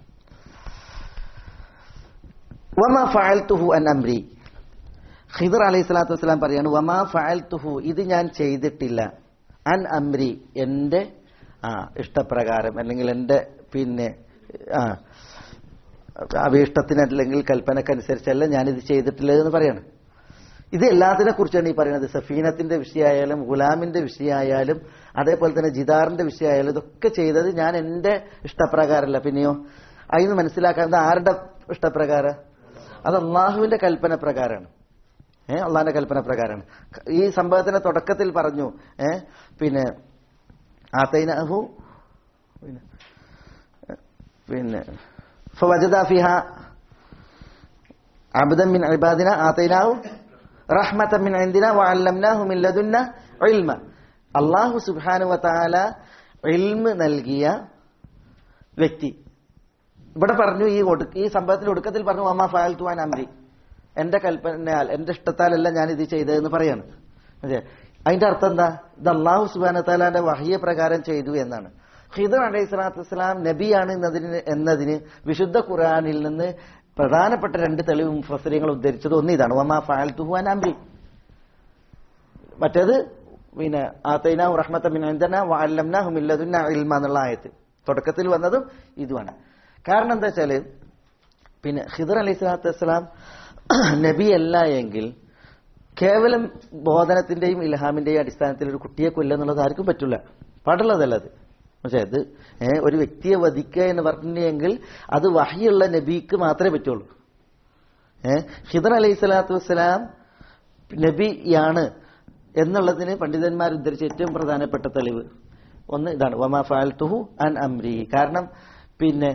S2: വമാ ഫഅൽതുഹു അൻ അംരി ഖിദർ അലൈഹി സ്വലാത്തു വസ്സലാം പറയാണ് വമാ ഫഅൽതുഹു ഇത് ഞാൻ ചെയ്തിട്ടില്ല അൻ അംരി എന്റെ ആ ഇഷ്ടപ്രകാരം അല്ലെങ്കിൽ എന്റെ പിന്നെ ആ അഭീഷ്ടത്തിന് അല്ലെങ്കിൽ കൽപ്പനക്കനുസരിച്ചല്ല ഞാനിത് ചെയ്തിട്ടില്ല എന്ന് പറയാണ് ഇത് എല്ലാത്തിനെ കുറിച്ചാണ് ഈ പറയുന്നത് സഫീനത്തിന്റെ വിഷയമായാലും ഗുലാമിന്റെ വിഷയമായാലും അതേപോലെ തന്നെ ജിദാറിന്റെ വിഷയമായാലും ഇതൊക്കെ ചെയ്തത് ഞാൻ എന്റെ ഇഷ്ടപ്രകാരമല്ല പിന്നെയോ അതിന് മനസ്സിലാക്കാൻ ഇത് ആരുടെ ഇഷ്ടപ്രകാരം അത് അള്ളാഹുവിന്റെ കൽപ്പന പ്രകാരമാണ് ഏഹ് അള്ളാഹിന്റെ കൽപ്പന പ്രകാരമാണ് ഈ സംഭവത്തിന്റെ തുടക്കത്തിൽ പറഞ്ഞു ഏഹ് പിന്നെ ആത്തൈനഹു പിന്നെ പിന്നെ ഫവജദ ഫിഹ അബ്ദൻ മിൻ ഇബാദിന ആതൈനാഹു റഹ്മത്തൻ മിൻ ഇൻദിന വഅല്ലംനാഹു മിൻ ലദുന്ന ഇൽമ അല്ലാഹു സുബ്ഹാനഹു വതആല ഇൽമ നൽകിയ വ്യക്തി ഇവിടെ പറഞ്ഞു ഈ ഒടു ഈ സംഭവത്തിൽ ഒടുക്കത്തിൽ പറഞ്ഞു അമ്മ ഫാൽ തുവാൻ അമ്രി എന്റെ കൽപ്പനയാൽ എന്റെ ഇഷ്ടത്താലല്ല ഞാൻ ഇത് ചെയ്തതെന്ന് പറയാണ് അതെ അതിന്റെ അർത്ഥം എന്താ ഇത് അള്ളാഹു സുബാന താലാന്റെ വഹിയ പ്രകാരം ചെയ്തു എന്നാണ് ഖിദർ അലൈഹി സ്വലാത്തു വസ്സലാം നബിയാണ് എന്നതിന് എന്നതിന് വിശുദ്ധ ഖുറാനിൽ നിന്ന് പ്രധാനപ്പെട്ട രണ്ട് തെളിവ് മുഫസരിങ്ങൾ ഉദ്ധരിച്ചത് ഒന്ന് ഇതാണ് വമാ ഫാൽ തുഹാൻ അംരി മറ്റേത് പിന്നെ ആത്തൈന റഹ്മത്ത മിൻ ഇൻദന വഅല്ലംനാഹു മിൻ ലദുന്ന ഇൽമ എന്നുള്ള ആയത്ത് തുടക്കത്തിൽ വന്നതും ഇതുമാണ് കാരണം എന്താ വെച്ചാല് പിന്നെ ഖിദർ അലൈഹി സ്വലാത്തു വസ്സലാം നബിയല്ല എങ്കിൽ കേവലം ബോധനത്തിന്റെയും ഇൽഹാമിന്റെയും അടിസ്ഥാനത്തിൽ ഒരു കുട്ടിയെ കൊല്ലുക എന്നുള്ളത് ആർക്കും പറ്റില്ല പാടുള്ളതല്ല അത് പക്ഷേ അത് ഏഹ് ഒരു വ്യക്തിയെ വധിക്കുക എന്ന് പറഞ്ഞെങ്കിൽ അത് വഹിയുള്ള നബിക്ക് മാത്രമേ പറ്റുള്ളൂ ഏഹ് ഹിദർ അലൈഹി സ്വലാത്തു വസ്സലാം നബിയാണ് എന്നുള്ളതിന് പണ്ഡിതന്മാർ ഉദ്ധരിച്ച ഏറ്റവും പ്രധാനപ്പെട്ട തെളിവ് ഒന്ന് ഇതാണ് വമാ ഫാൽത്തുഹു അൻ അംരി കാരണം പിന്നെ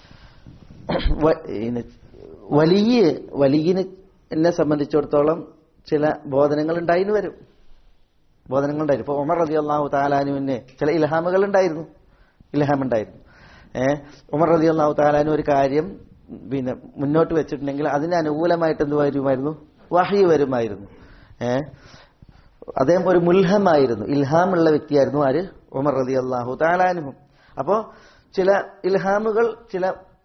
S2: വ- ഇന് വലിയ വലിയന് എന്നെ സംബന്ധിച്ചിടത്തോളം ചില ബോധനങ്ങൾ ഉണ്ടായിന്ന് വരും ബോധനങ്ങൾ ഉണ്ടായിരുന്നു ഇപ്പൊ ഉമർ റതി അള്ളാഹു താലാനുവിന് ചില ഇൽഹാമുകൾ ഉണ്ടായിരുന്നു ഇൽഹാം ഉണ്ടായിരുന്നു ഏഹ് ഉമർ റതി അള്ളാഹു താലാനു ഒരു കാര്യം പിന്നെ മുന്നോട്ട് വെച്ചിട്ടുണ്ടെങ്കിൽ അതിന് അനുകൂലമായിട്ട് എന്ത് വരുമായിരുന്നു വഹി വരുമായിരുന്നു ഏഹ് അദ്ദേഹം ഒരു മുൽഹമായിരുന്നു ഇൽഹാമുള്ള വ്യക്തിയായിരുന്നു ആര് ഉമർ റതി അള്ളാഹു താലാനുഹും അപ്പോ ചില ഇൽഹാമുകൾ ചില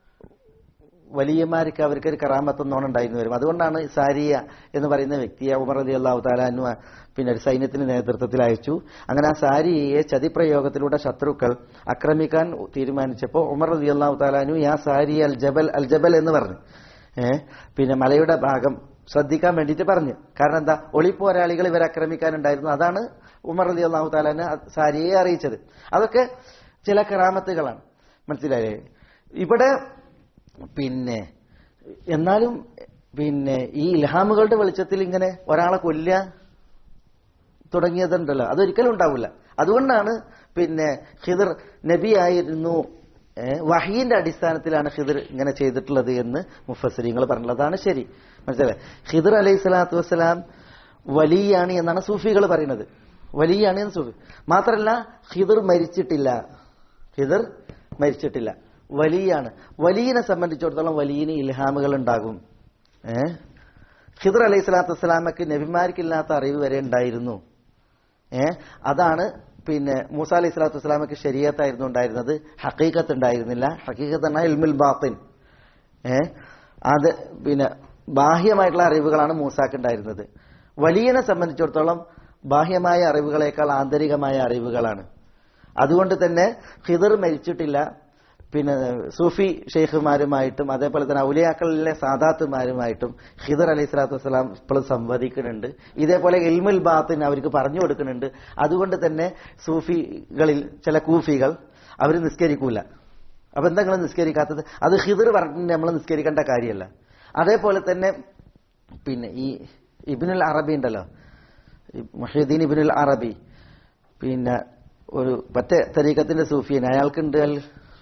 S2: വലിയമാർക്ക് അവർക്ക് ഒരു കറാമത്തൊന്നോണം ഉണ്ടായിരുന്നു വരും അതുകൊണ്ടാണ് സാരിയ എന്ന് പറയുന്ന വ്യക്തിയെ ഉമർ അലി അള്ളാഹു താലാനു പിന്നെ ഒരു സൈന്യത്തിന് നേതൃത്വത്തിൽ അയച്ചു അങ്ങനെ ആ സാരിയെ ചതിപ്രയോഗത്തിലൂടെ ശത്രുക്കൾ ആക്രമിക്കാൻ തീരുമാനിച്ചപ്പോൾ ഉമർ അലി അള്ളാഹു താലാനു യാ സാരി അൽ ജബൽ അൽ ജബൽ എന്ന് പറഞ്ഞു ഏഹ് പിന്നെ മലയുടെ ഭാഗം ശ്രദ്ധിക്കാൻ വേണ്ടിയിട്ട് പറഞ്ഞു കാരണം എന്താ ഒളിപ്പോരാളികൾ ഇവരെ ആക്രമിക്കാനുണ്ടായിരുന്നു അതാണ് ഉമർ അലി അള്ളാഹു താലാന് സാരിയെ അറിയിച്ചത് അതൊക്കെ ചില കറാമത്തുകളാണ് മനസ്സിലായേ ഇവിടെ പിന്നെ എന്നാലും പിന്നെ ഈ ഇൽഹാമുകളുടെ വെളിച്ചത്തിൽ ഇങ്ങനെ ഒരാളെ കൊല്ലുക തുടങ്ങിയതുണ്ടല്ലോ അതൊരിക്കലും ഉണ്ടാവില്ല അതുകൊണ്ടാണ് പിന്നെ ഖിദർ നബിയായിരുന്നു ഏഹ്, വഹീന്റെ അടിസ്ഥാനത്തിലാണ് ഖിദർ ഇങ്ങനെ ചെയ്തിട്ടുള്ളത് എന്ന് മുഫസരിങ്ങൾ പറഞ്ഞതാണ് ശരി മനസ്സിലായി ഖിദർ അലൈഹി സ്വലാത്തു വസ്സലാം വലിയാണ് എന്നാണ് സൂഫികൾ പറയുന്നത് വലിയാണ് എന്ന് സൂഫി മാത്രമല്ല ഖിദർ മരിച്ചിട്ടില്ല ഖിദർ മരിച്ചിട്ടില്ല വലിയാണ് വലിയനെ സംബന്ധിച്ചിടത്തോളം വലിയന് ഇൽഹാമുകൾ ഉണ്ടാകും ഏഹ് ഖിദർ അലൈഹി സ്വലാത്തു വസ്സലാമക്ക് നബിമാർക്കില്ലാത്ത അറിവ് വരെ ഉണ്ടായിരുന്നു ഏഹ് അതാണ് പിന്നെ മൂസ അലൈഹി സ്വലാത്തു വസ്സലാമക്ക് ശരീരത്തായിരുന്നു ഉണ്ടായിരുന്നത് ഹക്കീക്കത്ത് ഉണ്ടായിരുന്നില്ല ഹക്കീക്കത്ത് എന്നാൽ ഇൽമുൽ ബാത്തിൻ ഏഹ് അത് പിന്നെ ബാഹ്യമായിട്ടുള്ള അറിവുകളാണ് മൂസാക്ക് ഉണ്ടായിരുന്നത് വലിയനെ സംബന്ധിച്ചിടത്തോളം ബാഹ്യമായ അറിവുകളേക്കാൾ ആന്തരികമായ അറിവുകളാണ് അതുകൊണ്ട് തന്നെ ഖിദർ മരിച്ചിട്ടില്ല പിന്നെ സൂഫി ഷെയ്ഖുമാരുമായിട്ടും അതേപോലെ തന്നെ ഔലിയാക്കളിലെ സാദാത്തുമാരുമായിട്ടും ഖിദർ അലൈഹി സ്വലാത്തു വസ്സലാം ഇപ്പോഴും സംവദിക്കുന്നുണ്ട് ഇതേപോലെ ഇൽമുൽ ബാത്തിന് അവർക്ക് പറഞ്ഞു കൊടുക്കുന്നുണ്ട് അതുകൊണ്ട് തന്നെ സൂഫികളിൽ ചില കൂഫികൾ അവർ നിസ്കരിക്കൂല അപ്പൊ എന്താ നിങ്ങൾ നിസ്കരിക്കാത്തത് അത് ഹിദർ പറഞ്ഞിട്ട് നമ്മൾ നിസ്കരിക്കേണ്ട കാര്യമല്ല അതേപോലെ തന്നെ പിന്നെ ഈ ഇബിനുൽ അറബി ഉണ്ടല്ലോ ഈ മുഹീദ്ദീൻ ഇബിനുൽ അറബി പിന്നെ ഒരു മറ്റേ തരീക്കത്തിന്റെ സൂഫിയൻ അയാൾക്കുണ്ട് അൽ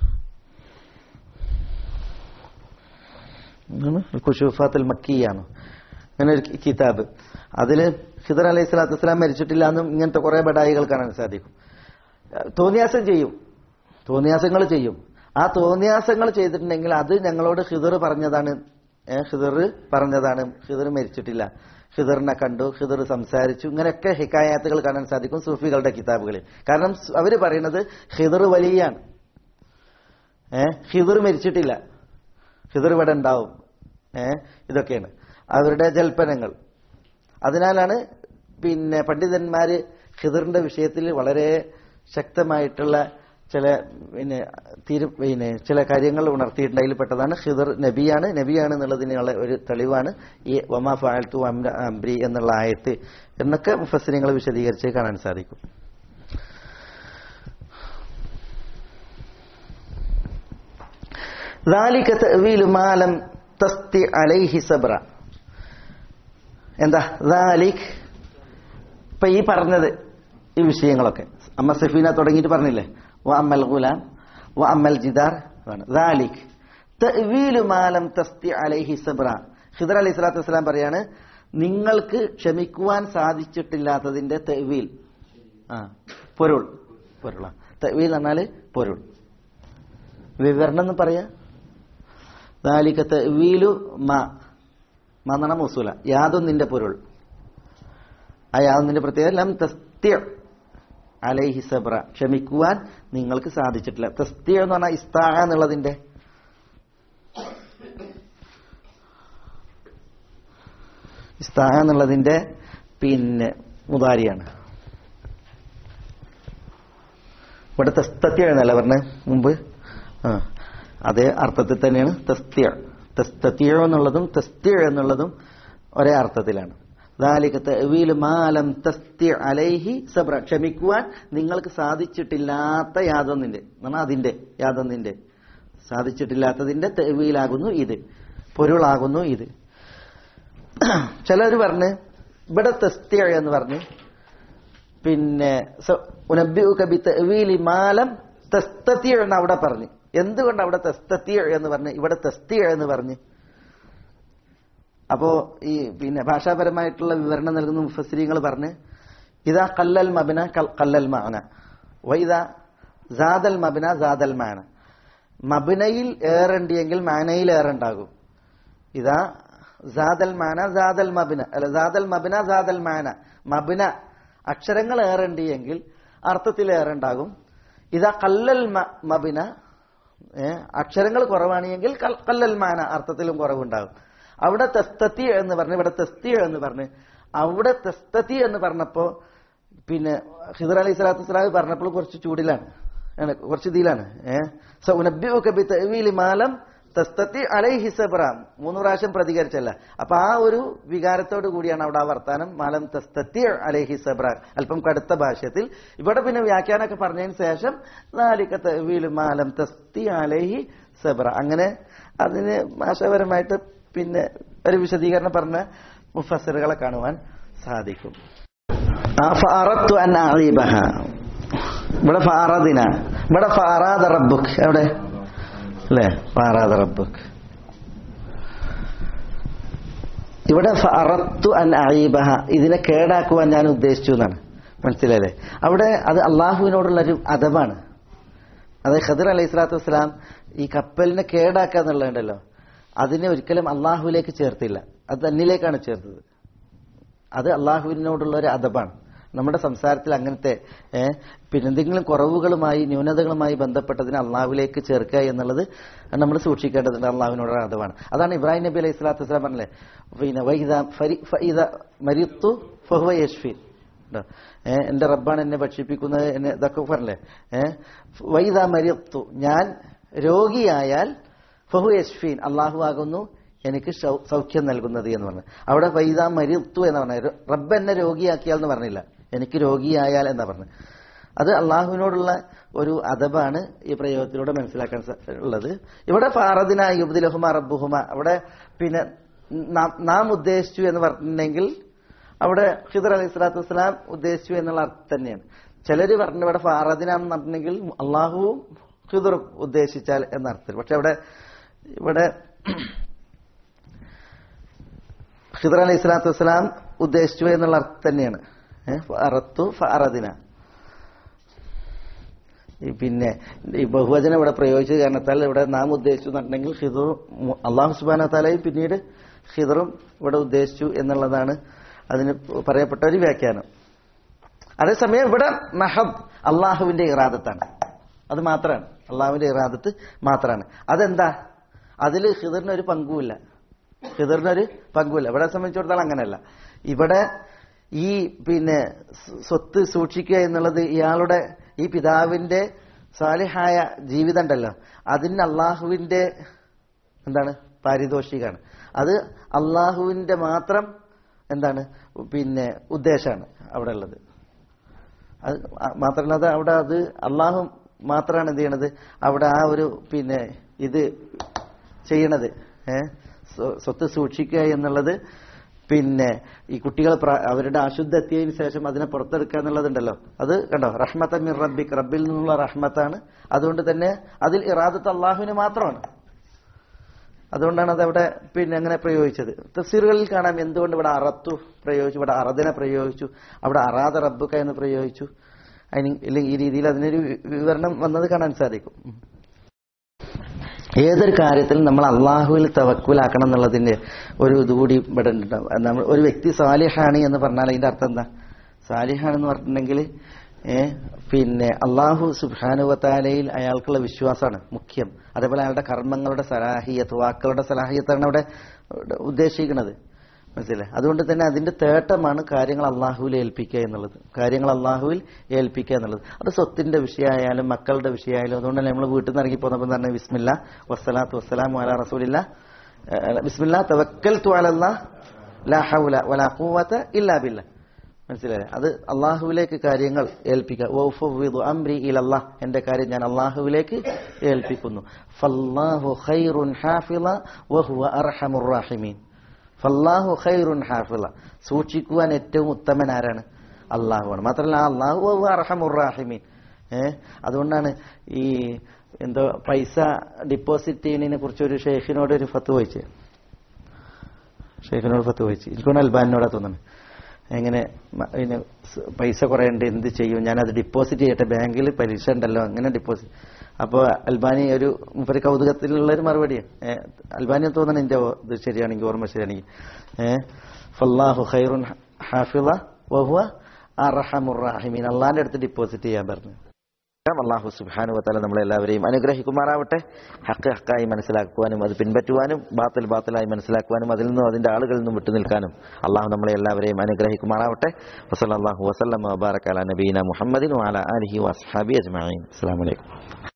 S2: ഖുഷൂഫാത്തുൽ മക്കിയാണ് അങ്ങനെ ഒരു കിതാബ് അതിൽ ഖിദർ അലൈഹി സ്വലാത്തു വസ്സലാം മരിച്ചിട്ടില്ല എന്നും ഇങ്ങനത്തെ കുറെ ബഡായികൾ കാണാൻ സാധിക്കും തോന്നിയാസം ചെയ്യും തോന്നിയാസങ്ങൾ ചെയ്യും ആ തോന്നിയാസങ്ങൾ ചെയ്തിട്ടുണ്ടെങ്കിൽ അത് ഞങ്ങളോട് ഖിദർ പറഞ്ഞതാണ് ഏഹ് ഖിദർ പറഞ്ഞതാണ് ഖിദർ മരിച്ചിട്ടില്ല ഖിദറിനെ കണ്ടു ഖിദർ സംസാരിച്ചു ഇങ്ങനെയൊക്കെ ഹിക്കായാത്തുകൾ കാണാൻ സാധിക്കും സൂഫികളുടെ കിതാബുകളിൽ കാരണം അവർ പറയുന്നത് ഖിദർ വലിയാണ് ഏ ഹിദർ മരിച്ചിട്ടില്ല ഹിദർ ഇവിടെ ഉണ്ടാവും ഏ ഇതൊക്കെയാണ് അവരുടെ ജൽപ്പനങ്ങൾ അതിനാലാണ് പിന്നെ പണ്ഡിതന്മാര് ഹിദറിന്റെ വിഷയത്തിൽ വളരെ ശക്തമായിട്ടുള്ള ചില പിന്നെ തീരു പിന്നെ ചില കാര്യങ്ങൾ ഉണർത്തിയിട്ടുണ്ട് അതിൽ പെട്ടതാണ് ഹിദർ നബിയാണ് നബിയാണ് എന്നുള്ളതിനുള്ള ഒരു തെളിവാണ് ഈ വമാ ഫാൽത്തു അംബ്രി എന്നുള്ള ആയത്ത് എന്നൊക്കെ മുഫസ്സിനിങ്ങൾ വിശദീകരിച്ച് കാണാൻ സാധിക്കും ذلك تأويل ما لم تستطع عليه صبرا എന്താ ദാലിക് ഇപ്പൊ ഈ പറഞ്ഞത് ഈ വിഷയങ്ങളൊക്കെ അമ്മ സഫീന തുടങ്ങിയിട്ട് പറഞ്ഞില്ലേ വ അമ്മൽ ഗുലാം വ അമ്മൽ ജിദാർ ദാലിക് തഅ്വീലു മാ ലം തസ്തി അലൈഹി സബ്ര ഖിദർ അലൈഹി സ്വലാത്തു വസ്സലാം പറയാണ് നിങ്ങൾക്ക് ക്ഷമിക്കുവാൻ സാധിച്ചിട്ടില്ലാത്തതിന്റെ തെവീൽ ആ പൊരുൾ പൊരുള തെവീൽ പറഞ്ഞാല് പൊരുൾ വിവരണം എന്ന് പറയാ ദാലിക തെവീലു മാ മന്നണ മുസൂല യാതൊന്നിന്റെ പൊരുൾ ആ യാതൊന്നിന്റെ പ്രത്യേകത ലം തസ്ത്യ അലൈഹി സബ്ര ക്ഷമിക്കുവാൻ നിങ്ങൾക്ക് സാധിച്ചിട്ടില്ല തസ്ത്യ എന്ന് പറഞ്ഞാൽ ഇസ്താ എന്നുള്ളതിന്റെ ഇസ്താ എന്നുള്ളതിന്റെ പിന്നെ മുതാരിയാണ് ഇവിടെ തസ്തത്യ എന്നല്ല പറഞ്ഞ മുമ്പ് ആ അതേ അർത്ഥത്തിൽ തന്നെയാണ് തസ്ത്യ തസ്തത്യ എന്നുള്ളതും തസ്ത്യ എന്നുള്ളതും ഒരേ അർത്ഥത്തിലാണ് ذلك تأويل ما لم تستطع عليه صبر ക്ഷമിക്കുവാൻ നിങ്ങൾക്ക് സാധിച്ചിട്ടില്ലാത്ത യാതൊന്നിന്റെ എന്നാണ് അതിന്റെ യാതൊന്നിന്റെ സാധിച്ചിട്ടില്ലാത്തതിന്റെ തെവീലാകുന്നു ഇത് പൊരുളാകുന്നു ഇത് ചിലർ പറഞ്ഞ് ഇവിടെ തെസ്തിയ എന്ന് പറഞ്ഞ് പിന്നെ മാലം തെസ്തത്തിയ എന്ന് അവിടെ പറഞ്ഞു എന്തുകൊണ്ട് അവിടെ തെസ്തത്തിയ എന്ന് പറഞ്ഞ് ഇവിടെ തെസ്തിയ എന്ന് പറഞ്ഞ് അപ്പോ ഈ പിന്നെ ഭാഷാപരമായിട്ടുള്ള വിവരണം നൽകുന്ന മുഫസ്രീങ്ങൾ പറഞ്ഞ് ഇതാ കല്ലൽ മബിന കല്ലൽ മാന വൈദാ ജാദൽ മബിന ജാദൽ മാന മബിനയിൽ ഏറണ്ടിയെങ്കിൽ മാനയിൽ ഏറുണ്ടാകും ഇതാ ജാദൽ മാന ജാദൽ മബിന അല്ല ജാദൽ മബിന ജാദൽ മാന മബിന അക്ഷരങ്ങൾ ഏറണ്ടിയെങ്കിൽ അർത്ഥത്തിൽ ഏറുണ്ടാകും ഇതാ കല്ലൽ മബിന അക്ഷരങ്ങൾ കുറവാണെങ്കിൽ കല്ലൽ മാന അർത്ഥത്തിലും കുറവുണ്ടാകും അവിടെ തെസ്തത്തി എന്ന് പറഞ്ഞ് ഇവിടെ തെസ്തി എന്ന് പറഞ്ഞ് അവിടെ തെസ്തത്തി എന്ന് പറഞ്ഞപ്പോ പിന്നെ ഹിദർ അലി സ്വലാത്തു വസ്സലാം പറഞ്ഞപ്പോൾ കുറച്ച് ചൂടിലാണ് കുറച്ച് ഇതിലാണ് ഏഹ് മാലം തസ്തത്തി അലൈഹി സബ്രാം മൂന്ന് പ്രാവശ്യം പ്രതികരിച്ചല്ല അപ്പൊ ആ ഒരു വികാരത്തോട് കൂടിയാണ് അവിടെ ആ വർത്താനം മാലം തസ്തത്തി അലൈഹി സബ്രാം അല്പം കടുത്ത ഭാഷ്യത്തിൽ ഇവിടെ പിന്നെ വ്യാഖ്യാനമൊക്കെ പറഞ്ഞതിന് ശേഷം നാലിക്കത്ത് മാലം തസ്തി അലൈഹി സബ്ര അങ്ങനെ അതിന് ഭാഷാപരമായിട്ട് പിന്നെ ഒരു വിശദീകരണം പറഞ്ഞ മുഫസറുകളെ കാണുവാൻ സാധിക്കും ഇവിടെ ഫാറദിന ഇവിടെ ഫാറാദ റബ്ബുക്ക് എവിടെ അല്ലേ ഫാറാദ റബ്ബുക്ക് ഇവിടെ ഫറത്തു അൻ അയീബഹ ഇതിനെ കേടാക്കുവാൻ ഞാൻ ഉദ്ദേശിച്ചു എന്നാണ് മനസ്സിലല്ലേ അവിടെ അത് അള്ളാഹുവിനോടുള്ള ഒരു അദബാണ് അത് ഖദർ അലൈഹി സ്വലാത്തു വസ്സലാം ഈ കപ്പലിനെ കേടാക്കുക എന്നുള്ളതുണ്ടല്ലോ അതിനെ ഒരിക്കലും അള്ളാഹുവിലേക്ക് ചേർത്തില്ല അത് തന്നിലേക്കാണ് ചേർത്തത് അത് അള്ളാഹുവിനോടുള്ള ഒരു അദബാണ് നമ്മുടെ സംസാരത്തിൽ അങ്ങനത്തെ പിന്നെ എന്തെങ്കിലും കുറവുകളുമായി ന്യൂനതകളുമായി ബന്ധപ്പെട്ടതിന് അള്ളാഹുവിലേക്ക് ചേർക്കുക എന്നുള്ളത് നമ്മൾ സൂക്ഷിക്കേണ്ടതുണ്ട് അള്ളാഹുവിനോടുള്ള അദബാണ് അതാണ് ഇബ്രാഹിം നബി അലൈഹി സ്വലാത്തു വസ്സലാം പറഞ്ഞല്ലേ പിന്നെ വൈദ ഫൈദ മരിത്തു ഫഹുവ യഷ്ഫീൻ എന്റെ റബ്ബാണ് എന്നെ ഭക്ഷിപ്പിക്കുന്നത് എന്നെ ഇതൊക്കെ പറഞ്ഞല്ലേ ഏഹ് വൈദ മരിത്തു ഞാൻ രോഗിയായാൽ ഫഹു യഷ്ഫീൻ അള്ളാഹു ആകുന്നു എനിക്ക് സൗഖ്യം നൽകുന്നത് എന്ന് പറഞ്ഞു അവിടെ വൈദ മരിത്തു എന്ന് പറഞ്ഞു റബ്ബ് എന്നെ രോഗിയാക്കിയാൽ എന്ന് പറഞ്ഞില്ല എനിക്ക് രോഗിയായാൽ എന്നാ പറഞ്ഞു അത് അള്ളാഹുവിനോടുള്ള ഒരു അദബാണ് ഈ പ്രയോഗത്തിലൂടെ മനസ്സിലാക്കാൻ ഉള്ളത് ഇവിടെ ഫാറദിന യുബ്ദിലഹുമ റബ്ബുഹുമ അവിടെ പിന്നെ നാം ഉദ്ദേശിച്ചു എന്ന് പറഞ്ഞിട്ടുണ്ടെങ്കിൽ അവിടെ ഖിദർ അലൈഹി സ്വലാത്തു വസ്സലാം ഉദ്ദേശിച്ചു എന്നുള്ള അർത്ഥം തന്നെയാണ് ചിലർ പറഞ്ഞു ഇവിടെ ഫാറദിന എന്ന് പറഞ്ഞിട്ടുണ്ടെങ്കിൽ അള്ളാഹുവും ഖിദർ ഉദ്ദേശിച്ചാൽ എന്നർത്ഥത്തിൽ പക്ഷെ അവിടെ ഇവിടെ ഖിദർ അലൈഹി സ്വലാത്തു വസ്സലാം ഉദ്ദേശിച്ചു എന്നുള്ള അർത്ഥം തന്നെയാണ് അറത്തു ഫറദിന പിന്നെ ഈ ബഹുവചനം ഇവിടെ പ്രയോഗിച്ച കാരണത്താൽ ഇവിടെ നാം ഉദ്ദേശിച്ചു എന്നുണ്ടെങ്കിൽ ഹിദറും അള്ളാഹു സുബാന താലയും പിന്നീട് ഹിദറും ഇവിടെ ഉദ്ദേശിച്ചു എന്നുള്ളതാണ് അതിന് പറയപ്പെട്ട ഒരു വ്യാഖ്യാനം അതേസമയം ഇവിടെ മഹബ് അള്ളാഹുവിന്റെ ഇറാദത്താണ് അത് മാത്രമാണ് അള്ളാഹുവിന്റെ ഇറാദത്ത് മാത്രമാണ് അതെന്താ അതിൽ ഹിദറിനൊരു പങ്കുമില്ല ഹിദറിനൊരു പങ്കുമില്ല ഇവിടെ സംബന്ധിച്ചിടത്തോളം അങ്ങനെയല്ല ഇവിടെ ഈ പിന്നെ സ്വ- സ്വത്ത് സൂക്ഷിക്കുക എന്നുള്ളത് ഇയാളുടെ ഈ പിതാവിന്റെ സാലിഹായ ജീവിതം ഉണ്ടല്ലോ അതിന് അള്ളാഹുവിന്റെ എന്താണ് പാരിതോഷികമാണ് അത് അള്ളാഹുവിന്റെ മാത്രം എന്താണ് പിന്നെ ഉദ്ദേശമാണ് അവിടെ ഉള്ളത് അത് മാത്രമല്ല അത് അവിടെ അത് അള്ളാഹു മാത്രമാണ് എന്ത് ചെയ്യണത് അവിടെ ആ ഒരു പിന്നെ ഇത് ചെയ്യണത് ഏഹ് സ്വ- സ്വത്ത് സൂക്ഷിക്കുക എന്നുള്ളത് പിന്നെ ഈ കുട്ടികൾ പ്ര- അവരുടെ അശുദ്ധ എത്തിയതിനു ശേഷം അതിനെ പുറത്തെടുക്കുക എന്നുള്ളതുണ്ടല്ലോ അത് കണ്ടോ റഹ്മത്ത മിർ റബ്ബിക് റബ്ബിൽ നിന്നുള്ള റഹ്മത്താണ് അതുകൊണ്ട് തന്നെ അതിൽ ഇറാദത്ത് അള്ളാഹുവിന് മാത്രമാണ് അതുകൊണ്ടാണ് അത് അവിടെ പിന്നെ അങ്ങനെ പ്രയോഗിച്ചത് തഫ്സീറുകളിൽ കാണാം എന്തുകൊണ്ട് ഇവിടെ അറത്തു പ്രയോഗിച്ചു ഇവിടെ അറദിനെ പ്രയോഗിച്ചു അവിടെ അറാദ റബ്ബുക്ക എന്ന് പ്രയോഗിച്ചു അതിന് ഇല്ലെങ്കിൽ ഈ രീതിയിൽ അതിനൊരു വി- വിവരണം വന്നത് കാണാൻ സാധിക്കും ഉം. ഏതൊരു കാര്യത്തിലും നമ്മൾ അള്ളാഹുവിൽ തവക്കുലാക്കണം എന്നുള്ളതിന്റെ ഒരു ഇതുകൂടി ഇവിടെ ഉണ്ട് നമ്മൾ ഒരു വ്യക്തി സാലിഹാണ് എന്ന് പറഞ്ഞാൽ അതിന്റെ അർത്ഥം എന്താ സാലിഹാണെന്ന് പറഞ്ഞിട്ടുണ്ടെങ്കിൽ ഏ, പിന്നെ അള്ളാഹു സുബാനുവത്താലയിൽ അയാൾക്കുള്ള വിശ്വാസമാണ് മുഖ്യം അതേപോലെ അയാളുടെ കർമ്മങ്ങളുടെ സലാഹിയത്ത് വാക്കുകളുടെ സലാഹിയത്താണ് അവിടെ ഉദ്ദേശിക്കുന്നത് മനസ്സിലായി അതുകൊണ്ട് തന്നെ അതിന്റെ തേട്ടമാണ് കാര്യങ്ങൾ അള്ളാഹുവിൽ ഏൽപ്പിക്കുക എന്നുള്ളത് കാര്യങ്ങൾ അള്ളാഹുവിൽ ഏൽപ്പിക്കുക എന്നുള്ളത് അത് സ്വത്തിന്റെ വിഷയമായാലും മക്കളുടെ വിഷയമായാലും അതുകൊണ്ട് നമ്മൾ വീട്ടിൽ നിന്ന് ഇറങ്ങി പോന്നപ്പോൾ തന്നെ വിസ്മില്ല വസ്സലാത്തു വസ്സലാം വല റസൂലില്ല ഏഹ്, ബിസ്മില്ല തവക്കൽ തുഅലല്ല ലാ ഹൗല വലാ ഖുവത ഇല്ലാ ബില്ല മനസ്സിലായി അത് അള്ളാഹുവിലേക്ക് കാര്യങ്ങൾ ഏൽപ്പിക്കുക വൗഫവ്വിദു അംരി ഇലല്ലാഹ് എന്റെ കാര്യം ഞാൻ അള്ളാഹുവിലേക്ക് ഏൽപ്പിക്കുന്നു ഫല്ലാഹു ഖൈറുൻ ഹാഫിള വഹുവ അർഹമുർ റാഹിമീൻ ഫല്ലാഹു ഖൈറുൻ ഹാഫിള സൂക്ഷിക്കുവാൻ ഏറ്റവും ഉത്തമൻ ആരാണ് അള്ളാഹുവാണ് മാത്രമല്ല അള്ളാഹു വഹുവ അർഹമുർ റാഹിമീൻ ഏഹ് അതുകൊണ്ടാണ് ഈ എന്തോ പൈസ ഡിപ്പോസിറ്റ് ചെയ്യുന്നതിനെ കുറിച്ച് ഒരു ഷെയ്ഖിനോട് ഒരു ഫത്ത് ചോദിച്ചത് ഷെയ്ഖിനോട് ഫത്ത് ചോദിച്ചു എനിക്കൊന്ന് അൽബാനിനോടാ തോന്നുന്നത് എങ്ങനെ മ- ഇതിന് സ് പൈസ കുറേ ഉണ്ട് എന്ത് ചെയ്യും ഞാനത് ഡിപ്പോസിറ്റ് ചെയ്യട്ടെ ബാങ്കിൽ പലിശ ഉണ്ടല്ലോ അങ്ങനെ ഡിപ്പോസിറ്റ് അപ്പോൾ അൽബാനി ഒരു ഒരു കൗതുകത്തിലുള്ള ഒരു മറുപടിയാണ് ഏഹ്, അൽബാനി തോന്നണം എന്റെ ഓ- ഇത് ശരിയാണെങ്കിൽ ഓർമ്മ ശരിയാണെങ്കിൽ ഏഹ് ഫല്ലാഹു ഖൈറുൻ ഹാഫിള വഹുവ അർഹമുർ റാഹിമീൻ അള്ളാന്റെ അടുത്ത് ഡിപ്പോസിറ്റ് ചെയ്യാൻ പറഞ്ഞു അള്ളാഹു സുബാനു വത്താല നമ്മളെല്ലാവരെയും അനുഗ്രഹിക്കുമാറാവട്ടെ ഹക്ക് ഹക്കായി മനസ്സിലാക്കുവാനും അത് പിൻപറ്റുവാനും ബാത്തിൽ ബാത്തിലായി മനസ്സിലാക്കുവാനും അതിൽ നിന്നും അതിന്റെ ആളുകളിൽ നിന്നും വിട്ടുനിൽക്കാനും അള്ളാഹു നമ്മളെ എല്ലാവരെയും അനുഗ്രഹിക്കുമാറാവട്ടെ വസല്ലാഹു വസ്ലം വബാറക്കാല നബീന മുഹമ്മദിൻ വാല അലഹി വസ്ഹാബി അജ്മാൻ അസ്സാം വലൈക്കും